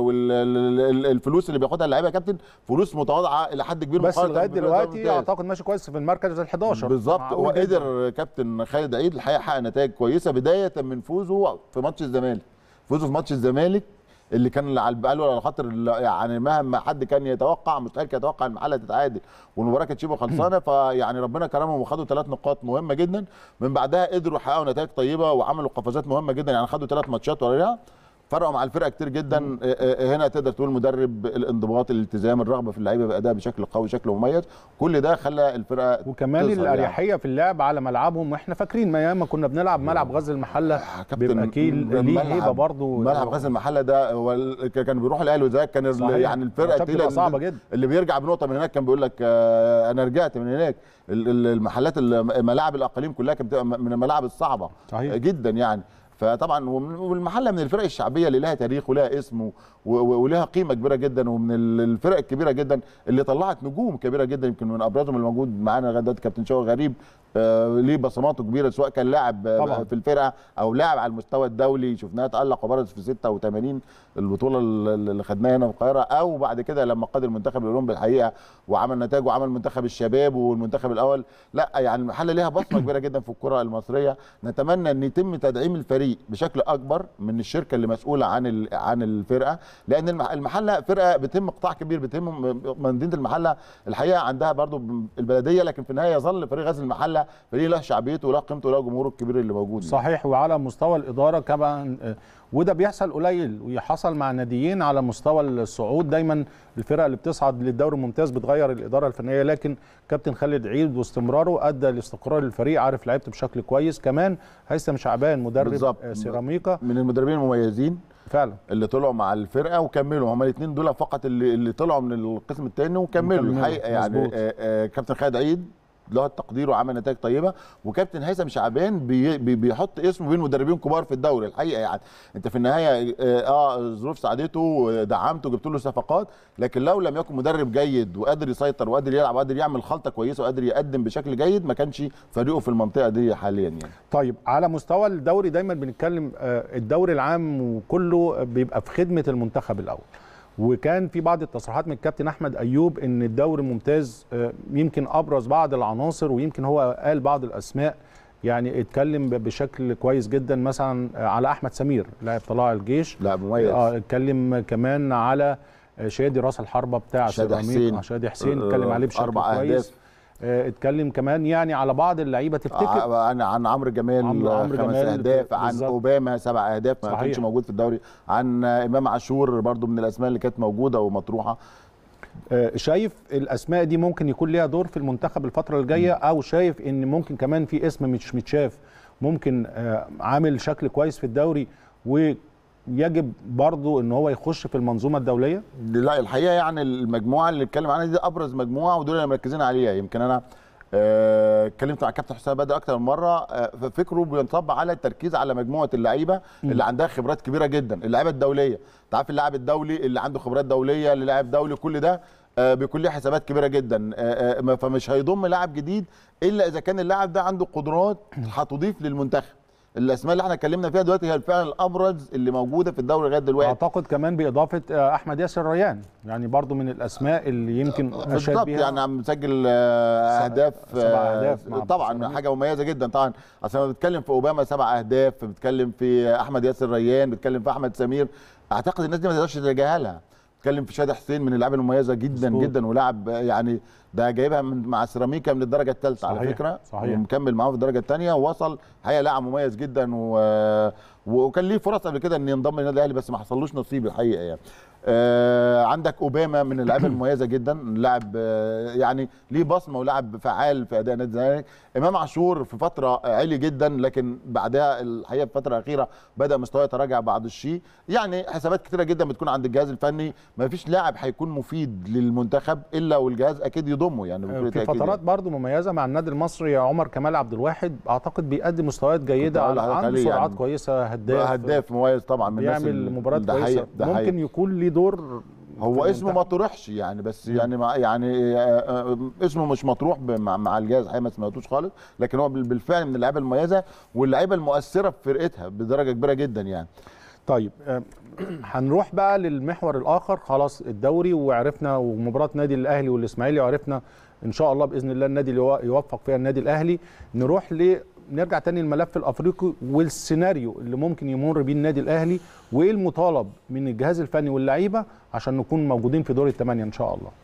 والفلوس اللي بياخدها اللعيبه يا كابتن فلوس متواضعه الى حد كبير بس مقارنة لغايه بالفرق دلوقتي الممتاز. اعتقد ماشي كويس في المركز ال 11 بالظبط معقول هو جداً. قدر كابتن خالد عيد الحقيقه حقق نتائج كويسه بدايه من فوزه في ماتش الزمالك فوزه في ماتش الزمالك اللي كان على قالوا على خاطر ال- يعني مهما حد كان يتوقع مستحيل كان يتوقع المحله تتعادل والمباراه كانت شبه خلصانه فيعني ربنا كرمهم وخدوا ثلاث نقاط مهمه جدا من بعدها قدروا يحققوا نتائج طيبه وعملوا قفزات مهمه جدا يعني خدوا ثلاث ماتشات ورا فرقوا مع الفرقه كتير جدا آه، آه، هنا تقدر تقول مدرب الانضباط الالتزام الرغبه في اللعيبه باداء بشكل قوي شكل مميز كل ده خلى الفرقه وكمان تظهر يعني. الاريحيه في اللعب على ملعبهم واحنا فاكرين ما ياما كنا بنلعب ملعب غزل المحله بيبقى كيل ليه ملعب- هيبه برضه ملعب غزل المحله ده هو ال- كان بيروح الاهلي والزمالك كان ال- صحيح. يعني الفرقه ماتشات بتبقى التقيله صعبة اللي- جدا. اللي بيرجع بنقطه من هناك كان بيقول لك آه، انا رجعت من هناك ال- ال- المحلات ال- ملاعب الاقاليم كلها كانت بتبقى من الملاعب الصعبه صحيح. جدا يعني فطبعا ومن- والمحله من الفرق الشعبيه اللي لها تاريخ ولها اسم و- و- ولها قيمه كبيره جدا ومن ال- الفرق الكبيره جدا اللي طلعت نجوم كبيره جدا يمكن من ابرزهم الموجود معانا لغايه دلوقتي كابتن شوقي غريب آه، ليه بصماته كبيره سواء كان لاعب آه، طبعاً. في الفرقه او لاعب على المستوى الدولي شفناه تالق وبرز في 86 البطوله اللي اللي خدناها هنا في القاهره او بعد كده لما قاد المنتخب الاولمبي الحقيقه وعمل نتائج وعمل منتخب الشباب والمنتخب الاول لا يعني المحله ليها بصمه كبيره جدا في الكره المصريه نتمنى ان يتم تدعيم الفريق بشكل اكبر من الشركه اللي مسؤوله عن ال- عن الفرقه لان المح- المحله فرقه بتهم قطاع كبير بتهم م- مدينه المحله الحقيقه عندها برضو البلديه لكن في النهايه يظل فريق غزل المحله فريق له شعبيته وله قيمته وله جمهوره الكبير اللي موجود صحيح وعلى مستوى الاداره كمان آه، وده بيحصل قليل وحصل مع ناديين على مستوى الصعود دايما الفرق اللي بتصعد للدوري الممتاز بتغير الاداره الفنيه لكن كابتن خالد عيد واستمراره ادى لاستقرار الفريق عارف لعيبته بشكل كويس كمان هيثم شعبان مدرب بالظبط. آه، سيراميكا من المدربين المميزين فعلا اللي طلعوا مع الفرقه وكملوا هما الاثنين دول فقط اللي اللي طلعوا من القسم الثاني وكملوا وكملوا، الحقيقه يعني مظبوط. آه، آه، كابتن خالد عيد له التقدير وعمل نتائج طيبه وكابتن هيثم شعبان بي بي بيحط اسمه بين مدربين كبار في الدوري الحقيقه يعني انت في النهايه اه آه، الظروف ساعدته دعمته جبت له صفقات لكن لو لم يكن مدرب جيد وقادر يسيطر وقادر يلعب وقادر يعمل خلطه كويسه وقادر يقدم بشكل جيد ما كانش فريقه في المنطقه دي حاليا يعني طيب على مستوى الدوري دايما بنتكلم آه، الدوري العام وكله بيبقى في خدمه المنتخب الاول وكان في بعض التصريحات من الكابتن احمد ايوب ان الدوري ممتاز آه، يمكن ابرز بعض العناصر ويمكن هو قال بعض الاسماء يعني اتكلم ب- بشكل كويس جدا مثلا آه، على احمد سمير لاعب طلائع الجيش لاعب مميز اه اتكلم كمان على آه، شادي راس الحربه بتاع شادي سيراميكا. حسين. آه، شادي حسين آه، اتكلم عليه بشكل أربع كويس أهداف. آه، اتكلم كمان يعني على بعض اللعيبه تفتكر ع- عن عن عمرو جمال عمرو- عمرو خمس جمال اهداف عن بالظبط. اوباما سبع اهداف ما صحيح. كانش موجود في الدوري عن امام عاشور برضو من الاسماء اللي كانت موجوده ومطروحه آه، شايف الاسماء دي ممكن يكون ليها دور في المنتخب الفتره الجايه او شايف ان ممكن كمان في اسم مش متشاف ممكن آه، عامل شكل كويس في الدوري ويجب برضه ان هو يخش في المنظومه الدوليه لا الحقيقه يعني المجموعه اللي اتكلم عنها دي ابرز مجموعه ودول اللي مركزين عليها يمكن انا آه، اتكلمت مع كابتن حسام بدر اكتر من مره آه، ففكره بينصب على التركيز على مجموعه اللعيبه اللي عندها خبرات كبيره جدا اللعيبه الدوليه انت عارف اللاعب الدولي اللي عنده خبرات دوليه اللي لاعب دولي كل ده آه، بيكون له حسابات كبيره جدا آه، آه، ما- فمش هيضم لاعب جديد الا اذا كان اللاعب ده عنده قدرات هتضيف للمنتخب الاسماء اللي احنا اتكلمنا فيها دلوقتي هي فعلا الابرز اللي موجوده في الدوري لغايه دلوقتي اعتقد كمان باضافه آه، احمد ياسر ريان يعني برضو من الاسماء اللي يمكن اشاد بالظبط بيها يعني عم مسجل آه، اهداف سبع آه، أهداف مع طبعا برشلونة. حاجه مميزه جدا طبعا اصل لما بتتكلم في اوباما سبع اهداف بتتكلم في احمد ياسر ريان بتتكلم في احمد سمير اعتقد الناس دي ما تقدرش تتجاهلها بتتكلم في شادي حسين من اللعيبه المميزه جدا مظبوط. جدا ولاعب آه، يعني ده جايبها من مع سيراميكا من الدرجه الثالثه على صحيح، فكره صحيح. ومكمل معاه في الدرجه الثانيه ووصل حقيقه لاعب مميز جدا و... وكان ليه فرص قبل كده ان ينضم للنادي الاهلي بس ما حصلوش نصيب الحقيقه يعني آه عندك اوباما من اللعيبه المميزه جدا لاعب آه يعني ليه بصمه ولاعب فعال في اداء نادي الزمالك امام عاشور في فتره عالي جدا لكن بعدها الحقيقه في الفتره الاخيره بدا مستواه يتراجع بعض الشيء يعني حسابات كتيره جدا بتكون عند الجهاز الفني ما فيش لاعب هيكون مفيد للمنتخب الا والجهاز اكيد يضمه يعني بكل في تأكيد فترات برضو مميزه مع النادي المصري عمر كمال عبد الواحد اعتقد بيقدم مستويات جيده هقول لحضرتك عنده عليه سرعات يعني. كويسه هداف هداف مميز طبعا من الناس بيعمل اللي- مباريات ده كويسه حقيقة، ده حقيقة. ممكن يكون ليه دور هو في اسمه ما المنتخب. طرحش يعني بس يعني مع يعني آه، آه، اسمه مش مطروح ب- مع, مع الجهاز الحقيقه ما سمعتوش خالص لكن هو بال- بالفعل من اللعيبه المميزه واللعيبه المؤثره في فرقتها بدرجه كبيره جدا يعني طيب آه، هنروح بقى للمحور الاخر خلاص الدوري وعرفنا ومباراه نادي الاهلي والاسماعيلي وعرفنا ان شاء الله باذن الله النادي اللي يو- يوفق فيها النادي الاهلي نروح ل نرجع تاني للملف الافريقي والسيناريو اللي ممكن يمر بيه النادي الاهلي وايه المطالب من الجهاز الفني واللعيبه عشان نكون موجودين في دور الثمانيه ان شاء الله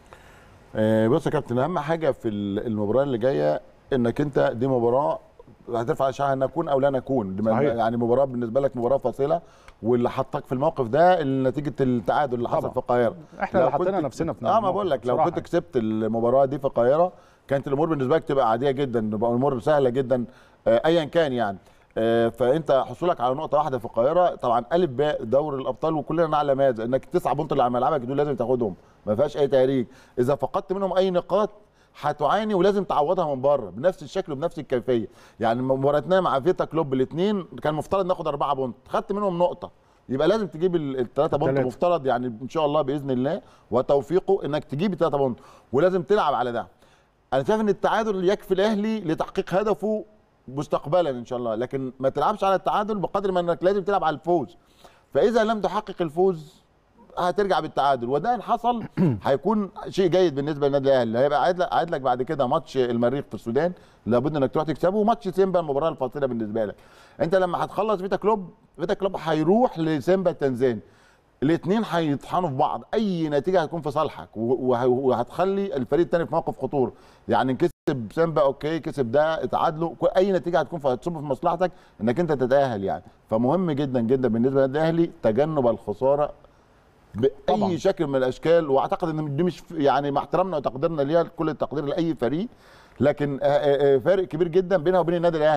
آه، بص يا كابتن اهم حاجه في ال- المباراه اللي جايه انك انت دي مباراه هترفع شعار نكون او لا نكون دي صحيح. يعني مباراه بالنسبه لك مباراه فاصله واللي حطك في الموقف ده نتيجه التعادل اللي حصل طبعا. في القاهره احنا لو اللي حطينا كنت- نفسنا في اه ما الموقف بقول لك لو بصراحة. كنت كسبت المباراه دي في القاهره كانت الامور بالنسبه لك تبقى عاديه جدا تبقى الامور سهله جدا آه، ايا كان يعني آه، فانت حصولك على نقطه واحده في القاهره طبعا الف باء دوري الابطال وكلنا نعلم هذا انك تسعه بونت اللي على ملعبك دول لازم تاخدهم ما فيهاش اي تهريج اذا فقدت منهم اي نقاط هتعاني ولازم تعوضها من بره بنفس الشكل وبنفس الكيفيه يعني مباراتنا مع فيتا كلوب الاثنين كان مفترض ناخد اربعه بونت خدت منهم نقطه يبقى لازم تجيب الثلاثه بونت التلاتة. مفترض يعني ان شاء الله باذن الله وتوفيقه انك تجيب الثلاثه بونت ولازم تلعب على ده انا شايف ان التعادل يكفي الاهلي لتحقيق هدفه مستقبلا ان شاء الله لكن ما تلعبش على التعادل بقدر ما انك لازم تلعب على الفوز فاذا لم تحقق الفوز هترجع بالتعادل وده ان حصل هيكون شيء جيد بالنسبه للنادي الاهلي هيبقى قاعد لك قاعد لك بعد كده ماتش المريخ في السودان لابد انك تروح تكسبه وماتش سيمبا المباراه الفاصله بالنسبه لك انت لما هتخلص فيتا كلوب فيتا كلوب هيروح لسيمبا التنزاني الاثنين هيطحنوا في بعض اي نتيجه هتكون في صالحك و- وه- وهتخلي الفريق الثاني في موقف خطوره يعني كسب سيمبا اوكي كسب ده اتعادلوا كل- اي نتيجه هتكون في هتصب في مصلحتك انك انت تتاهل يعني فمهم جدا جدا بالنسبه للنادي الاهلي تجنب الخساره باي طبعاً. شكل من الاشكال واعتقد ان دي مش يعني مع احترامنا وتقديرنا ليها كل التقدير لاي فريق لكن آه، آه، آه، فارق كبير جدا بينها وبين النادي الاهلي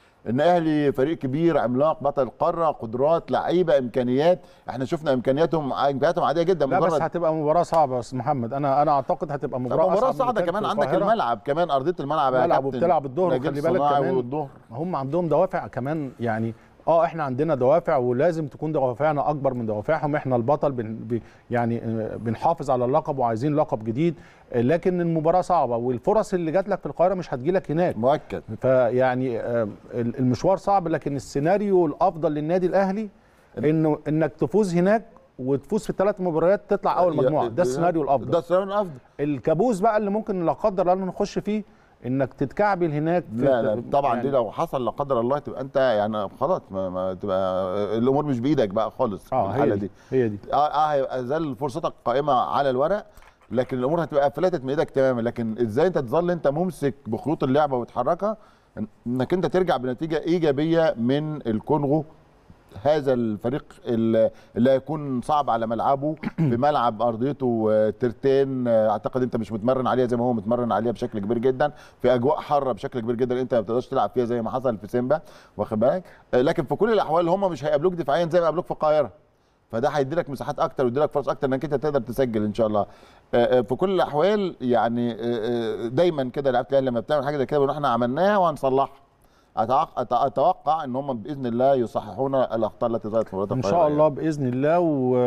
الاهلي فريق كبير عملاق بطل القاره قدرات لعيبه امكانيات احنا شفنا امكانياتهم امكانياتهم عاديه جدا لا بس مجرد هتبقى مباراه صعبه يا استاذ محمد انا انا اعتقد هتبقى مباراه مباراه أصعب من صعبه اللي كانت كمان في عندك القاهرة. الملعب كمان ارضيه الملعب يا ملعب كابتن. وبتلعب الظهر نجيب وخلي بالك صناعي كمان والظهر هم عندهم دوافع كمان يعني اه احنا عندنا دوافع ولازم تكون دوافعنا اكبر من دوافعهم احنا البطل بن ب- يعني آه، بنحافظ على اللقب وعايزين لقب جديد آه، لكن المباراه صعبه والفرص اللي جات لك في القاهره مش هتجيلك هناك مؤكد فيعني آه، المشوار صعب لكن السيناريو الافضل للنادي الاهلي انه انك تفوز هناك وتفوز في الثلاث مباريات تطلع اول مجموعه ده السيناريو الافضل ده السيناريو الافضل الكابوس بقى اللي ممكن لا قدر الله نخش فيه انك تتكعبل هناك في لا لا طبعا يعني دي لو حصل لا قدر الله تبقى انت يعني خلاص ما, ما تبقى الامور مش بايدك بقى خالص في اه هي الحاله دي, دي هي دي اه اه هيبقى زال فرصتك قائمه على الورق لكن الامور هتبقى فلتت من ايدك تماما لكن ازاي انت تظل انت ممسك بخيوط اللعبه وتحركها انك انت ترجع بنتيجه ايجابيه من الكونغو هذا الفريق اللي اللي هيكون صعب على ملعبه في ملعب ارضيته آه، ترتين آه، اعتقد انت مش متمرن عليها زي ما هو متمرن عليها بشكل كبير جدا في اجواء حاره بشكل كبير جدا انت ما بتقدرش تلعب فيها زي ما حصل في سيمبا واخد بالك آه، لكن في كل الاحوال هم مش هيقابلوك دفاعيا زي ما قابلوك في القاهره فده هيدي لك مساحات اكتر ويدي لك فرص اكتر انك انت تقدر تسجل ان شاء الله آه، آه، في كل الاحوال يعني آه، آه، دايما كده لعيبه الاهلي لما بتعمل حاجه زي كده بنقول احنا عملناها وهنصلحها أتوقع- أت- اتوقع ان هم باذن الله يصححون الاخطاء التي ظهرت في مباراه ان القاهرة شاء يعني. الله باذن الله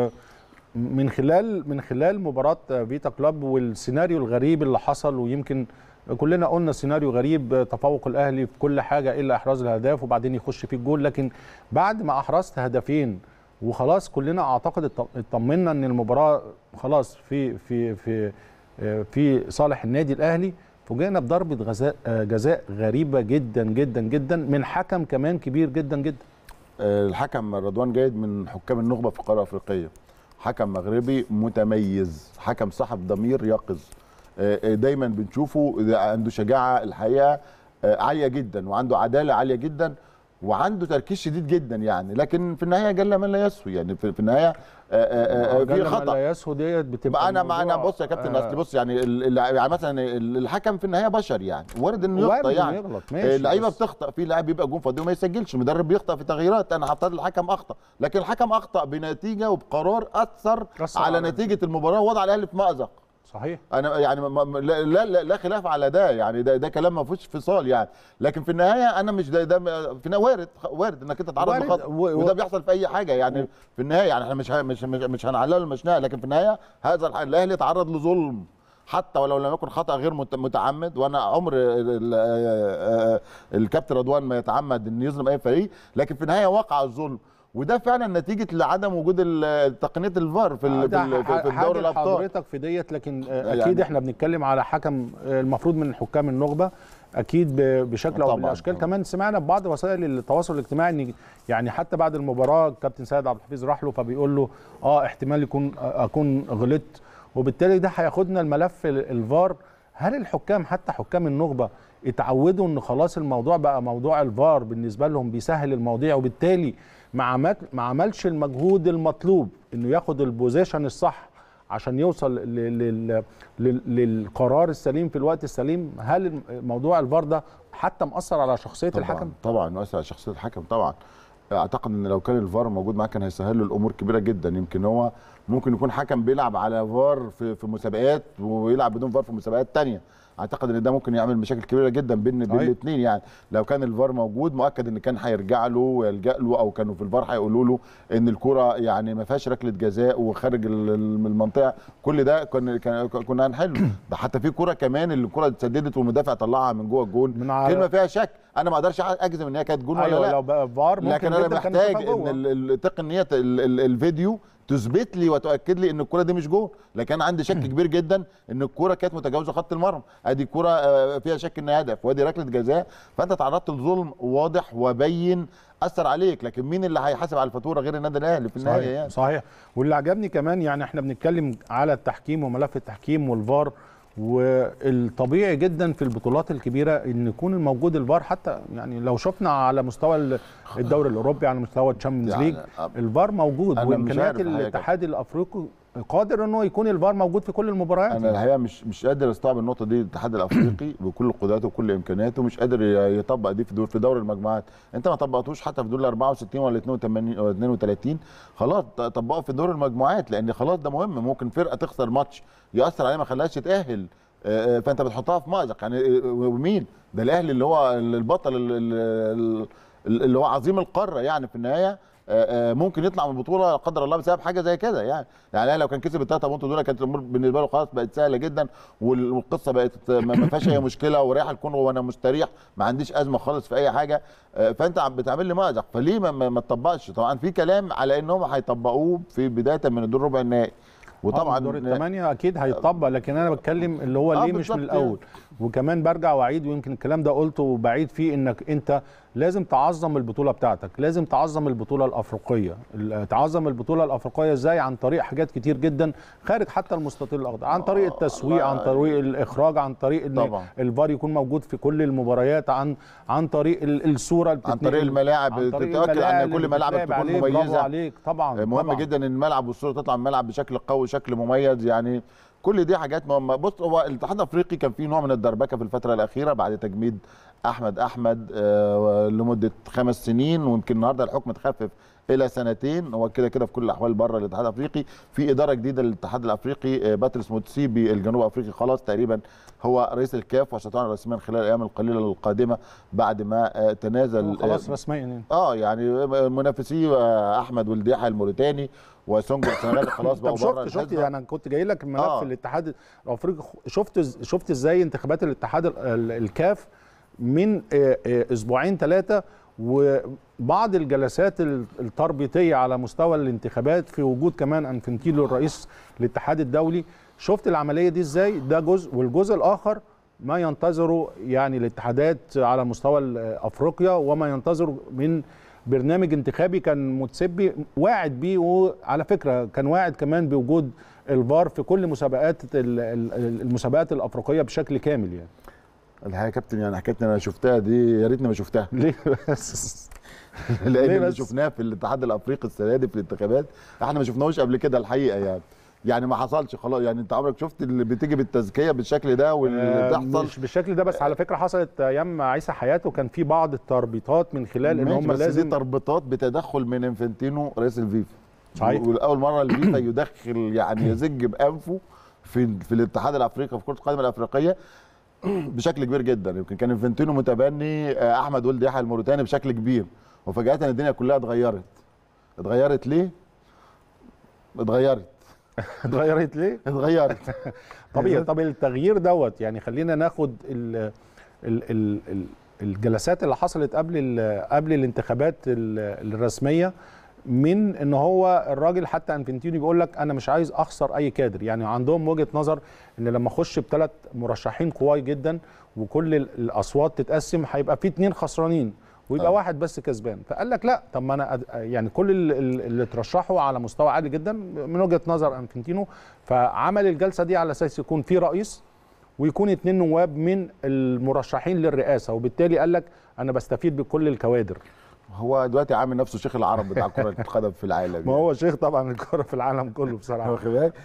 ومن خلال من خلال مباراه فيتا كلوب والسيناريو الغريب اللي حصل ويمكن كلنا قلنا سيناريو غريب تفوق الاهلي في كل حاجه الا احراز الاهداف وبعدين يخش فيه الجول لكن بعد ما احرزت هدفين وخلاص كلنا اعتقد اط- اطمنا ان المباراه خلاص في في في في صالح النادي الاهلي فوجئنا بضربه غزاء جزاء غريبه جدا جدا جدا من حكم كمان كبير جدا جدا آه، الحكم رضوان جيد من حكام النخبه في القاره الافريقيه حكم مغربي متميز حكم صاحب ضمير يقظ آه، آه، دايما بنشوفه ده عنده شجاعه الحقيقه آه، عاليه جدا وعنده عداله عاليه جدا وعنده تركيز شديد جدا يعني لكن في النهايه جل من لا يسوي يعني في في النهايه آه، آه، آه، في جل ما خطا لا يسهو ديت بتبقى بقى انا مع انا الموضوع، بص يا كابتن آه، اصل بص يعني ال- ال- يعني مثلا ال- الحكم في النهايه بشر يعني وارد انه وارد يخطا إنه يعني يغلط، ماشي، اللعيبه بس- بتخطا في لاعب بيبقى جون فاضي وما يسجلش المدرب بيخطا في تغييرات انا هفترض الحكم اخطا لكن الحكم اخطا بنتيجه وبقرار اثر أثر على على- نتيجه المباراه ووضع الاهلي في مازق صحيح انا يعني ما- ما- لا, لا, لا, لا خلاف على ده يعني ده, ده كلام ما فيهوش فصال يعني لكن في النهايه انا مش ده, ده في النهاية وارد وارد انك انت تتعرض وارد، لخطا و- و- وده بيحصل في اي حاجه يعني في النهايه يعني احنا مش ه- مش مش, مش هنعلل المشنقه لكن في النهايه هذا الح- الاهلي تعرض لظلم حتى ولو لم يكن خطا غير مت- متعمد وانا عمر ال- ال- الكابتن رضوان ما يتعمد ان يظلم اي فريق لكن في النهايه وقع الظلم وده فعلا نتيجه لعدم وجود ال- تقنيه الفار في ال- ده في ال- في- في حاجة دوري الابطال حضرتك في ديت لكن آه، يعني- اكيد احنا بنتكلم على حكم آه، المفروض من حكام النخبه اكيد ب- بشكل او طبعاً، بالاشكال طبعاً. كمان سمعنا في بعض وسائل التواصل الاجتماعي ان يعني حتى بعد المباراه الكابتن سيد عبد الحفيظ راح له فبيقول له اه احتمال يكون آه، اكون غلطت وبالتالي ده هياخدنا الملف ال- الفار هل الحكام حتى حكام النخبه اتعودوا ان خلاص الموضوع بقى موضوع الفار بالنسبه لهم بيسهل المواضيع وبالتالي ما عمل ما عملش المجهود المطلوب انه ياخد البوزيشن الصح عشان يوصل ل- لل- لل- للقرار السليم في الوقت السليم هل موضوع الفار ده حتى مأثر على شخصيه طبعا الحكم طبعا مؤثر على شخصيه الحكم طبعا اعتقد ان لو كان الفار موجود معاه كان هيسهل له الامور كبيره جدا يمكن هو ممكن يكون حكم بيلعب على فار في في مسابقات ويلعب بدون فار في مسابقات تانية اعتقد ان ده ممكن يعمل مشاكل كبيره جدا بين بين صحيح. الاثنين يعني لو كان الفار موجود مؤكد ان كان هيرجع له ويلجا له او كانوا في الفار هيقولوا له ان الكره يعني ما فيهاش ركله جزاء وخارج ال- ال- من المنطقه كل ده كنا كان- كنا هنحله ده حتى في كره كمان اللي الكره اتسددت والمدافع طلعها من جوه الجون من على- كلمه فيها شك انا ما اقدرش اجزم ان هي كانت جون ولا ايوه لا لو بقى فار ممكن لكن انا جداً كان محتاج يشوفها ان جوه. ال- ال- تقنيه ال- ال- الفيديو تثبت لي وتؤكد لي ان الكره دي مش جول لكن انا عندي شك كبير جدا ان الكره كانت متجاوزه خط المرمى ادي الكره آه، فيها شك انها هدف وادي ركله جزاء فانت تعرضت لظلم واضح وبين اثر عليك لكن مين اللي هيحاسب على الفاتوره غير النادي الاهلي في النهايه صحيح يعني صحيح واللي عجبني كمان يعني احنا بنتكلم على التحكيم وملف التحكيم والفار والطبيعي جدا في البطولات الكبيره ان يكون موجود الفار حتى يعني لو شفنا على مستوى ال- الدوري الاوروبي على مستوى الشامبيونز يعني ليج الفار موجود أنا مش وامكانيات عارف الحقيقة. الاتحاد الافريقي قادر انه يكون الفار موجود في كل المباريات انا الحقيقه مش مش قادر استوعب النقطه دي الاتحاد الافريقي بكل قدراته وكل امكانياته مش قادر ي- يطبق دي في دور في دوري المجموعات انت ما طبقتوش حتى في دور ال 64 ولا 82 ولا 32 خلاص ط- طبقه في دور المجموعات لان خلاص ده مهم ممكن فرقه تخسر ماتش ياثر عليها ما خلاهاش تتاهل آه، آه، فانت بتحطها في مأزق يعني آه، ومين ده الاهلي اللي هو البطل ال- ال- ال- اللي هو عظيم القاره يعني في النهايه آه، آه، ممكن يطلع من البطوله لا قدر الله بسبب حاجه زي كده يعني يعني الأهلي لو كان كسب الثلاثه بونت دول كانت الامور بالنسبه له خلاص بقت سهله جدا وال- والقصه بقت ما ما فيهاش اي مشكله ورايح الكونغو وانا مستريح ما عنديش ازمه خالص في اي حاجه آه، فانت عم بتعمل لي مأزق فليه ما, ما, ما تطبقش طبعا في كلام على انهم هيطبقوه في بدايه من الدور ربع النهائي وطبعا وطبعا دور الثمانيه اكيد هيطبق لكن انا بتكلم اللي هو آه ليه مش من بالظبط الاول وكمان برجع واعيد ويمكن الكلام ده قلته بعيد فيه انك انت لازم تعظم البطوله بتاعتك لازم تعظم البطوله الافريقيه ال- تعظم البطوله الافريقيه ازاي عن طريق حاجات كتير جدا خارج حتى المستطيل الاخضر عن طريق التسويق عن طريق الاخراج عن طريق ان طبعاً. الفار يكون موجود في كل المباريات عن عن طريق ال- الصوره اللي عن بتتنقل، طريق الملاعب عن طريق تتأكد الملاعب ان كل اللي ملعب بتتلعب تكون عليه. برافو مميزه عليك طبعا مهم طبعاً. جدا ان الملعب والصوره تطلع من الملعب بشكل قوي شكل مميز يعني كل دي حاجات مهمه بص هو الاتحاد الافريقي كان فيه نوع من الدربكه في الفتره الاخيره بعد تجميد احمد احمد آه، لمده خمس سنين ويمكن النهارده الحكم اتخفف الى سنتين هو كده كده في كل الاحوال بره الاتحاد الافريقي في اداره جديده للاتحاد الافريقي آه، باتريس موتسيبي الجنوب افريقي خلاص تقريبا هو رئيس الكاف وستعلن رسميا خلال الايام القليله القادمه بعد ما آه، تنازل خلاص آه، رسميا يعني. اه يعني منافسيه آه، احمد ولديحه الموريتاني وسونجو السنغالي خلاص بقوا طب بره شفت شفت الحزب. انا كنت جاي لك الملف آه. الاتحاد الافريقي شفت شفت ازاي انتخابات الاتحاد ال- ال- الكاف من آه، آه، اسبوعين ثلاثه وبعض الجلسات ال- التربيطيه على مستوى الانتخابات في وجود كمان انفنتيلو الرئيس الاتحاد الدولي شفت العمليه دي ازاي ده جزء والجزء الاخر ما ينتظره يعني الاتحادات على مستوى ال- افريقيا وما ينتظره من برنامج انتخابي كان متسبي واعد بيه وعلى فكره كان واعد كمان بوجود الفار في كل مسابقات ال- ال- المسابقات الافريقيه بشكل كامل يعني الحقيقه يا كابتن يعني حكايتنا انا شفتها دي يا ريتني ما شفتها ليه بس لان ليه اللي بس؟ شفناه في الاتحاد الافريقي السنه دي في الانتخابات احنا ما شفناهوش قبل كده الحقيقه يعني يعني ما حصلش خلاص يعني انت عمرك شفت اللي بتيجي بالتزكيه بالشكل ده واللي آه، بتحصل مش بالشكل ده بس على فكره حصلت ايام عيسى حياته كان في بعض التربيطات من خلال ان ماشي، هم بس دي لازم تربطات بتدخل من انفنتينو رئيس الفيفا صحيح. والاول مره الفيفا يدخل يعني يزج بانفه في في الاتحاد الافريقي في كره القدم الافريقيه بشكل كبير جدا يمكن كان انفنتينو متبني آه، احمد ولد يحيى الموريتاني بشكل كبير وفجاه الدنيا كلها اتغيرت اتغيرت ليه اتغيرت اتغيرت ليه؟ اتغيرت طبيعي طب التغيير دوت يعني خلينا ناخد ال ال ال ال الجلسات اللي حصلت قبل ال- قبل الانتخابات ال- الرسميه من ان هو الراجل حتى انفنتينو بيقول لك انا مش عايز اخسر اي كادر يعني عندهم وجهه نظر ان لما اخش بثلاث مرشحين قوي جدا وكل ال- الاصوات تتقسم هيبقى في اتنين خسرانين ويبقى آه. آه. واحد بس كسبان فقال لك لا طب ما انا أد- يعني كل ال- ال- اللي ترشحوا على مستوى عالي جدا من وجهه نظر انفنتينو فعمل الجلسه دي على اساس يكون في رئيس ويكون اتنين نواب من المرشحين للرئاسه وبالتالي قال لك انا بستفيد بكل الكوادر هو دلوقتي عامل نفسه شيخ العرب بتاع كره القدم في العالم ما هو شيخ طبعا الكره في العالم كله بصراحه واخد بالك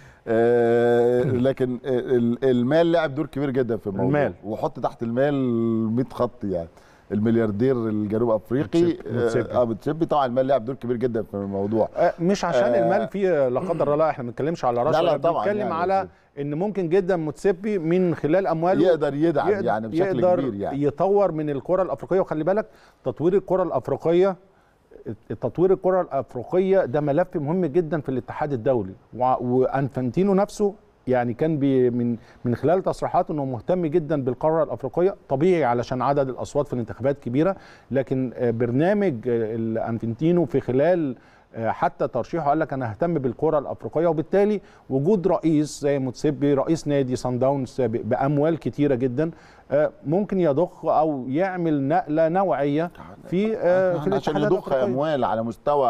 آه لكن ال- المال لعب دور كبير جدا في الموضوع المال. وحط تحت المال 100 خط يعني الملياردير الجنوب افريقي متسبي- متسبي. اه متسبي طبعا المال لعب دور كبير جدا في الموضوع آه، مش عشان آه. المال فيه لا قدر الله احنا ما بنتكلمش على رشوه لا، لا، لا طبعاً بنتكلم يعني على ان ممكن جدا متسبي من خلال امواله يقدر يدعم يقدر- يعني بشكل يقدر كبير يعني يطور من الكره الافريقيه وخلي بالك تطوير الكره الافريقيه تطوير الكره الافريقيه ده ملف مهم جدا في الاتحاد الدولي وع- وانفانتينو نفسه يعني كان بي من من خلال تصريحاته انه مهتم جدا بالقاره الافريقيه طبيعي علشان عدد الاصوات في الانتخابات كبيره لكن آه، برنامج آه، الانفنتينو في خلال آه، حتى ترشيحه قال لك انا اهتم بالكره الافريقيه وبالتالي وجود رئيس زي موتسيبي رئيس نادي سان داونز ب- باموال كتيره جدا آه، ممكن يضخ او يعمل نقله نوعيه في آه، في عشان الاتحادات يضخ الافريقيه اموال على مستوى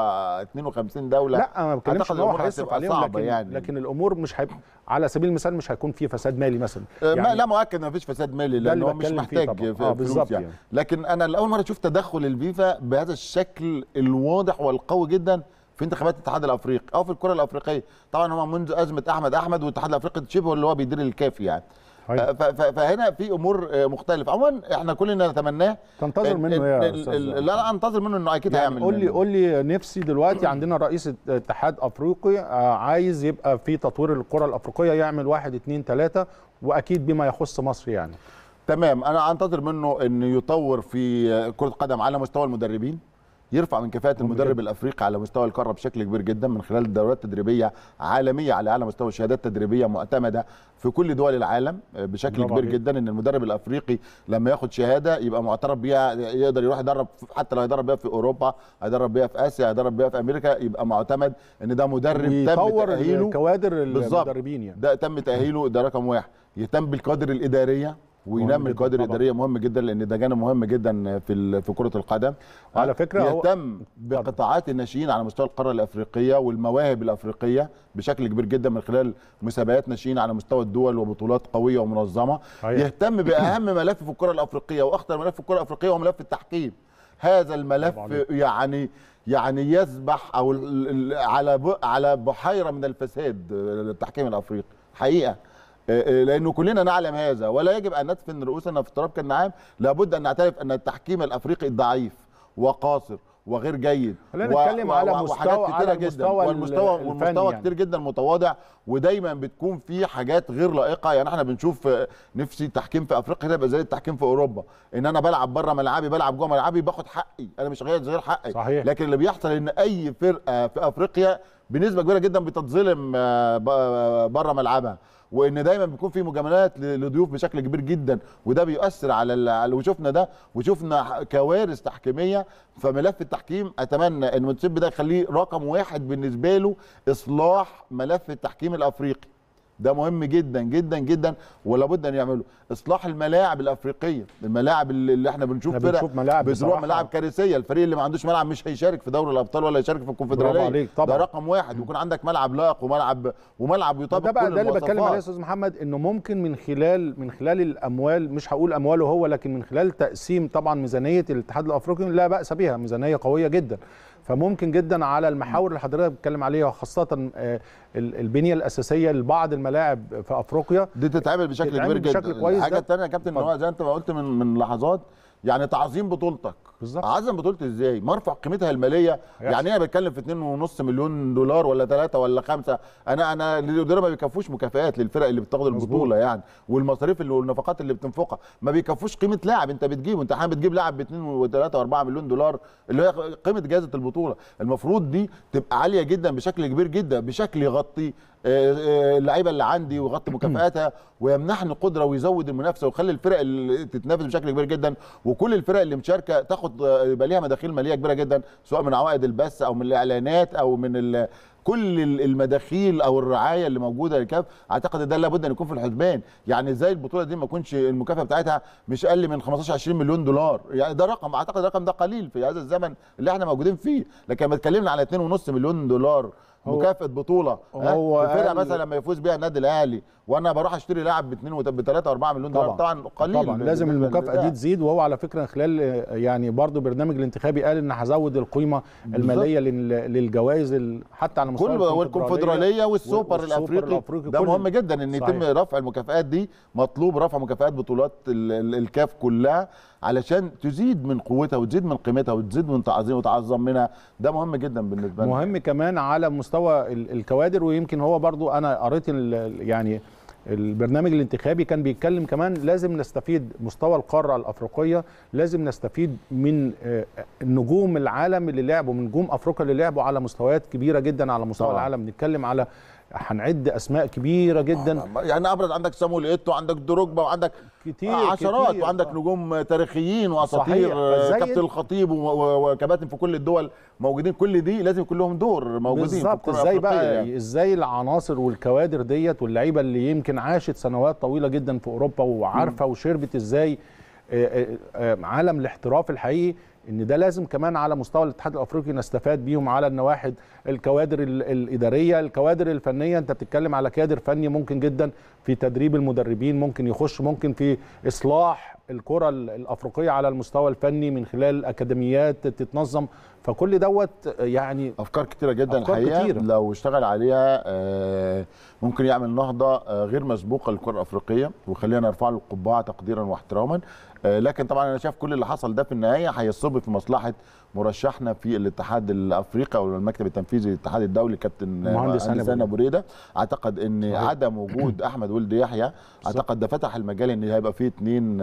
52 دوله لا انا ما بتكلمش أعتقد ان هو الأمور هيصرف هتبقى عليهم صعبة لكن يعني. لكن الامور مش هيبقى على سبيل المثال مش هيكون في فساد مالي مثلا آه، ما لا مؤكد ما فيش فساد مالي ده لان اللي هو مش بتكلم فيه محتاج طبعاً. في آه، فلوس بالظبط يعني. يعني. لكن انا لاول مره شفت تدخل الفيفا بهذا الشكل الواضح والقوي جدا في انتخابات الاتحاد الافريقي او في الكره الافريقيه طبعا هو منذ ازمه احمد احمد والاتحاد الافريقي شبه اللي هو بيدير الكاف يعني صحيح. آه، ف- ف- فهنا في امور آه، مختلفه عموما احنا كلنا نتمناه تنتظر إن- منه إن- ايه يا ال- أستاذ؟ ال- لا لا انتظر منه انه اكيد يعني هيعمل قول لي منه. قول لي نفسي دلوقتي عندنا رئيس اتحاد افريقي آه، عايز يبقى في تطوير الكره الافريقيه يعمل واحد اتنين تلاته واكيد بما يخص مصر يعني تمام انا انتظر منه انه يطور في كره القدم على مستوى المدربين يرفع من كفاءه المدرب جدا. الافريقي على مستوى القاره بشكل كبير جدا من خلال دورات تدريبيه عالميه على اعلى مستوى شهادات تدريبيه معتمده في كل دول العالم بشكل برافو كبير عليك. جدا ان المدرب الافريقي لما ياخد شهاده يبقى معترف بيها يقدر يروح يدرب حتى لو هيدرب بيها في اوروبا هيدرب بيها في اسيا هيدرب بيها في امريكا يبقى معتمد ان ده مدرب تم ويطور تاهيله كوادر بالظبط. المدربين يعني ده تم تاهيله ده رقم واحد يهتم بالكوادر الاداريه مهم وينمي جداً الكوادر طبعاً. الاداريه مهم جدا لان ده جانب مهم جدا في ال- في كره القدم على فكرة هو- يهتم بقطاعات الناشئين على مستوى القاره الافريقيه والمواهب الافريقيه بشكل كبير جدا من خلال مسابقات ناشئين على مستوى الدول وبطولات قويه ومنظمه صحيح. يهتم باهم ملف في الكره الافريقيه واخطر ملف في الكره الافريقيه هو ملف التحكيم هذا الملف برافو عليك. يعني يعني يسبح او ال- ال- على ب- على بحيره من الفساد التحكيم الافريقي حقيقه آه، آه، لانه كلنا نعلم هذا ولا يجب ان ندفن رؤوسنا في التراب كالنعام لابد ان نعترف ان التحكيم الافريقي ضعيف وقاصر وغير جيد خلينا و- نتكلم و- على و- مستوى- وحاجات كتيره على جدا المستوى والمستوى ال- والمستوى الفني يعني. كتير جدا متواضع ودايما بتكون في حاجات غير لائقه يعني احنا بنشوف آه، نفسي التحكيم في افريقيا ده يبقى زي التحكيم في اوروبا ان انا بلعب بره ملعبي بلعب جوه ملعبي باخد حقي انا مش غير غير حقي صحيح. لكن اللي بيحصل ان اي فرقه في افريقيا بنسبه كبيره جدا بتتظلم آه، ب- بره ملعبها وان دايما بيكون في مجاملات ل- لضيوف بشكل كبير جدا وده بيؤثر على ال- على- وشفنا ده وشفنا ح- كوارث تحكيميه فملف التحكيم اتمنى ان الموتسيب ده يخليه رقم واحد بالنسبه له اصلاح ملف التحكيم الافريقي ده مهم جدا جدا جدا ولابد ان يعمله اصلاح الملاعب الافريقيه الملاعب اللي اللي احنا بنشوف احنا بنشوف ملاعب بتروح بصراحة- ملاعب كارثيه الفريق اللي ما عندوش ملعب مش هيشارك في دوري الابطال ولا يشارك في الكونفدراليه عليك طبعاً. ده رقم واحد ويكون عندك ملعب لائق وملعب وملعب يطابق ده بقى كل ده اللي بتكلم عليه يا المواصفات. استاذ محمد انه ممكن من خلال من خلال الاموال مش هقول امواله هو لكن من خلال تقسيم طبعا ميزانيه الاتحاد الافريقي لا باس بها ميزانيه قويه جدا فممكن جدا على المحاور اللي حضرتك بتتكلم عليها وخاصه آه، ال- البنيه الاساسيه لبعض الملاعب في افريقيا دي تتعمل بشكل تتعمل كبير جدا بشكل كويس الحاجه ده. الثانيه يا كابتن ان هو زي انت ما قلت من من لحظات يعني تعظيم بطولتك بالظبط. اعظم بطولتي ازاي ما ارفع قيمتها الماليه يعني انا بتكلم في 2.5 مليون دولار ولا 3 ولا 5 انا انا دول ما بيكفوش مكافآت للفرق اللي بتاخد البطوله يعني والمصاريف اللي والنفقات اللي بتنفقها ما بيكفوش قيمه لاعب انت بتجيبه انت احيانا بتجيب لاعب ب 2 و3 و4 مليون دولار اللي هي قيمه جائزه البطوله المفروض دي تبقى عاليه جدا بشكل كبير جدا بشكل يغطي آه، آه، اللعيبه اللي عندي ويغطي مكافآتها ويمنحني قدره ويزود المنافسه ويخلي الفرق اللي تتنافس بشكل كبير جدا وكل الفرق اللي مشاركه تاخد آه، يبقى ليها مداخيل ماليه كبيره جدا سواء من عوائد البث او من الاعلانات او من ال كل ال- المداخيل او الرعايه اللي موجوده للكاف اعتقد ده لابد ان يكون في الحسبان يعني ازاي البطوله دي ما يكونش المكافاه بتاعتها مش اقل من 15 20 مليون دولار يعني ده رقم اعتقد الرقم ده قليل في هذا الزمن اللي احنا موجودين فيه لكن لما اتكلمنا على 2.5 مليون دولار هو- مكافاه بطوله ها؟ هو الفرقه قال- مثلا لما يفوز بيها النادي الاهلي وانا بروح اشتري لاعب ب 2 ب 3 و4 مليون دولار طبعا قليل طبعا لازم بالنسبة المكافاه لده. دي تزيد وهو على فكره خلال آه، يعني برضه برنامج الانتخابي قال ان هزود القيمه الماليه لل- للجوائز ال- حتى على مستوى كل والكونفدراليه والسوبر الافريقي الأفريقي ده كل- مهم جدا ان يتم صحيح. رفع المكافآت دي مطلوب رفع مكافآت بطولات ال- ال- الكاف كلها علشان تزيد من قوتها وتزيد من قيمتها وتزيد من تعظيم وتعظم منها ده مهم جدا بالنسبه لنا مهم كمان على مستوى ال- الكوادر ويمكن هو برضو انا قريت ال- يعني البرنامج الانتخابي كان بيتكلم كمان لازم نستفيد مستوى القاره الافريقيه لازم نستفيد من آه، نجوم العالم اللي لعبوا من نجوم افريقيا اللي لعبوا على مستويات كبيره جدا على مستوى طبعا. العالم نتكلم على هنعد اسماء كبيره جدا يعني ابرز عندك سامويل ايتو عندك دروجبا وعندك كتير عشرات كتير. وعندك نجوم تاريخيين صحيح. واساطير فإزاي كابتن أنت- الخطيب و- و- وكباتن في كل الدول موجودين كل دي لازم يكون لهم دور موجودين في بالظبط الكرة ازاي الأفريقية بقى يعني. ازاي العناصر والكوادر ديت واللعيبه اللي يمكن عاشت سنوات طويله جدا في اوروبا وعارفه وشربت ازاي آه، آه، آه، عالم الاحتراف الحقيقي ان ده لازم كمان على مستوى الاتحاد الافريقي نستفاد بيهم على النواحي الكوادر ال- الاداريه الكوادر الفنيه انت بتتكلم على كادر فني ممكن جدا في تدريب المدربين ممكن يخش ممكن في اصلاح الكره ال- الافريقيه على المستوى الفني من خلال اكاديميات تتنظم فكل دوت يعني افكار كتيره جدا أفكار الحقيقه كتيرة. لو اشتغل عليها آه، ممكن يعمل نهضه آه، غير مسبوقه للكره الافريقيه وخلينا نرفع له القبعه تقديرا واحتراما آه، لكن طبعا انا شايف كل اللي حصل ده في النهايه هيصب في مصلحه مرشحنا في الاتحاد الافريقي او المكتب التنفيذي للاتحاد الدولي كابتن آه، مهندس هاني هاني أبو ابو ريده اعتقد ان صحيح. عدم وجود احمد ولد يحيى اعتقد ده فتح المجال ان هيبقى فيه اثنين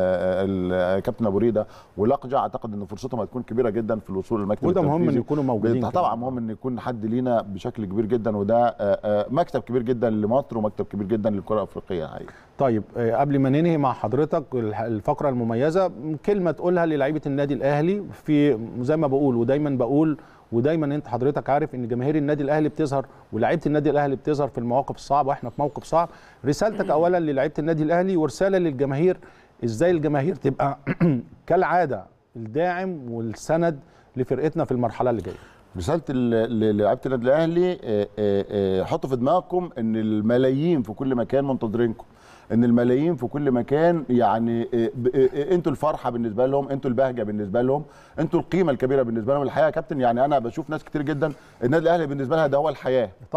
الكابتن ابو ريده ولقجع اعتقد ان فرصتهم هتكون كبيره جدا في الوصول للمكتب وده مهم ان التنفيذي. يكونوا موجودين طبعا كمان. مهم ان يكون حد لينا بشكل كبير جدا وده آه، آه، مكتب كبير جدا لمصر ومكتب كبير جدا للكره الافريقيه الحقيقه طيب آه، قبل ما ننهي مع حضرتك الح- الفقره المميزه كلمه تقولها للاعيبه النادي الاهلي في زي ما بقول ودايما بقول ودايما انت حضرتك عارف ان جماهير النادي الاهلي بتظهر ولاعيبه النادي الاهلي بتظهر في المواقف الصعبه واحنا في موقف صعب رسالتك اولا للاعيبه النادي الاهلي ورساله للجماهير ازاي الجماهير تبقى كالعاده الداعم والسند لفرقتنا في المرحله اللي جايه رساله ال- ل- لعيبه النادي الاهلي آه، آه، آه، حطوا في دماغكم ان الملايين في كل مكان منتظرينكم ان الملايين في كل مكان يعني آه، ب- آه، آه، انتوا الفرحه بالنسبه لهم انتوا البهجه بالنسبه لهم انتوا القيمه الكبيره بالنسبه لهم الحقيقه يا كابتن يعني انا بشوف ناس كتير جدا النادي الاهلي بالنسبه لها ده هو الحياه طبعا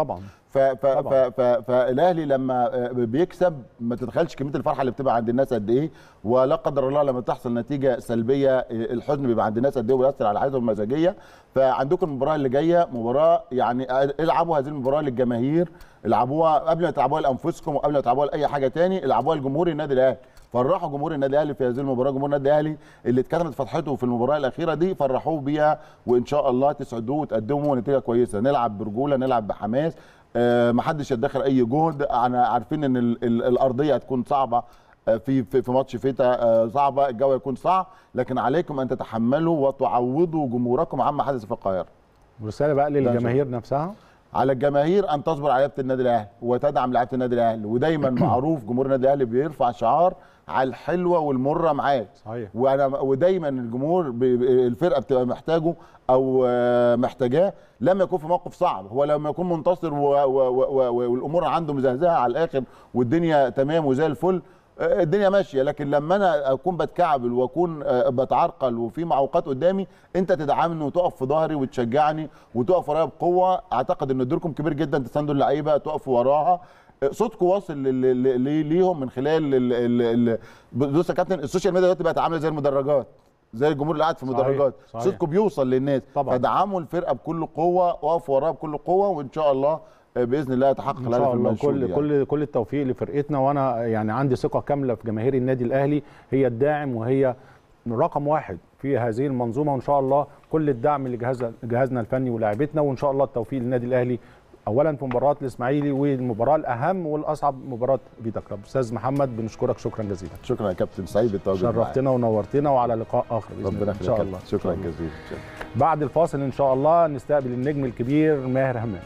ف ف ف طبعاً. ف فالاهلي لما آه، بيكسب ما تتخيلش كميه الفرحه اللي بتبقى عند الناس قد ايه ولا قدر الله لما تحصل نتيجه سلبيه آه، الحزن بيبقى عند الناس قد ايه ويأثر على حياتهم المزاجيه فعندكم المباراه اللي جايه مباراه يعني آه، العبوا هذه المباراه للجماهير العبوها قبل ما تلعبوها لانفسكم وقبل ما تلعبوها لاي حاجه تاني العبوها لجمهور النادي الاهلي فرحوا جمهور النادي الاهلي في هذه المباراه جمهور النادي الاهلي اللي اتكتمت فتحته في المباراه الاخيره دي فرحوه بيها وان شاء الله تسعدوه وتقدموا نتيجه كويسه نلعب برجوله نلعب بحماس آه، محدش يدخر اي جهد انا عارفين ان ال- ال- الارضيه هتكون صعبه آه، في في في ماتش فيتا آه، صعبه الجو هيكون صعب لكن عليكم ان تتحملوا وتعوضوا جمهوركم عما حدث في القاهره رساله بقى للجماهير نفسها على الجماهير ان تصبر على لعيبه النادي الاهلي وتدعم لعيبه النادي الاهلي ودايما معروف جمهور النادي الاهلي بيرفع شعار على الحلوه والمره معاه صحيح وانا ودايما الجمهور ب- ب- الفرقه بتبقى محتاجه او آه، محتاجاه لما يكون في موقف صعب هو لما يكون منتصر و- و- و- و- والامور عنده مزهزهه على الاخر والدنيا تمام وزي الفل آه، الدنيا ماشيه لكن لما انا اكون بتكعبل واكون آه، بتعرقل وفي معوقات قدامي انت تدعمني وتقف في ظهري وتشجعني وتقف ورايا بقوه اعتقد ان دوركم كبير جدا تساندوا اللعيبه تقفوا وراها صوتكم واصل لل- لل- لي- ليهم من خلال ال- ال- ال- بص يا كابتن السوشيال ميديا دلوقتي بقت عامله زي المدرجات زي الجمهور اللي قاعد في صحيح، المدرجات صحيح. صوتكم بيوصل للناس طبعاً. فدعموا الفرقه بكل قوه وقفوا وراها بكل قوه وان شاء الله آه، باذن الله يتحقق ان الهدف شاء الله المنشود كل يعني. كل كل التوفيق لفرقتنا وانا يعني عندي ثقه كامله في جماهير النادي الاهلي هي الداعم وهي رقم واحد في هذه المنظومه وان شاء الله كل الدعم لجهاز جهازنا الفني ولاعيبتنا وان شاء الله التوفيق للنادي الاهلي اولا في مباراه الاسماعيلي والمباراه الاهم والاصعب مباراه فيتا كلوب استاذ محمد بنشكرك شكرا جزيلا شكرا يا كابتن سعيد بالتواجد معاك. شرفتنا ونورتنا وعلى لقاء اخر باذن ربنا الله يخليك ان شاء يا الله كابتن. شكرا جزيلا بعد الفاصل ان شاء الله نستقبل النجم الكبير ماهر همام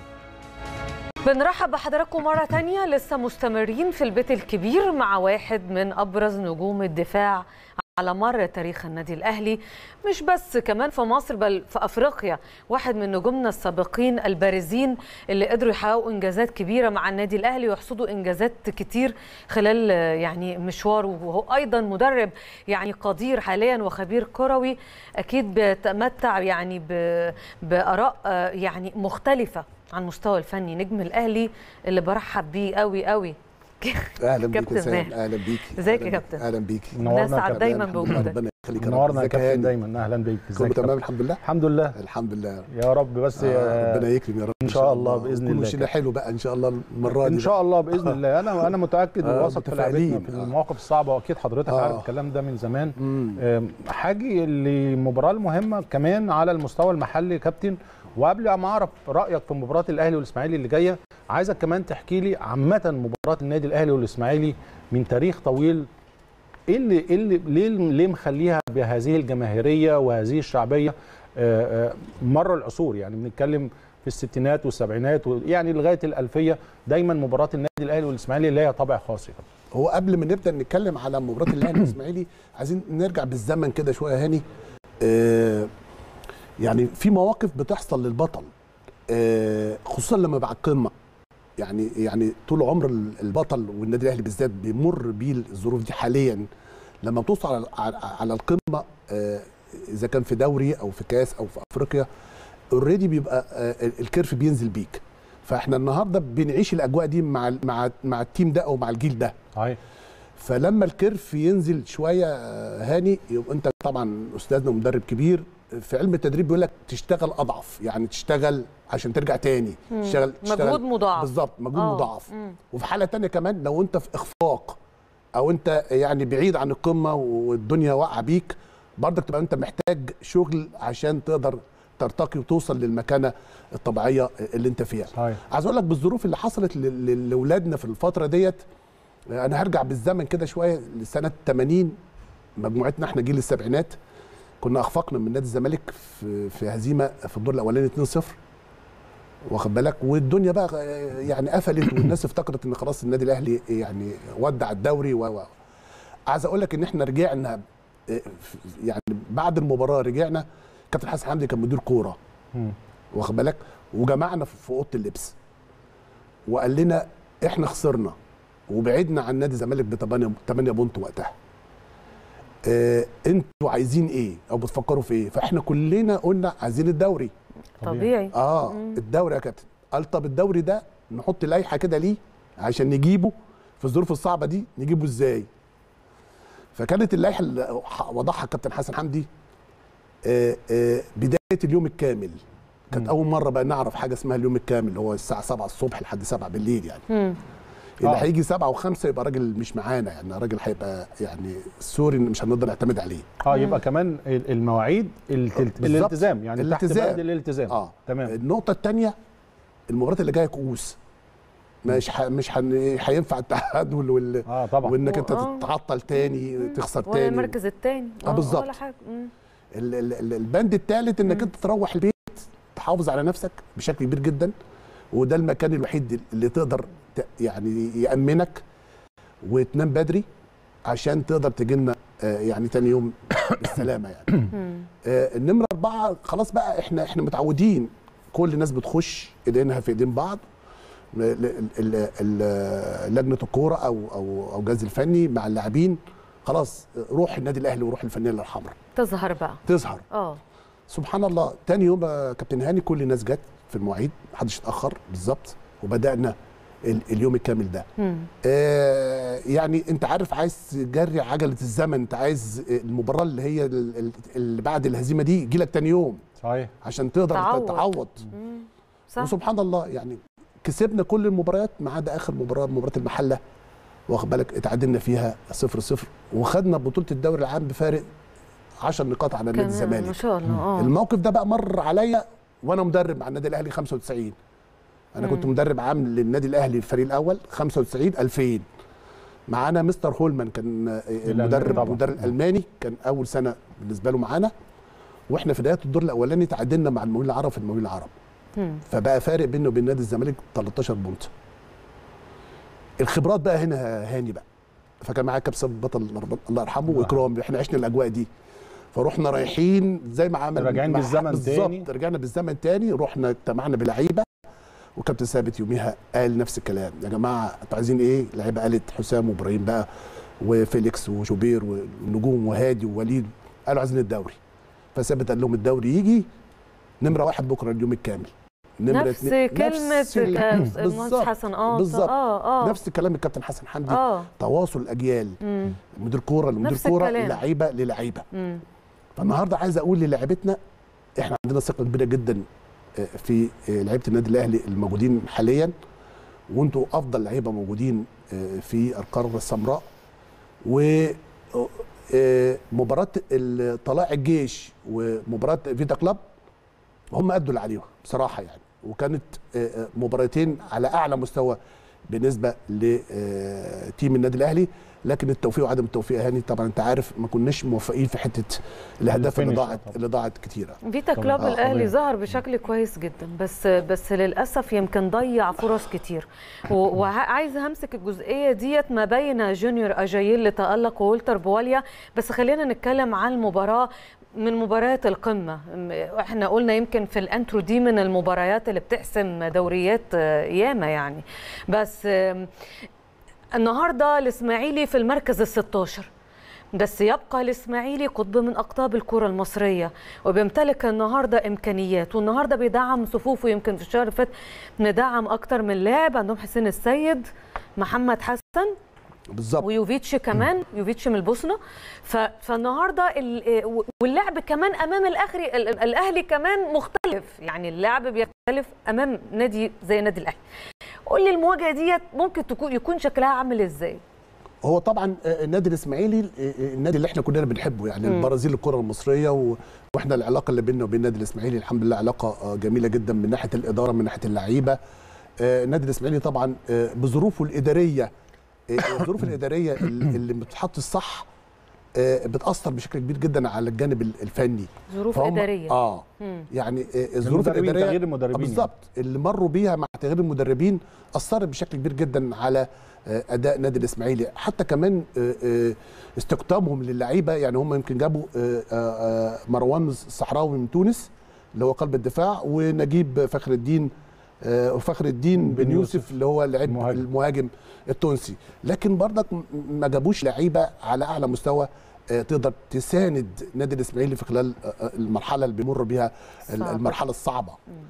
بنرحب بحضراتكم مرة تانية لسه مستمرين في البيت الكبير مع واحد من أبرز نجوم الدفاع على مر تاريخ النادي الأهلي مش بس كمان في مصر بل في أفريقيا واحد من نجومنا السابقين البارزين اللي قدروا يحققوا إنجازات كبيرة مع النادي الأهلي ويحصدوا إنجازات كتير خلال آه، يعني مشواره وهو أيضا مدرب يعني قدير حاليا وخبير كروي أكيد بيتمتع يعني ب- بآراء آه، يعني مختلفة على المستوى الفني نجم الاهلي اللي برحب بيه قوي قوي اهلا بيك كابتن يا سام ماهر. اهلا بيك ازيك يا أهلاً- كابتن؟ اهلا بيك منورنا نسعد يا دايما الحمد لله، بوجودك ربنا يخليك يا رب. منورنا يا ازيك يا كابتن هاني؟ دايما اهلا بيك كله ازيك يا تمام كابتن؟ الحمد لله الحمد لله الحمد لله يا رب بس آه، ربنا آه، يكرم يا رب إن شاء الله بإذن ويكون الله وشنا حلو بقى ان شاء الله المره دي ان شاء الله باذن الله انا انا متاكد آه، وواثق في لعبتنا متفائلين. في آه. المواقف الصعبه واكيد حضرتك آه. عارف الكلام ده من زمان مم. آم، حاجي للمباراه المهمه كمان على المستوى المحلي يا كابتن وقبل ما اعرف رايك في مباراه الاهلي والاسماعيلي اللي جايه عايزك كمان تحكي لي عامه مباراه النادي الاهلي والاسماعيلي من تاريخ طويل ايه اللي ايه اللي ليه ليه مخليها بهذه الجماهيريه وهذه الشعبيه آه، آه، مر العصور يعني بنتكلم في الستينات والسبعينات و- يعني لغايه الالفيه دايما مباراه النادي الاهلي والاسماعيلي لها طابع خاص كده. هو قبل ما نبدا نتكلم على مباراه الاهلي والاسماعيلي عايزين نرجع بالزمن كده شويه يا هاني آه يعني في مواقف بتحصل للبطل آه خصوصا لما بقى القمه يعني يعني طول عمر البطل والنادي الاهلي بالذات بيمر بيه الظروف دي حاليا لما بتوصل على على- على القمه آه اذا كان في دوري او في كاس او في افريقيا اوريدي بيبقى آه الكيرف بينزل بيك فاحنا النهارده بنعيش الاجواء دي مع ال- مع مع التيم ده او مع الجيل ده صحيح فلما الكيرف ينزل شويه آه، هاني يبقى انت طبعا استاذنا مدرب كبير في علم التدريب بيقول لك تشتغل اضعف يعني تشتغل عشان ترجع تاني تشتغل تشتغل مجهود مضاعف بالظبط مجهود آه. مضاعف مم. وفي حاله تانية كمان لو انت في اخفاق او انت يعني بعيد عن القمه والدنيا واقعه بيك برضك تبقى انت محتاج شغل عشان تقدر ترتقي وتوصل للمكانه الطبيعيه اللي انت فيها صحيح عايز اقول لك بالظروف اللي حصلت ل- ل- لاولادنا في الفتره ديت انا هرجع بالزمن كده شويه لسنه 80 مجموعتنا احنا جيل السبعينات كنا اخفقنا من نادي الزمالك في في هزيمه في الدور الاولاني 2-0 واخد بالك والدنيا بقى يعني قفلت والناس افتكرت ان خلاص النادي الاهلي يعني ودع الدوري و و- عايز اقول لك ان احنا رجعنا اه، في- يعني بعد المباراه رجعنا كابتن حسن حمدي كان مدير كوره مم. واخد بالك وجمعنا في في اوضه اللبس وقال لنا احنا خسرنا وبعدنا عن نادي الزمالك ب 8 8 بونت وقتها اه انتوا عايزين ايه او بتفكروا في ايه فاحنا كلنا قلنا عايزين الدوري طبيعي اه الدوري يا كابتن قال طب الدوري ده نحط لائحه كده ليه عشان نجيبه في الظروف الصعبه دي نجيبه ازاي فكانت اللائحه اللي وضعها كابتن حسن حمدي آه، آه، بدايه اليوم الكامل كانت اول مره بقى نعرف حاجه اسمها اليوم الكامل اللي هو الساعه 7 الصبح لحد 7 بالليل يعني مم. اللي آه. هيجي 7 و5 يبقى راجل مش معانا يعني راجل هيبقى يعني سوري إن مش هنقدر نعتمد عليه اه يبقى كمان ال- المواعيد التلت... بالظبط. الالتزام يعني تحت الالتزام. بند الالتزام اه تمام النقطه الثانيه المباريات اللي جايه كؤوس مش ح... مش هن... هينفع التعادل وال... اه طبعا وانك انت آه. تتعطل تاني تخسر ولا تاني المركز الثاني آه، بالظبط. ولا حاجه مم. ال- ال- ال- البند الثالث انك انت تروح البيت تحافظ على نفسك بشكل كبير جدا وده المكان الوحيد اللي تقدر ت- يعني يامنك وتنام بدري عشان تقدر تجي لنا آه، يعني تاني يوم بالسلامه يعني مم. آه، النمره اربعه خلاص بقى احنا احنا متعودين كل الناس بتخش ايدينها في ايدين بعض ل- ل- ال- ال- لجنه الكوره او او او الجهاز الفني مع اللاعبين خلاص روح النادي الاهلي وروح الفانيلا الحمراء تظهر بقى تظهر اه سبحان الله تاني يوم يا كابتن هاني كل الناس جت في المواعيد محدش اتاخر بالظبط وبدانا ال- اليوم الكامل ده مم. آه يعني انت عارف عايز تجري عجله الزمن انت عايز المباراه اللي هي ال- ال- اللي بعد الهزيمه دي يجي لك تاني يوم صحيح عشان تقدر تعوض. تعوض مم. صح وسبحان الله يعني كسبنا كل المباريات ما عدا اخر مباراه مباراه المحله واخد بالك اتعادلنا فيها 0 0 وخدنا بطوله الدوري العام بفارق 10 نقاط على نادي كمان الزمالك ما شاء الله اه الموقف ده بقى مر عليا وانا مدرب مع النادي الاهلي 95 انا كنت مدرب عام للنادي الاهلي الفريق الاول 95 2000 معانا مستر هولمان كان آه، المدرب طبعاً. مدرب الماني كان اول سنه بالنسبه له معانا واحنا في بدايه الدور الاولاني تعادلنا مع المقاولين العرب في المقاولين العرب مم. فبقى فارق بينه وبين نادي الزمالك 13 بونت الخبرات بقى هنا هاني بقى فكان معايا كابتن بطل الله يرحمه واكرام احنا عشنا الاجواء دي فروحنا رايحين زي ما عمل راجعين مع- بالزمن بالظبط تاني. رجعنا بالزمن تاني رحنا اجتمعنا بلعيبه وكابتن ثابت يوميها قال نفس الكلام يا جماعه انتوا عايزين ايه؟ اللعيبه قالت حسام وابراهيم بقى وفيليكس وشوبير ونجوم وهادي ووليد قالوا عايزين الدوري فثابت قال لهم الدوري يجي نمره واحد بكره اليوم الكامل نمرة نفس اتنين- كلمة نفس ال- المهندس بالظبط حسن اه بالظبط اه اه نفس كلام الكابتن حسن حمدي اه تواصل الاجيال مم. مدير كوره لمدير نفس كوره الكلام. لعيبه للعيبه مم. فالنهارده عايز اقول للاعيبتنا احنا عندنا ثقه كبيره جدا آه، في آه، لعيبه النادي الاهلي الموجودين حاليا وانتوا افضل لعيبه موجودين آه، في القاره السمراء و آه، مباراه ال- طلائع الجيش ومباراه فيتا كلاب هم ادوا اللي عليهم بصراحه يعني وكانت آه، آه، مباراتين على اعلى مستوى بالنسبه لتيم النادي الاهلي لكن التوفيق وعدم التوفيق يا هاني طبعا انت عارف ما كناش موفقين في حته الاهداف اللي الفينش ضاعت طبعاً. اللي ضاعت كتيره فيتا طبعاً. كلوب آه، الاهلي طبيعي. ظهر بشكل كويس جدا بس بس للاسف يمكن ضيع فرص كتير و- وعايزه همسك الجزئيه ديت ما بين جونيور اجايل اللي تالق وولتر بواليا بس خلينا نتكلم عن المباراه من مباريات القمه م- احنا قلنا يمكن في الانترو دي من المباريات اللي بتحسم دوريات آه، ياما يعني بس آم، النهارده الاسماعيلي في المركز ال 16 بس يبقى الاسماعيلي قطب من اقطاب الكره المصريه وبيمتلك النهارده امكانيات والنهارده بيدعم صفوفه يمكن في الشهر اللي فات ندعم اكتر من لاعب عندهم حسين السيد محمد حسن بالظبط ويوفيتش كمان يوفيتش من البوسنه ف... فالنهارده ال... واللعب كمان امام الاخري ال- الاهلي كمان مختلف يعني اللعب بيختلف امام نادي زي نادي الاهلي قول لي المواجهه ديت ممكن تكون يكون شكلها عامل ازاي هو طبعا آه، النادي الاسماعيلي آه، آه، النادي اللي احنا كلنا بنحبه يعني مم. البرازيل الكره المصريه و... واحنا العلاقه اللي بيننا وبين النادي الاسماعيلي الحمد لله علاقه آه، جميله جدا من ناحيه الاداره من ناحيه اللعيبه آه، النادي الاسماعيلي طبعا آه، بظروفه الاداريه آه، الظروف الاداريه اللي اللي بتحط الصح آه، بتاثر بشكل كبير جدا على الجانب ال- الفني ظروف فهم- اداريه اه مم. يعني آه، الظروف المدربين، الاداريه تغيير المدربين آه، بالظبط اللي مروا بيها مع تغيير المدربين اثرت بشكل كبير جدا على آه، اداء نادي الاسماعيلي حتى كمان آه، آه، استقطابهم للعيبه يعني هم يمكن جابوا آه، آه، مروان الصحراوي من تونس اللي هو قلب الدفاع ونجيب فخر الدين آه، وفخر الدين بن بن يوسف. يوسف اللي هو لعيب المهاجم. المهاجم التونسي لكن برضك م- ما جابوش لعيبه على اعلى مستوى آه، تقدر تساند نادي الاسماعيلي في خلال آه، آه، المرحله اللي بيمر بيها ال- صعبة. المرحله الصعبه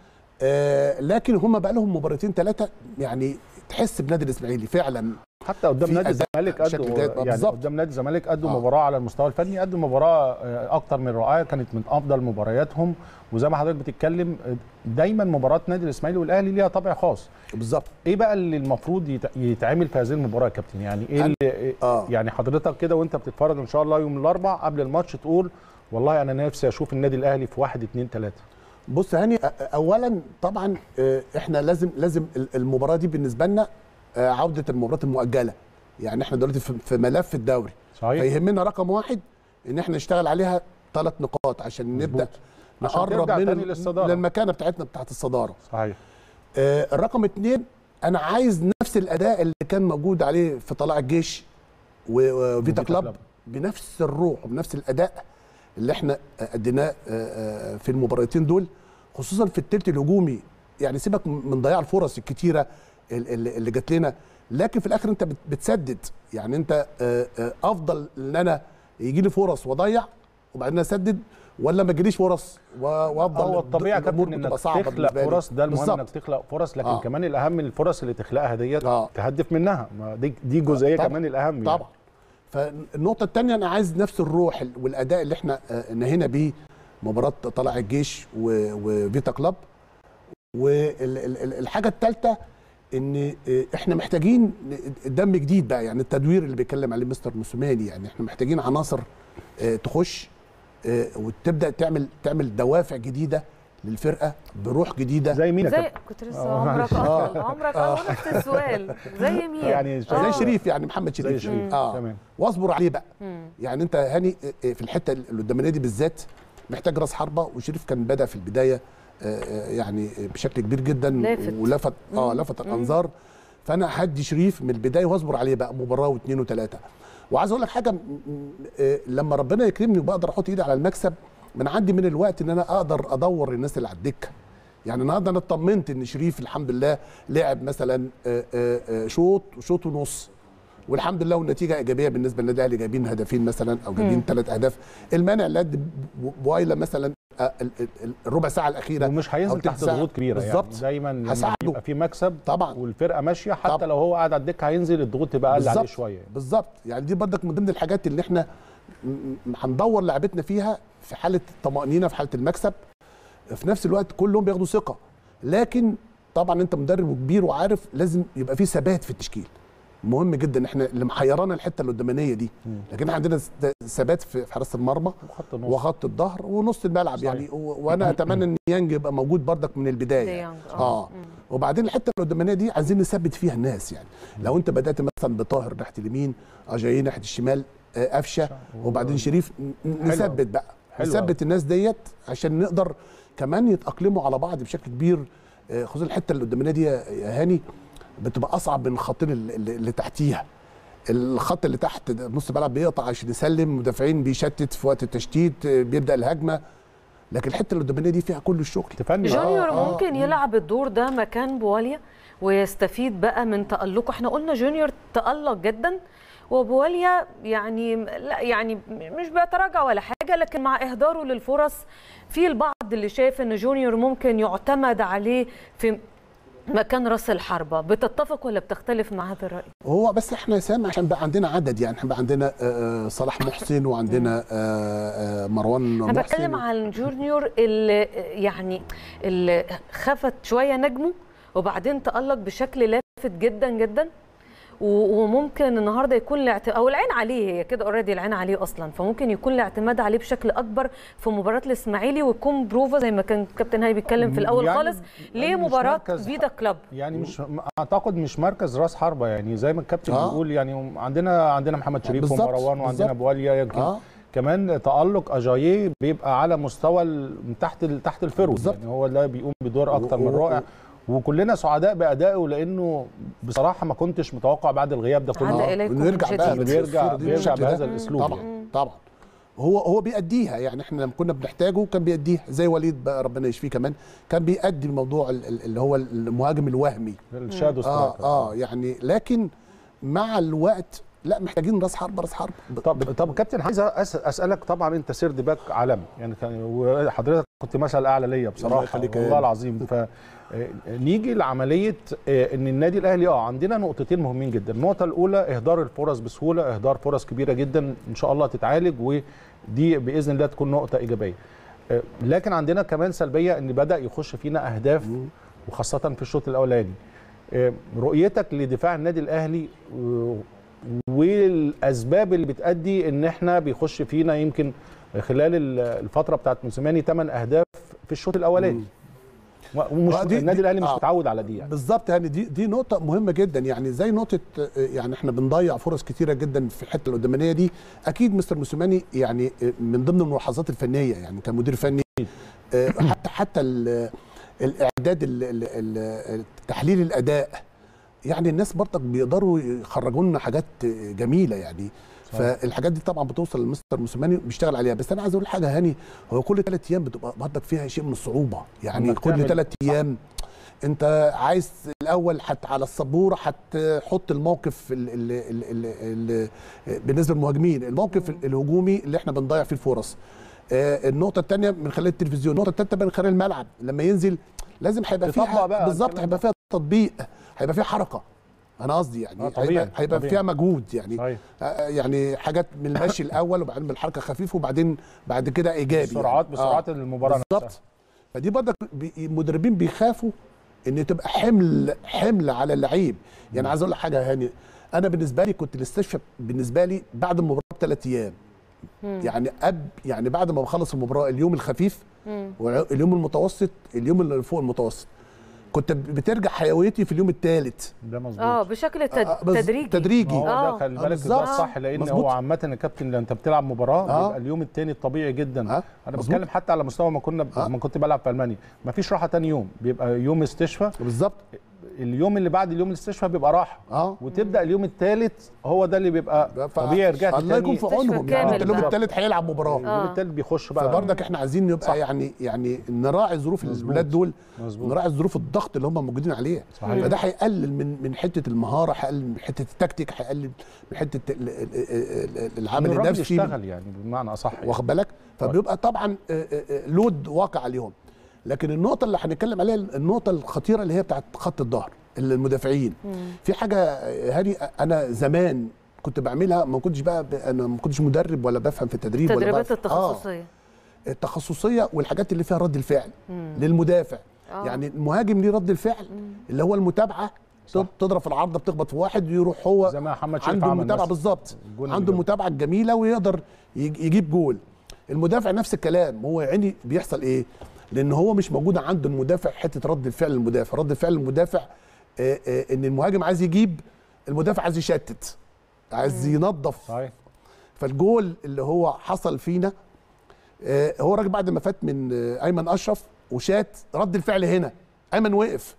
آه لكن هم بقى لهم مباراتين ثلاثه يعني تحس بنادي الاسماعيلي فعلا حتى قدام في نادي أداء الزمالك بشكل قدوا جيد. آه، يعني بالظبط. قدام نادي الزمالك قدوا آه. مباراه على المستوى الفني قدوا مباراه آه، اكتر من رائعه كانت من افضل مبارياتهم وزي ما حضرتك بتتكلم آه، دايما مباراه نادي الاسماعيلي والاهلي ليها طابع خاص بالظبط ايه بقى اللي المفروض يت- يتعمل في هذه المباراه يا كابتن يعني ايه اللي إيه- آه. يعني حضرتك كده وانت بتتفرج ان شاء الله يوم الاربع قبل الماتش تقول والله انا نفسي اشوف النادي الاهلي في واحد اتنين تلاته بص هاني أ- اولا طبعا آه، احنا لازم لازم ال- المباراه دي بالنسبه لنا آه، عوده المباراه المؤجله يعني احنا دلوقتي في في ملف الدوري صحيح فيهمنا رقم واحد ان احنا نشتغل عليها ثلاث نقاط عشان نبدا عشان نقرب ترجع من تاني ال- للصدارة. للمكانه بتاعتنا بتاعت الصداره صحيح آه، الرقم اتنين انا عايز نفس الاداء اللي كان موجود عليه في طلائع الجيش و- وفيتا وفيتا كلاب كلاب. بنفس الروح وبنفس الاداء اللي احنا اديناه آه، آه، في المباراتين دول خصوصا في التلت الهجومي يعني سيبك من ضياع الفرص الكتيره ال- ال- اللي جات لنا لكن في الاخر انت بت- بتسدد يعني انت آه، آه، افضل ان انا يجي لي فرص واضيع وبعدين اسدد ولا ما تجيليش فرص و- وافضل هو الطبيعي يا الأمور كابتن بتبقى انك صعبة تخلق بالنسبة لي. فرص ده المهم بالظبط. انك تخلق فرص لكن آه. آه. كمان الاهم الفرص اللي تخلقها ديت آه. تهدف منها ما دي دي جزئيه طبعاً. كمان الاهم طبعا فالنقطه الثانيه انا عايز نفس الروح والاداء اللي احنا آه، نهينا بيه مباراه طلائع الجيش و- وفيتا كلاب والحاجه الثالثه ان آه، احنا محتاجين دم جديد بقى يعني التدوير اللي بيتكلم عليه مستر موسوماني يعني احنا محتاجين عناصر آه، تخش آه، وتبدا تعمل تعمل دوافع جديده للفرقه بروح جديده زي مين يا زي كابتن كنت لسه آه، عمرك آه. اطول عمرك اطول نفس السؤال زي مين يعني زي آه. شريف يعني محمد زي شريف شريف اه تمام واصبر عليه بقى مم. يعني انت هاني في الحته اللي قدامنا دي بالذات محتاج راس حربه وشريف كان بدا في البدايه آه، آه، يعني بشكل كبير جدا لافت. ولفت اه مم. لفت الانظار فانا هدي شريف من البدايه واصبر عليه بقى مباراه واثنين وثلاثه وعايز اقول لك حاجه م- م- آه، لما ربنا يكرمني وبقدر احط ايدي على المكسب من عندي من الوقت ان انا اقدر ادور الناس اللي على الدكه يعني النهارده انا اطمنت ان شريف الحمد لله لعب مثلا آه، آه، آه، شوط وشوط ونص والحمد لله والنتيجه ايجابيه بالنسبه للنادي الاهلي جايبين هدفين مثلا او جايبين ثلاث اهداف المانع اللي قد بوايلا مثلا آه، ال- ال- الربع ساعه الاخيره ومش أو هينزل تلت تحت ساعة. ضغوط كبيره بالظبط يعني دايما لما هساعده. يبقى في مكسب طبعا والفرقه ماشيه حتى طبعا. لو هو قاعد على الدكه هينزل الضغوط تبقى اقل عليه بالظبط. شويه بالظبط يعني دي برضك من ضمن الحاجات اللي احنا م- م- هندور لعبتنا فيها في حاله الطمانينه في حاله المكسب في نفس الوقت كلهم بياخدوا ثقه لكن طبعا انت مدرب كبير وعارف لازم يبقى في ثبات في التشكيل مهم جدا احنا اللي محيرانا الحته القدامانيه دي لكن احنا عندنا ثبات في في حراسه المرمى وخط النص وخط الظهر ونص الملعب صحيح. يعني و- وانا اتمنى ان يانج يبقى موجود برضك من البدايه ديانج، آه. اه وبعدين الحته القدامانيه دي عايزين نثبت فيها الناس يعني لو انت بدات مثلا بطاهر ناحيه اليمين اجاي ناحيه الشمال آه، قفشه وبعدين شريف ن- ن- حلو نثبت بقى حلو نثبت الناس ديت عشان نقدر كمان يتاقلموا على بعض بشكل كبير آه، خصوصا الحته اللي قدامنا دي يا يا هاني بتبقى اصعب من الخطين اللي, اللي اللي تحتيها الخط اللي تحت ده نص الملعب بيقطع عشان يسلم مدافعين بيشتت في وقت التشتيت آه، بيبدا الهجمه لكن الحته اللي قدامنا دي فيها كل الشغل تفني جونيور آه، ممكن يلعب الدور ده مكان بواليا ويستفيد بقى من تألقه احنا قلنا جونيور تألق جدا وبواليا يعني لا يعني مش بيتراجع ولا حاجه لكن مع اهداره للفرص في البعض اللي شايف ان جونيور ممكن يعتمد عليه في مكان راس الحربه بتتفق ولا بتختلف مع هذا الراي هو بس احنا سام عشان بقى عندنا عدد يعني احنا بقى عندنا آه، آه، صلاح محسن وعندنا آه، آه، مروان انا محسن بتكلم عن جونيور اللي يعني اللي خفت شويه نجمه وبعدين تألق بشكل لافت جدا جدا و- وممكن النهارده يكون الاعتماد او العين عليه هي كده اوريدي العين عليه اصلا فممكن يكون الاعتماد عليه بشكل اكبر في مباراه الاسماعيلي ويكون بروفا زي ما كان كابتن هاي بيتكلم في الاول يعني- خالص يعني مش لمباراه مركز فيدا كلاب يعني مش اعتقد مش مركز راس حربه يعني زي ما الكابتن آه. بيقول يعني عندنا عندنا محمد شريف بالظبط، ومروان وعندنا بالظبط. بواليا يمكن اه كمان تألق أجاييه بيبقى على مستوى ال- من تحت ال- تحت الفرود بالظبط. يعني هو ده بيقوم بدور أكتر من و- و- رائع وكلنا سعداء بأدائه لأنه بصراحة ما كنتش متوقع بعد الغياب ده عاد كله إليكم ونرجع من بقى جديد. بيرجع دي بيرجع بالشكل بهذا ده. الأسلوب طبعا يعني. طبعا هو هو بيأديها يعني احنا لما كنا بنحتاجه كان بيأديها زي وليد بقى ربنا يشفيه كمان كان بيأدي الموضوع ال- ال- اللي هو المهاجم الوهمي الشادو اه سترايكر اه يعني لكن مع الوقت لا محتاجين راس حرب راس حرب طب طب كابتن عايز أس- اسالك طبعا انت سيرد باك عالمي يعني كان وحضرتك كنت مثل اعلى ليا الله بصراحه يخليك يا والله هاني. العظيم ف آه، نيجي لعمليه آه، ان النادي الاهلي اه عندنا نقطتين مهمين جدا النقطه الاولى اهدار الفرص بسهوله اهدار فرص كبيره جدا ان شاء الله تتعالج ودي باذن الله تكون نقطه ايجابيه آه، لكن عندنا كمان سلبيه ان بدا يخش فينا اهداف وخاصه في الشوط الاولاني آه، رؤيتك لدفاع النادي الاهلي آه، والاسباب اللي بتادي ان احنا بيخش فينا يمكن خلال ال- الفتره بتاعت موسيماني 8 اهداف في الشوط الاولاني ومش آه، دي- النادي دي- الاهلي مش آه. متعود على دي يعني بالظبط يعني دي دي نقطة مهمة جدا يعني زي نقطة آه، يعني احنا بنضيع فرص كتيرة جدا في الحتة القدامانية دي أكيد مستر موسيماني يعني آه، من ضمن الملاحظات الفنية يعني كمدير فني آه، حتى حتى ال- الإعداد ال- ال- ال- تحليل الأداء يعني الناس برضك بيقدروا يخرجوا لنا حاجات آه، جميلة يعني فالحاجات دي طبعا بتوصل لمستر موسيماني بيشتغل عليها بس انا عايز اقول حاجه هاني هو كل ثلاث ايام بتبقى برضك فيها شيء من الصعوبه يعني إنك كل تعمل- ثلاث ايام انت عايز الاول حت على السبوره هتحط الموقف ال ال ال ال ال بالنسبه للمهاجمين الموقف الهجومي اللي احنا بنضيع فيه الفرص آه، النقطه الثانيه من خلال التلفزيون النقطه الثالثه من خلال الملعب لما ينزل لازم هيبقى تطبق فيها بقى بالظبط الكلام هيبقى فيها تطبيق هيبقى فيها حركه انا قصدي يعني آه، طبيعي، هيبقى, هيبقى طبيعي. فيها مجهود يعني صحيح. آه، يعني حاجات من المشي الاول وبعدين بالحركه خفيف وبعدين بعد كده ايجابي بسرعات يعني. بسرعات المباراه بالظبط نفسها. فدي برضك بي- المدربين بيخافوا ان تبقى حمل حمل على اللعيب يعني عايز اقول لك حاجه يا هاني انا بالنسبه لي كنت الاستشفاء بالنسبه لي بعد المباراه بثلاث ايام يعني أب يعني بعد ما بخلص المباراه اليوم الخفيف واليوم المتوسط اليوم اللي فوق المتوسط كنت بترجع حيويتي في اليوم الثالث ده مظبوط اه بشكل تد... تدريجي تدريجي هو آه. ده خلي آه، بالك بالظبط. ده صح لان مظبوط. هو عامه يا كابتن لما انت بتلعب مباراه آه. بيبقى اليوم الثاني الطبيعي جدا آه، انا مظبوط. بتكلم حتى على مستوى ما كنا آه. لما كنت بلعب في المانيا ما فيش راحه تاني يوم بيبقى يوم استشفاء بالظبط اليوم اللي بعد اليوم الاستشفاء بيبقى راحه اه وتبدا اليوم الثالث هو ده اللي بيبقى ف- طبيعي رجعت الله يكون في تاني عونهم كامل يعني انت اليوم بقى. الثالث هيلعب مباراه اليوم الثالث بيخش بقى فبرضك احنا عايزين نبقى صح. يعني يعني نراعي ظروف مظبوط. الولاد دول مظبوط. نراعي ظروف الضغط اللي هم موجودين عليه صحيح. فده هيقلل من من حته المهاره هيقلل من حته التكتيك هيقلل من حته ال- ال- ال- ال- العامل الراجل النفسي يشتغل يعني بمعنى اصح يعني. واخد بالك فبيبقى طبعا آه، آه، آه، لود واقع عليهم لكن النقطه اللي هنتكلم عليها النقطه الخطيره اللي هي بتاعت خط الظهر المدافعين في حاجه آه، هاني انا زمان كنت بعملها ما كنتش بقى ب- انا ما كنتش مدرب ولا بفهم في التدريب ولا التدريبات بفهم. آه. التخصصيه التخصصيه والحاجات اللي فيها رد الفعل للمدافع آه. يعني المهاجم ليه رد الفعل اللي هو المتابعه صح. تضرب في العارضه بتخبط في واحد يروح هو زي ما محمد شريف عنده عمل المتابعه مثلا. بالظبط الجون اللي عنده جابه. المتابعه الجميله ويقدر يج- يجيب جول المدافع نفس الكلام هو يعني بيحصل ايه لان هو مش موجود عنده المدافع حته رد الفعل المدافع رد الفعل المدافع آه، آه، ان المهاجم عايز يجيب المدافع عايز يشتت عايز ينظف صحيح فالجول اللي هو حصل فينا آه، هو راجل بعد ما فات من آه، ايمن اشرف وشات رد الفعل هنا ايمن وقف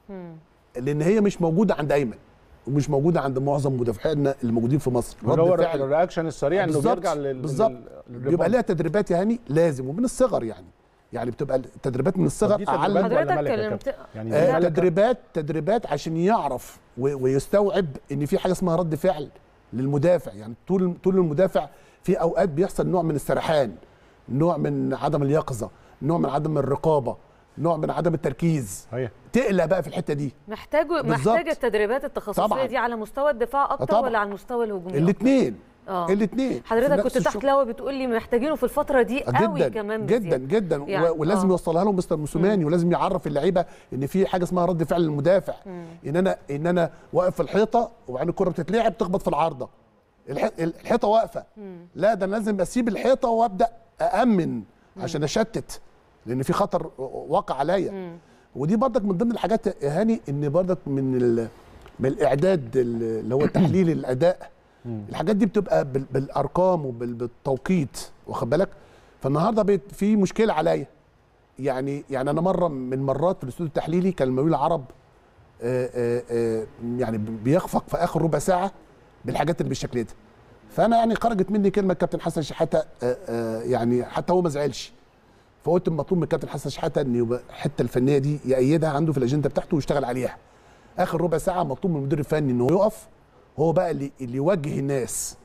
لان هي مش موجوده عند ايمن ومش موجوده عند معظم مدافعينا اللي موجودين في مصر اللي هو رد الفعل الرياكشن السريع انه بالظبط، بيرجع لل بالظبط لل- بيبقى للريباوند. ليها تدريبات يا هاني لازم ومن الصغر يعني يعني بتبقى التدريبات من طب الصغر دي تدريبات اعلم ولا حضرتك ملكة يا كلمت- كابتن؟ يعني آه ملكة؟ تدريبات تدريبات عشان يعرف و- ويستوعب ان في حاجه اسمها رد فعل للمدافع يعني طول طول المدافع في اوقات بيحصل نوع من السرحان نوع من عدم اليقظه نوع من عدم الرقابه نوع من عدم التركيز صحيح تقلق بقى في الحته دي محتاجه بالظبط. محتاج التدريبات التخصصيه طبعاً. دي على مستوى الدفاع اكتر طبعاً. ولا على المستوى الهجومي أكتر؟ الاثنين اه الاثنين حضرتك كنت تحت لوا بتقول لي محتاجينه في الفتره دي قوي جدا كمان جدا بزيادة. جدا يعني، و- ولازم آه. يوصلها لهم مستر موسوماني ولازم يعرف اللعيبه ان في حاجه اسمها رد فعل المدافع ان انا ان انا واقف في الحيطه وبعدين الكره بتتلعب تخبط في العارضه الح- الحيطه واقفه لا ده أنا لازم اسيب الحيطه وابدا اامن عشان اشتت لان في خطر واقع عليا ودي برضك من ضمن الحاجات يا هاني ان برضك من ال- من الاعداد اللي هو تحليل الاداء الحاجات دي بتبقى بال- بالارقام وبالتوقيت واخد بالك فالنهارده بقت في مشكله عليا يعني يعني انا مره من مرات في الاستوديو التحليلي كان المقاولين العرب آه، آه، آه، يعني بيخفق في اخر ربع ساعه بالحاجات اللي بالشكل ده فانا يعني خرجت مني كلمه كابتن حسن شحاته آه، آه، يعني حتى هو ما زعلش فقلت مطلوب من الكابتن حسن شحاته ان يبقى الحته الفنيه دي يأيدها عنده في الاجنده بتاعته ويشتغل عليها اخر ربع ساعه مطلوب من المدير الفني انه يقف هو بقى اللي اللي يوجه الناس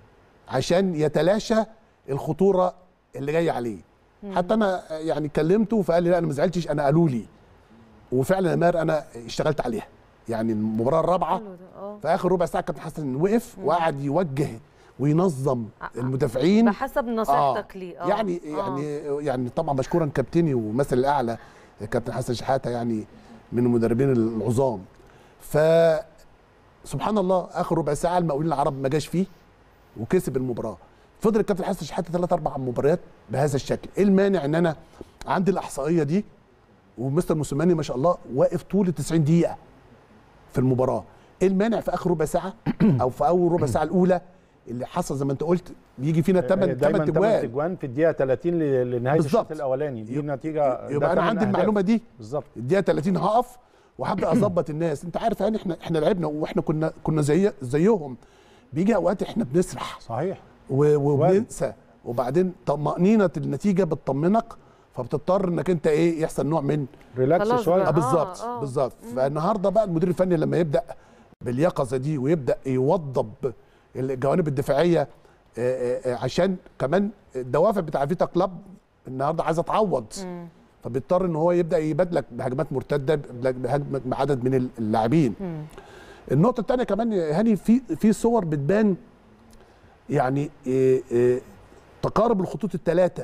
عشان يتلاشى الخطوره اللي جايه عليه حتى انا يعني كلمته فقال لي لا انا ما زعلتش انا قالوا لي وفعلا يا ماهر انا اشتغلت عليها يعني المباراه الرابعه حلو ده، اه في اخر ربع ساعه كابتن حسن وقف وقعد يوجه وينظم المدافعين بحسب نصيحتك ليه اه يعني آه. يعني يعني طبعا مشكورا كابتني ومثل الاعلى كابتن حسن شحاته يعني من المدربين العظام ف سبحان الله اخر ربع ساعه المقاولين العرب ما جاش فيه وكسب المباراه فضل الكابتن حسن شحاته ثلاث اربع مباريات بهذا الشكل ايه المانع ان انا عندي الاحصائيه دي ومستر موسيماني ما شاء الله واقف طول 90 دقيقه في المباراه ايه المانع في اخر ربع ساعه او في اول ربع ساعه الاولى اللي حصل زي ما انت قلت بيجي فينا 8 دايما 8 8 تجوال اجوان في الدقيقه 30 ل- لنهايه الشوط بالظبط. الاولاني دي يب- نتيجه ده يبقى انا تمن عندي أهداف. المعلومه دي بالظبط الدقيقه 30 هقف وهبدا اظبط الناس انت عارف يعني احنا احنا لعبنا واحنا كنا كنا زي زيهم بيجي اوقات احنا بنسرح صحيح و- وبننسى وبعدين طمانينه النتيجه بتطمنك فبتضطر انك انت ايه يحصل نوع من ريلاكس خلاص شويه بقى. آه بالظبط آه. بالظبط فالنهارده بقى المدير الفني لما يبدا باليقظه دي ويبدا يوضب الجوانب الدفاعيه آه، آه، آه، عشان كمان الدوافع بتاع فيتا كلاب النهارده عايزه تعوض فبيضطر ان هو يبدا يبادلك بهجمات مرتده بهجمه بعدد من اللاعبين النقطه الثانيه كمان يا هاني في في صور بتبان يعني إيه إيه تقارب الخطوط الثلاثه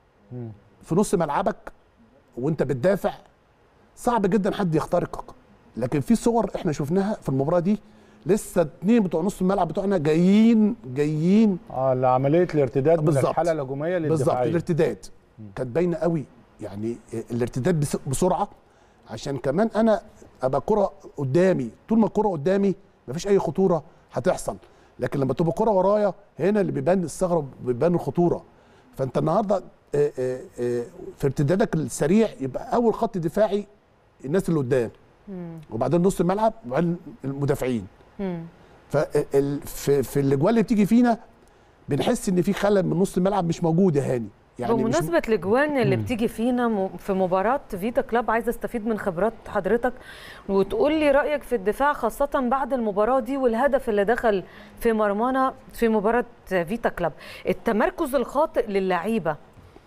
في نص ملعبك وانت بتدافع صعب جدا حد يخترقك لكن في صور احنا شفناها في المباراه دي لسه اتنين بتوع نص الملعب بتوعنا جايين جايين اه لعمليه الارتداد من بالظبط. الحاله الهجوميه بالظبط للدفاعيه الارتداد كانت باينه قوي يعني الارتداد بس- بسرعه عشان كمان انا ابقى كره قدامي طول ما الكره قدامي مفيش اي خطوره هتحصل لكن لما تبقى كره ورايا هنا اللي بيبان الثغره وبيبان الخطوره فانت النهارده آه، آه، آه، في ارتدادك السريع يبقى اول خط دفاعي الناس اللي قدام وبعدين نص الملعب وبعدين المدافعين فال- في في الاجوال اللي بتيجي فينا بنحس ان في خلل من نص الملعب مش موجود يا هاني يعني مش بمناسبة الاجوان اللي بتيجي فينا م- في مباراة فيتا كلاب عايزة استفيد من خبرات حضرتك وتقول لي رأيك في الدفاع خاصة بعد المباراة دي والهدف اللي دخل في مرمانا في مباراة فيتا كلاب التمركز الخاطئ للعيبة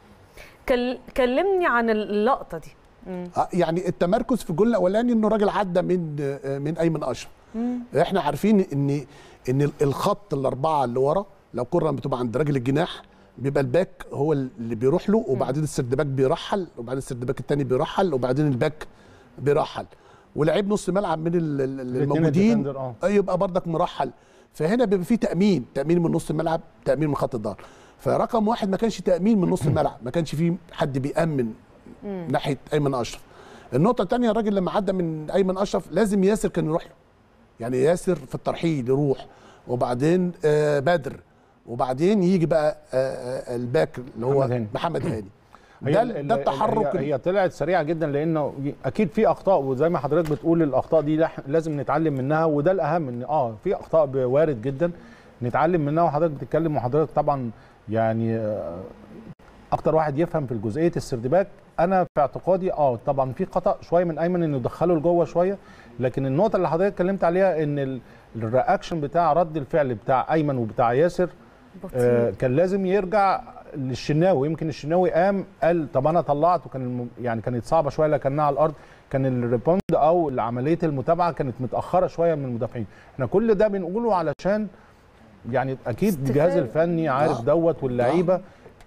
كل- كلمني عن اللقطة دي آه، يعني التمركز في الجول الاولاني انه راجل عدى من آه، من ايمن اشرف احنا عارفين ان ان الخط الاربعه اللي ورا لو كره بتبقى عند راجل الجناح بيبقى الباك هو اللي بيروح له وبعدين السرد باك بيرحل وبعدين السرد باك الثاني بيرحل وبعدين الباك بيرحل ولاعيب نص ملعب من ال- ال- الاتنين الموجودين الديفندر، اه. يبقى بردك مرحل فهنا بيبقى في تامين تامين من نص الملعب تامين من خط الظهر فرقم واحد ما كانش تامين من نص الملعب ما كانش فيه حد بيامن ناحيه ايمن اشرف النقطه الثانيه الراجل لما عدى من ايمن اشرف لازم ياسر كان يروح له يعني ياسر في الترحيل يروح وبعدين آه بدر وبعدين يجي بقى آه آه الباك اللي هو محمد هاني. محمد هاني هي ده, ال- ده ال- التحرك هي, هي طلعت سريعه جدا لانه اكيد في اخطاء وزي ما حضرتك بتقول الاخطاء دي لح- لازم نتعلم منها وده الاهم ان اه في اخطاء ب- وارد جدا نتعلم منها وحضرتك بتتكلم وحضرتك طبعا يعني آه، اكتر واحد يفهم في جزئيه السردباك انا في اعتقادي اه طبعا في خطا شويه من ايمن انه يدخله لجوه شويه لكن النقطه اللي حضرتك اتكلمت عليها ان ال- الرياكشن بتاع رد الفعل بتاع ايمن وبتاع ياسر آه، كان لازم يرجع للشناوي يمكن الشناوي قام قال طب انا طلعت وكان الم... يعني كانت صعبه شويه لكنها على الارض كان الريبوند او عمليه المتابعه كانت متاخره شويه من المدافعين احنا كل ده بنقوله علشان يعني اكيد الجهاز استفادة. الفني عارف آه. دوت واللعيبه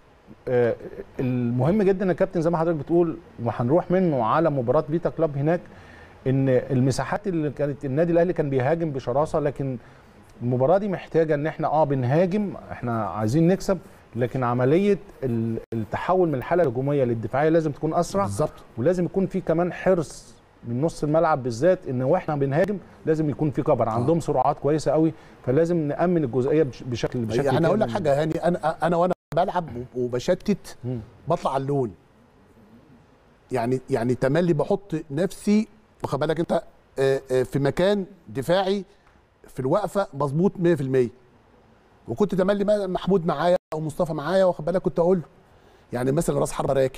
آه، المهم جدا يا كابتن زي ما حضرتك بتقول وهنروح منه على مباراه فيتا كلاب هناك ان المساحات اللي كانت النادي الاهلي كان بيهاجم بشراسه لكن المباراه دي محتاجه ان احنا اه بنهاجم احنا عايزين نكسب لكن عمليه ال- التحول من الحاله الهجوميه للدفاعيه لازم تكون اسرع بالظبط ولازم يكون في كمان حرص من نص الملعب بالذات ان واحنا بنهاجم لازم يكون في كفر عندهم سرعات كويسه قوي فلازم نامن الجزئيه بش- بشكل بشكل يعني اقول لك كامل. حاجه هاني انا انا وانا بلعب وبشتت مم. بطلع على اللون يعني يعني تملي بحط نفسي واخد بالك انت آه، آه، في مكان دفاعي في الوقفه مظبوط 100% وكنت تملي ما- محمود معايا او مصطفى معايا واخد بالك كنت اقول له يعني مثلا راس حربه راكن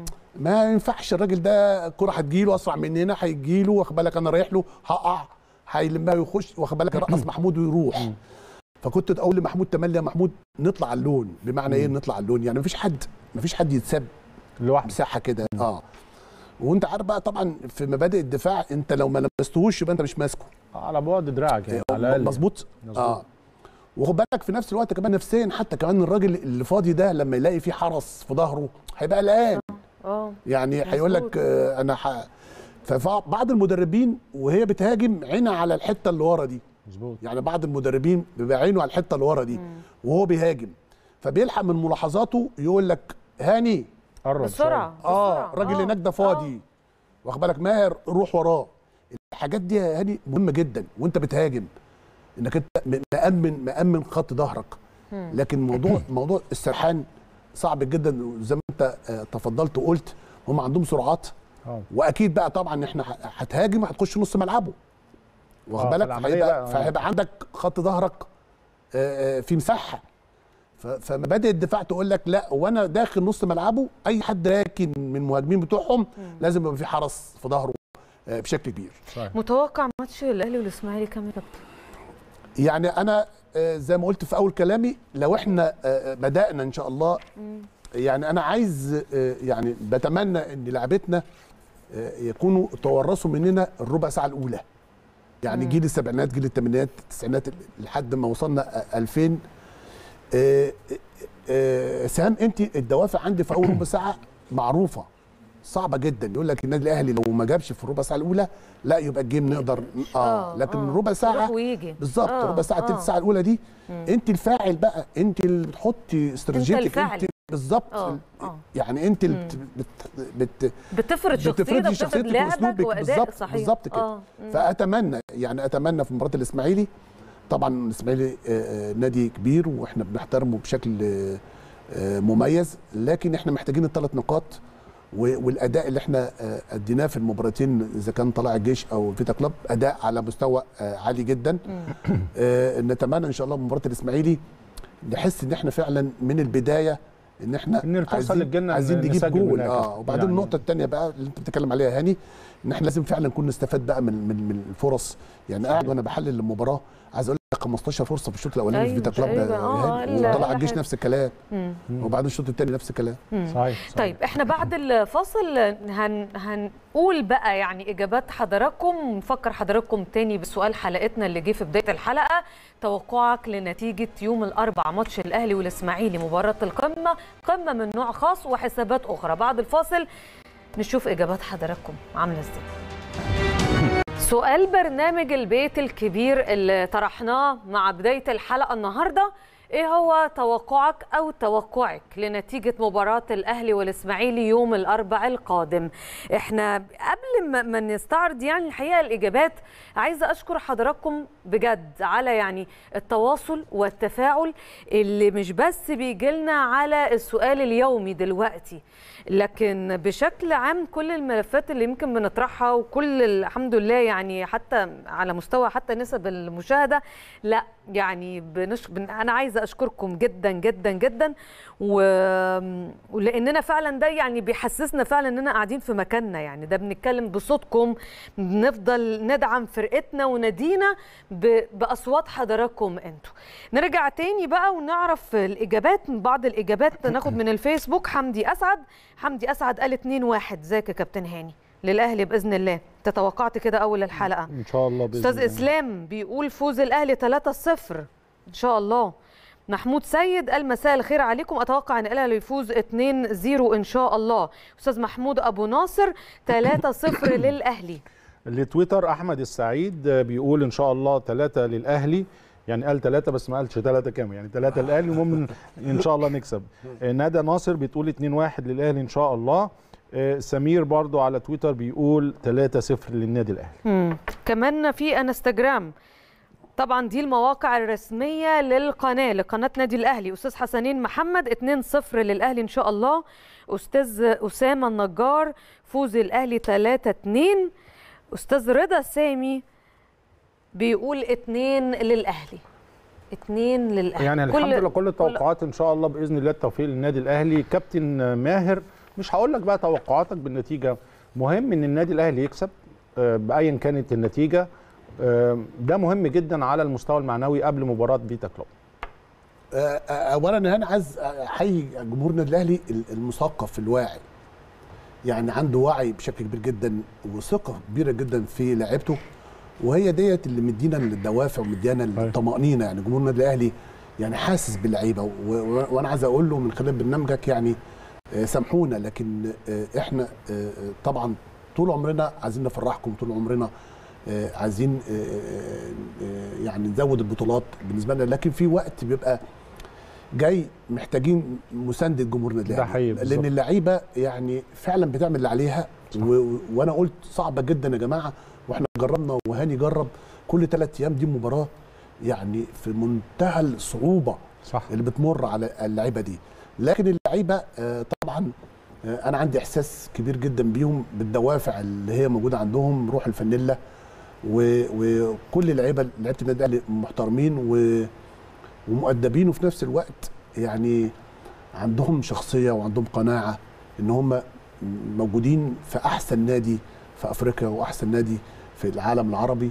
ما ينفعش الراجل ده الكره هتجيله اسرع مننا هيجيله واخد بالك انا رايح له هقع هيلمها ويخش واخد بالك يرقص محمود ويروح فكنت اقول لمحمود تملي يا محمود نطلع على اللون بمعنى ايه نطلع على اللون يعني مفيش حد مفيش حد يتساب لوحده مساحه كده اه وانت عارف بقى طبعا في مبادئ الدفاع انت لو ما لمستهوش يبقى انت مش ماسكه على بعد دراعك يعني على الاقل مظبوط مظبوط. اه وخد بالك في نفس الوقت كمان نفسيا حتى كمان الراجل اللي فاضي ده لما يلاقي في حرس في ظهره هيبقى قلقان اه يعني هيقول لك مظبوط. آه انا ح... فبعض المدربين وهي بتهاجم عينها على الحته اللي ورا دي مظبوط يعني بعض المدربين بيبقى عينه على الحته اللي ورا دي وهو بيهاجم فبيلحق من ملاحظاته يقول لك هاني قرب بسرعه اه بسرعة. الراجل اللي هناك ده فاضي واخد بالك ماهر روح وراه الحاجات دي يا هاني مهمه جدا وانت بتهاجم انك انت م- مأمن مأمن خط ظهرك لكن موضوع موضوع السرحان صعب جدا زي ما انت آه، تفضلت وقلت هم عندهم سرعات آه. واكيد بقى طبعا احنا ه- هتهاجم هتخش نص ملعبه واخد آه، بالك فالعملية فهيبقى, بقى- فهيبقى عندك خط ظهرك آه، آه، في مساحه ف- فمبادئ الدفاع تقول لك لا وانا داخل نص ملعبه اي حد راكن من المهاجمين بتوعهم لازم يبقى في حرس في ظهره آه، بشكل كبير متوقع ماتش الاهلي والاسماعيلي كام يا كابتن يعني انا آه، زي ما قلت في اول كلامي لو احنا آه، بدانا ان شاء الله يعني انا عايز آه، يعني بتمنى ان لعبتنا آه، يكونوا تورثوا مننا الربع ساعه الاولى يعني جيل السبعينات جيل الثمانينات التسعينات لحد ما وصلنا آه، 2000 آه، آه، سهام انت الدوافع عندي في اول ربع ساعه معروفه صعبه جدا يقول لك النادي الاهلي لو ما جابش في الربع ساعه الاولى لا يبقى الجيم نقدر اه لكن آه. ربع ساعه يروح ويجي بالظبط آه، ربع ساعه آه. تلت ساعه الاولى دي انت الفاعل بقى انت اللي بتحطي استراتيجيتك الفاعل. انت بالظبط اه اه يعني انت اللي بت بت بت بتفرض شخصيتك بتفرضي بتفرض شخصيتك لعبك واسلوبك وادائك بالظبط صحيح بالظبط كده آه. مم. فاتمنى يعني اتمنى في مباراه الاسماعيلي طبعا الاسماعيلي آه، آه، نادي كبير واحنا بنحترمه بشكل آه، آه، مميز لكن احنا محتاجين الثلاث نقاط و- والاداء اللي احنا آه، اديناه في المباراتين اذا كان طلائع الجيش او فيتا كلوب اداء على مستوى آه، عالي جدا آه، نتمنى ان شاء الله مباراه الاسماعيلي نحس ان احنا فعلا من البدايه ان احنا إن الفرصة عايزين, اللي تجيلنا عايزين نجيب نسجل جول هناك. اه وبعدين يعني- النقطه الثانيه بقى اللي انت بتتكلم عليها يا هاني ان احنا لازم فعلا نكون نستفاد بقى من من, من الفرص يعني قاعد وانا بحلل المباراه عايز اقول لك 15 فرصه في الشوط الاولاني أيوة، في فيتا كلوب أيوة، آه، آه لا، وطلع لا الجيش حاجة. نفس الكلام مم. وبعدين الشوط الثاني نفس الكلام صحيح, صحيح. طيب احنا بعد الفاصل هن هنقول بقى يعني اجابات حضراتكم نفكر حضراتكم تاني بسؤال حلقتنا اللي جه في بدايه الحلقه توقعك لنتيجه يوم الاربعاء ماتش الاهلي والاسماعيلي مباراه القمه قمه من نوع خاص وحسابات اخرى بعد الفاصل نشوف اجابات حضراتكم عامله ازاي سؤال برنامج البيت الكبير اللي طرحناه مع بداية الحلقة النهاردة ايه هو توقعك او توقعك لنتيجة مباراة الاهلي والاسماعيلي يوم الاربع القادم احنا قبل ما- ما نستعرض يعني الحقيقة الاجابات عايزة اشكر حضراتكم بجد على يعني التواصل والتفاعل اللي مش بس بيجيلنا على السؤال اليومي دلوقتي لكن بشكل عام كل الملفات اللي يمكن بنطرحها وكل الحمد لله يعني حتى على مستوى حتى نسب المشاهده لا يعني بنش... بن... انا عايزه اشكركم جدا جدا جدا و... ولاننا فعلا ده يعني بيحسسنا فعلا اننا قاعدين في مكاننا يعني ده بنتكلم بصوتكم بنفضل ندعم فرقتنا ونادينا ب... باصوات حضراتكم انتوا نرجع تاني بقى ونعرف الاجابات من بعض الاجابات ناخد من الفيسبوك حمدي اسعد حمدي اسعد قال 2 1 ازيك يا كابتن هاني للاهلي باذن الله تتوقعت كده اول الحلقه ان شاء الله باذن استاذ الله. اسلام بيقول فوز الاهلي 3-0 ان شاء الله محمود سيد قال مساء الخير عليكم اتوقع ان الاهلي يفوز 2-0 ان شاء الله استاذ محمود ابو ناصر 3-0 للاهلي لتويتر احمد السعيد بيقول ان شاء الله ثلاثة للاهلي يعني قال ثلاثة بس ما قالش ثلاثة كام يعني ثلاثة للاهلي المهم ان شاء الله نكسب ندى ناصر بتقول 2-1 للاهلي ان شاء الله آه، سمير برضو على تويتر بيقول 3-0 للنادي الاهلي مم. كمان في انستجرام طبعا دي المواقع الرسميه للقناه لقناه نادي الاهلي استاذ حسنين محمد 2-0 للاهلي ان شاء الله استاذ اسامه النجار فوز الاهلي 3-2 استاذ رضا سامي بيقول 2 للاهلي 2 للاهلي يعني الحمد لله كل التوقعات ان شاء الله باذن الله التوفيق للنادي الاهلي كابتن ماهر مش هقول لك بقى توقعاتك بالنتيجه مهم ان النادي الاهلي يكسب آه، بايا كانت النتيجه آم، ده مهم جدا على المستوى المعنوي قبل مباراه فيتا كلوب آه، آه، اولا انا عايز احيي جمهور النادي الاهلي المثقف الواعي يعني عنده وعي بشكل كبير جدا وثقه كبيره جدا في لعيبته وهي ديت اللي مدينا الدوافع ومدينا الطمانينه يعني جمهور النادي الاهلي يعني حاسس باللعيبه و- و- وانا عايز اقول له من خلال برنامجك يعني آه، سامحونا لكن آه، احنا آه، آه، طبعا طول عمرنا عايزين نفرحكم طول عمرنا آه، عايزين آه، آه، آه، يعني نزود البطولات بالنسبه لنا لكن في وقت بيبقى جاي محتاجين مسانده جمهور النادي ده الأهلي. حقيقي بالظبط. لان اللعيبه يعني فعلا بتعمل اللي عليها و... و- وانا قلت صعبه جدا يا جماعه واحنا جربنا وهاني جرب كل ثلاث ايام دي مباراه يعني في منتهى الصعوبه صح اللي بتمر على اللعيبه دي لكن اللعيبه آه، طبعا آه، انا عندي احساس كبير جدا بيهم بالدوافع اللي هي موجوده عندهم روح الفانيلا و- وكل اللعيبه لعيبه النادي الاهلي محترمين و- ومؤدبين وفي نفس الوقت يعني عندهم شخصيه وعندهم قناعه ان هم موجودين في احسن نادي في افريقيا واحسن نادي في العالم العربي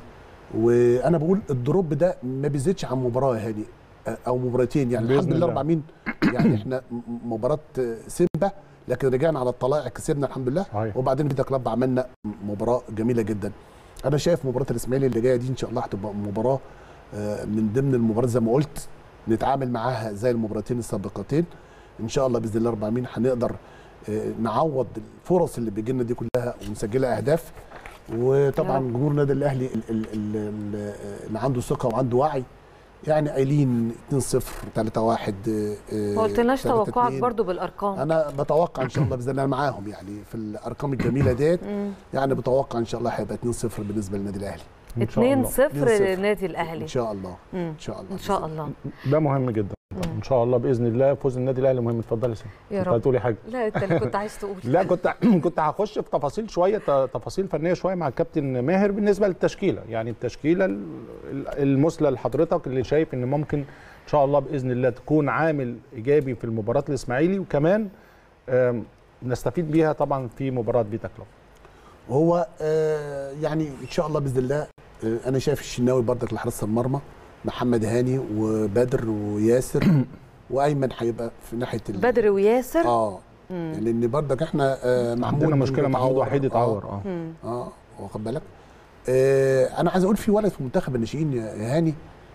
وانا بقول الدروب ده ما بيزيدش عن مباراه يا هاني او مباراتين يعني بإذن الحمد لله الله. رب العالمين يعني احنا م- مباراه سيمبا لكن رجعنا على الطلائع كسبنا الحمد لله صحيح. وبعدين فيتا كلاب عملنا مباراه جميله جدا انا شايف مباراه الاسماعيلي اللي جايه دي ان شاء الله هتبقى مباراه آه، من ضمن المباريات زي ما قلت نتعامل معاها زي المباراتين السابقتين ان شاء الله باذن الله رب العالمين هنقدر آه، نعوض الفرص اللي بيجي لنا دي كلها ونسجلها اهداف وطبعا يا رب. جمهور النادي الاهلي ال- ال- ال- ال- اللي عنده ثقه وعنده وعي يعني قايلين 2-0 3-1 ما قلتلناش توقعك برضو بالارقام انا بتوقع ان شاء الله باذن الله معاهم يعني في الارقام الجميله ديت مم. يعني بتوقع ان شاء الله هيبقى 2-0 بالنسبه للنادي الاهلي إن شاء الله. 2-0 للنادي الاهلي ان شاء الله مم. ان شاء الله ان شاء الله ده مهم جدا ان شاء الله باذن الله فوز النادي الاهلي مهم اتفضلي يا سيدي يا كنت رب. هتقولي حاجه لا انت اللي كنت عايز تقول لا كنت كنت هخش في تفاصيل شويه ت- تفاصيل فنيه شويه مع الكابتن ماهر بالنسبه للتشكيله يعني التشكيله ال- ال- المثلى لحضرتك اللي شايف ان ممكن ان شاء الله باذن الله تكون عامل ايجابي في المباراه الاسماعيلي وكمان آم، نستفيد بيها طبعا في مباراه بيتا كلوب وهو آه يعني ان شاء الله باذن الله آه انا شايف الشناوي برضك لحراسه المرمى محمد هاني وبدر وياسر وايمن هيبقى في ناحيه ال- بدر وياسر اه مم. لان برضك احنا آه محمود عندنا مشكله محمود متعور. وحيد اتعور اه مم. اه واخد بالك آه انا عايز اقول في ولد في منتخب الناشئين يا يا هاني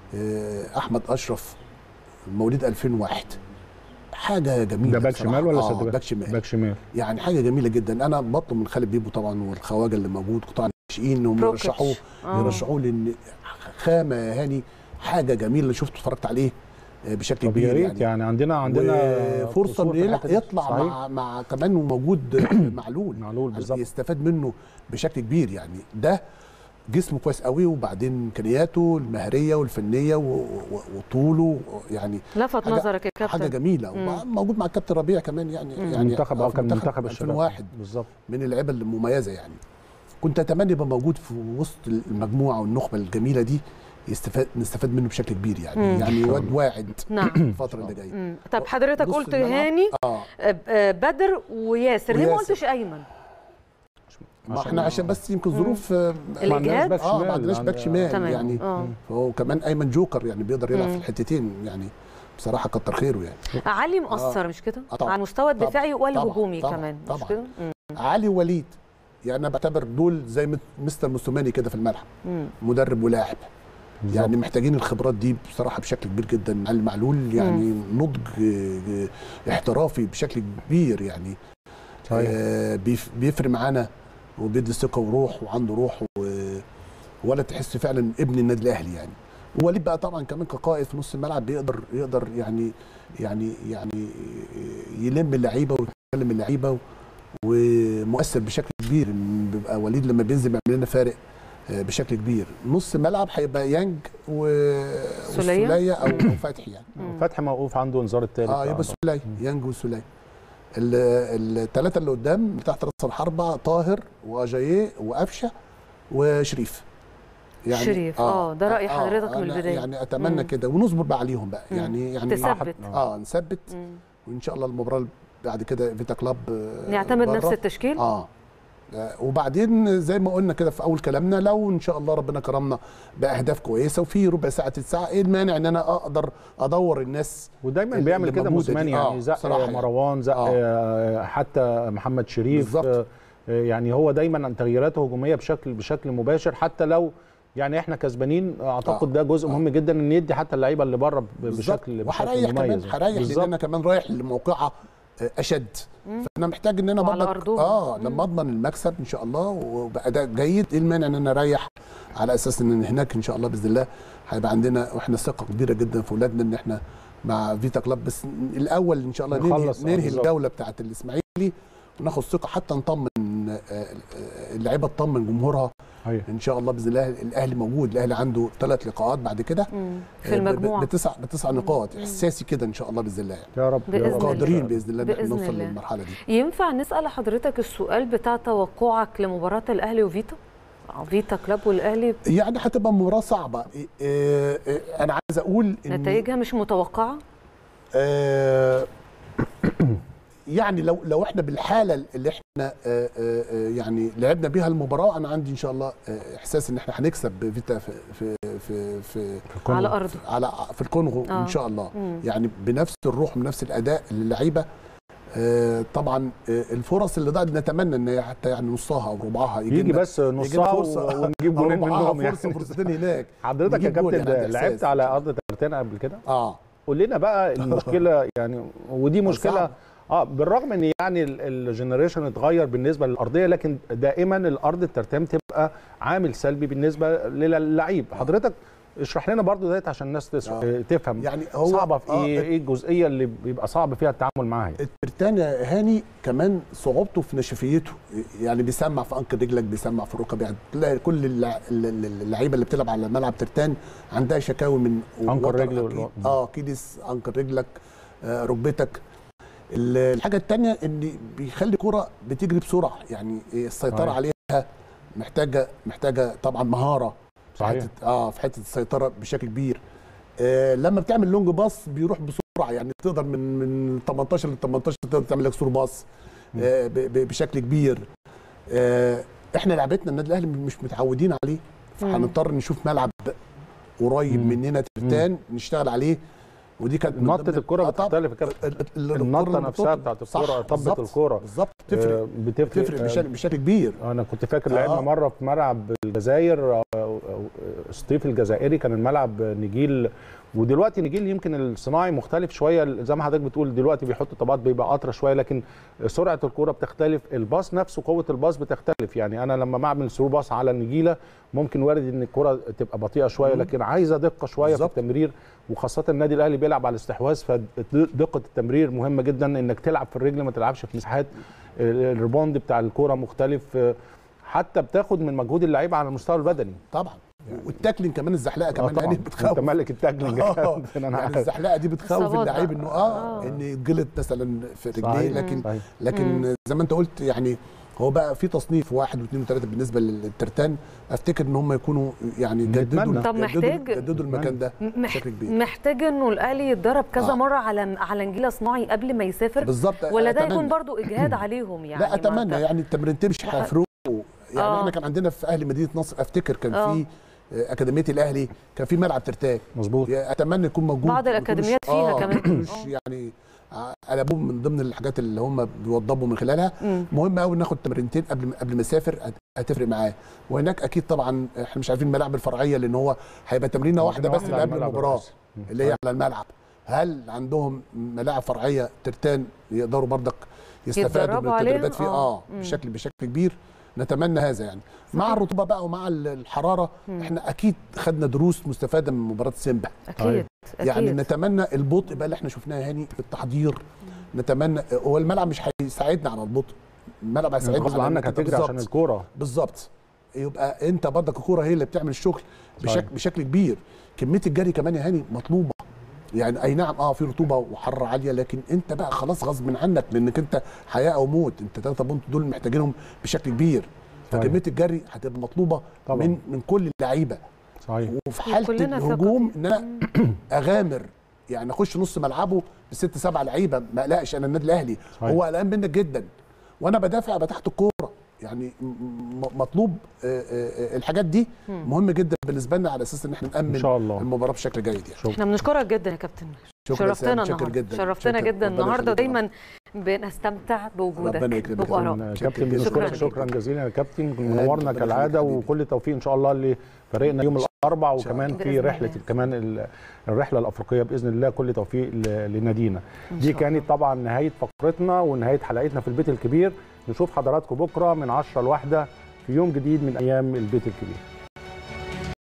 آه احمد اشرف مواليد 2001 حاجه جميله ده باك بصراحة. شمال ولا آه سد باك شمال باك شمال يعني حاجه جميله جدا انا بطلب من خالد بيبو طبعا والخواجه اللي موجود قطاع الناشئين انهم بروكيتش. يرشحوه آه. يرشحوه لان خامه يا هاني حاجه جميله اللي شفته اتفرجت عليه آه، بشكل طب يا كبير ريت يعني, يعني عندنا عندنا فرصه قصور انه في يلع- الحتة دي. يطلع صحيح. مع مع كمان موجود معلول معلول بالظبط يستفاد منه بشكل كبير يعني ده جسمه كويس قوي وبعدين امكانياته المهريه والفنيه و- و- وطوله يعني لفت حاجة- نظرك يا حاجه كابتن جميله مم. وموجود مع الكابتن ربيع كمان يعني يعني منتخب آه، اه في كان منتخب الشباب 2001 بالظبط من اللعيبه المميزه يعني كنت اتمنى يبقى موجود في وسط المجموعه والنخبه الجميله دي يستفاد نستفاد منه بشكل كبير يعني مم. يعني واد واعد نعم الفتره اللي جايه مم. طب حضرتك نص قلت الملعب. هاني اه آه، آه، بدر وياسر ليه ما وياسر. قلتش ايمن ما احنا عشان بس يمكن ظروف آه، الإجهاد؟ باك اه ما شمال. عندناش باك شمال تمام يعني اه فهو كمان ايمن جوكر يعني بيقدر يلعب مم. في الحتتين يعني بصراحه كتر خيره يعني علي مؤثر مش كده آه طبعا. على المستوى طبعا. الدفاعي والهجومي طبعا. كمان مش طبعا. كده مم. علي وليد يعني انا بعتبر دول زي مت- مستر موسوماني كده في الملعب مم. مدرب ولاعب يعني محتاجين الخبرات دي بصراحه بشكل كبير جدا علي معلول يعني نضج آه، آه، احترافي بشكل كبير يعني صحيح. آه بيف- بيفرق معانا وبيدي ثقه وروح وعنده روح و- ولا تحس فعلا ابن النادي الاهلي يعني ووليد بقى طبعا كمان كقائد في نص الملعب بيقدر يقدر يعني يعني يعني يلم اللعيبه ويكلم اللعيبه و- ومؤثر بشكل كبير إن بيبقى وليد لما بينزل بيعمل لنا فارق آه، بشكل كبير نص ملعب هيبقى يانج و سولية؟ وسولية او او فتحي يعني فتحي موقوف عنده انذار الثالث اه يبقى سولية يانج وسولية الثلاثه اللي قدام تحت راس الحربه طاهر واجاييه وقفشه وشريف شريف، آه، ده رأي حضرتك من أنا البداية. يعني اتمنى مم. كده ونصبر بقى عليهم بقى مم. يعني يعني تثبت. اه نثبت مم. وان شاء الله المباراه اللي بعد كده فيتا كلاب آه، نعتمد بره. نفس التشكيل اه آه، وبعدين زي ما قلنا كده في اول كلامنا لو ان شاء الله ربنا كرمنا باهداف كويسه وفي ربع ساعه ساعه ايه المانع ان انا اقدر ادور الناس ودايما اللي بيعمل كده موجودة موسيماني دي. آه، يعني زق بصراحة يعني. مروان زق آه. آه، حتى محمد شريف بالظبط. آه، يعني هو دايما تغييراته هجوميه بشكل بشكل مباشر حتى لو يعني احنا كسبانين اعتقد آه. ده جزء آه. مهم جدا ان يدي حتى اللعيبه اللي بره ب- بالظبط. بشكل بشكل وهريح كمان مميز هريح لان بالظبط. انا كمان رايح لموقعه آه، اشد فانا محتاج ان انا وعلى برضك أرضهم. اه لما اضمن المكسب ان شاء الله وباداء جيد ايه المانع ان انا اريح على اساس ان هناك ان شاء الله باذن الله هيبقى عندنا واحنا ثقه كبيره جدا في اولادنا ان احنا مع فيتا كلاب بس الاول ان شاء الله ننهي, نخلص، آه، ننهي بالظبط. الجوله بتاعه الاسماعيلي وناخد ثقه حتى نطمن آه، آه، اللعيبه تطمن جمهورها أيوة. ان شاء الله باذن الله الاهلي موجود الاهلي عنده ثلاث لقاءات بعد كده مم. آه، في ب- ب- المجموعه بتسع بتسع نقاط احساسي كده ان شاء الله باذن الله يعني يا رب يا بإذن رب. الله. قادرين باذن الله ان احنا بإذن نوصل الله. للمرحله دي ينفع نسال حضرتك السؤال بتاع توقعك لمباراه الاهلي وفيتا فيتا كلاب والاهلي يعني هتبقى مباراه صعبه إيه- إيه- إيه، انا عايز اقول ان نتائجها مش متوقعه آه، يعني لو لو احنا بالحاله اللي احنا آه، آه، آه، يعني لعبنا بيها المباراه انا عندي ان شاء الله آه، احساس ان احنا هنكسب فيتا في في في, في على ارضه على في الكونغو آه. ان شاء الله مم. يعني بنفس الروح بنفس الاداء للعيبه آه، طبعا آه، الفرص اللي ضاعت نتمنى ان هي حتى يعني نصها او ربعها يجي لنا- بس يجي لنا نصها فرصة و- ونجيب أو جولين ربعها منهم فرصه يعني فرصتين هناك حضرتك يا نجيب جول كابتن يعني عندي لعبت إحساس. على ارض ترتانة قبل كده اه قول لنا بقى المشكله يعني ودي مشكله صعب. اه بالرغم ان يعني ال- الجنريشن اتغير بالنسبه للارضيه لكن دائما الارض الترتان تبقى عامل سلبي بالنسبه للعيب حضرتك اشرح لنا برضو ديت عشان الناس تس... آه. تفهم يعني هو صعبه في آه، ايه ايه الجزئيه اللي بيبقى صعب فيها التعامل معاها يعني. الترتان يا هاني كمان صعوبته في نشفيته يعني بيسمع في انكل رجلك بيسمع في الركب يعني تلاقي كل اللع- الل- الل- اللعيبه اللي بتلعب على ملعب ترتان عندها شكاوي من أنكل وتر رجل أكيد. والو- اه كيدس انكل رجلك آه ركبتك ال- الحاجه الثانيه ان بيخلي كرة بتجري بسرعه يعني السيطره صحيح. عليها محتاجه محتاجه طبعا مهاره في صحيح. حتة اه في حته السيطره بشكل كبير آه لما بتعمل لونج باص بيروح بسرعه يعني تقدر من من 18 ل 18 تقدر تعمل لك سور باص آه ب- ب- بشكل كبير آه احنا لعبتنا النادي الاهلي مش متعودين عليه فهنضطر نشوف ملعب قريب مم. مننا ترتان نشتغل عليه ودي كانت من نطه ضمن- الكره آه طبعاً. بتختلف يا كابتن. ال- ال- الكرة النطه اللي نفسها بتطلع. بتاعت صح، الكره طبه بالظبط. الكره بالظبط تفرق آه، بتفرق تفرق آه، بشكل بشكل كبير انا كنت فاكر لعبنا آه. مره في ملعب الجزائر آه، آه، سطيف الجزائري كان الملعب نجيل ودلوقتي نجيل يمكن الصناعي مختلف شويه زي ما حضرتك بتقول دلوقتي بيحطوا طبقات بيبقى اطرى شويه لكن سرعه الكوره بتختلف الباص نفسه قوه الباص بتختلف يعني انا لما بعمل ثرو باص على النجيله ممكن وارد ان الكوره تبقى بطيئه شويه لكن عايزه دقه شويه بالظبط. في التمرير وخاصه النادي الاهلي بيلعب على الاستحواذ فدقه التمرير مهمه جدا انك تلعب في الرجل ما تلعبش في مساحات الريبوند بتاع الكوره مختلف حتى بتاخد من مجهود اللعيبه على المستوى البدني طبعا والتاكلينج كمان الزحلقه آه كمان طبعاً. يعني انت بتخوف ملك التاكلينج آه، انا يعني عارف الزحلقه دي بتخوف إصابات اللعيب بقى. انه اه آه. ان يتجلط مثلا في رجليه صحيح. لكن صحيح. لكن زي ما انت قلت يعني هو بقى في تصنيف واحد واثنين وثلاثه بالنسبه للترتان افتكر ان هم يكونوا يعني جددوا نتمنى. طب جددوا- محتاج- جددوا المكان ده مح- بشكل كبير محتاج انه الاهلي يتدرب كذا آه. مره على على نجيله صناعي قبل ما يسافر بالظبط ولا ده أتمنى. يكون برضو اجهاد عليهم يعني لا مع اتمنى الت- يعني التمرينتين مش هيفرقوا يعني آه. احنا كان عندنا في اهلي مدينه نصر افتكر كان آه. في آه، اكاديميه الاهلي كان في ملعب ترتان مظبوط يا اتمنى يكون موجود بعض ما الأكاديميات يكونوش- فيها آه كمان. مش آه. يعني ع- قلبوه من ضمن الحاجات اللي هم بيوضبوا من خلالها مم. مهم قوي ناخد تمرينتين قبل ما- قبل ما يسافر هت- هتفرق معاه وهناك اكيد طبعا احنا مش عارفين الملاعب الفرعيه لان هو هيبقى تمرينه واحده بس اللي على قبل الملعب المباراه الرئيسي. اللي هي على الملعب هل عندهم ملاعب فرعيه ترتان يقدروا برضك يستفادوا يتدربوا من عليها؟ التدريبات فيه آه. اه مم. بشكل بشكل كبير نتمنى هذا يعني مع الرطوبه بقى ومع ال- الحراره احنا اكيد خدنا دروس مستفاده من مباراه سيمبا اكيد اكيد يعني نتمنى البطء بقى اللي احنا شفناه هاني في التحضير نتمنى هو الملعب مش هيساعدنا على البطء الملعب هيساعدنا غصب على عنك إنك أنت هتجري عشان بالظبط. الكوره بالظبط يبقى انت برضك الكوره هي اللي بتعمل الشغل بشكل صحيح. بشكل كبير كميه الجري كمان يا هاني مطلوبه يعني اي نعم اه في رطوبه وحراره عاليه لكن انت بقى خلاص غصب عنك لانك انت حياه او موت انت ثلاثه بونت دول محتاجينهم بشكل كبير صحيح. فكميه الجري هتبقى مطلوبه طبعاً. من من كل اللعيبه صحيح وفي حاله وكلنا ثقة الهجوم فيه. ان انا اغامر يعني اخش نص ملعبه بست سبع لعيبه ما اقلقش انا النادي الاهلي صحيح. هو قلقان منك جدا وانا بدافع ابقى تحت الكوره يعني م- م- مطلوب آه، آه، آه، الحاجات دي مهم جدا بالنسبه لنا على اساس ان احنا نامن ان شاء الله المباراه بشكل جيد يعني شكرا. احنا بنشكرك جدا يا كابتن شكرا يا سام، شرفتنا شكر النهارده جدا شرفتنا شكر. جدا ربنا النهارده يخليك يا دايما بنستمتع بوجودك ربنا يكرمك. بآرائك. شكراً. كابتن شكراً. بنشكرك شكراً. شكرا جزيلا يا كابتن ربنا منورنا يخليك كالعاده حبيبي. وكل التوفيق ان شاء الله لفريقنا يوم الاربعاء شاء وكمان الله. في بإذن رحله الله. كمان ال- الرحله الافريقيه باذن الله كل توفيق ل- لنادينا إن دي شاء كانت طبعا نهايه فقرتنا ونهايه حلقتنا في البيت الكبير نشوف حضراتكم بكره من 10 لواحده في يوم جديد من ايام البيت الكبير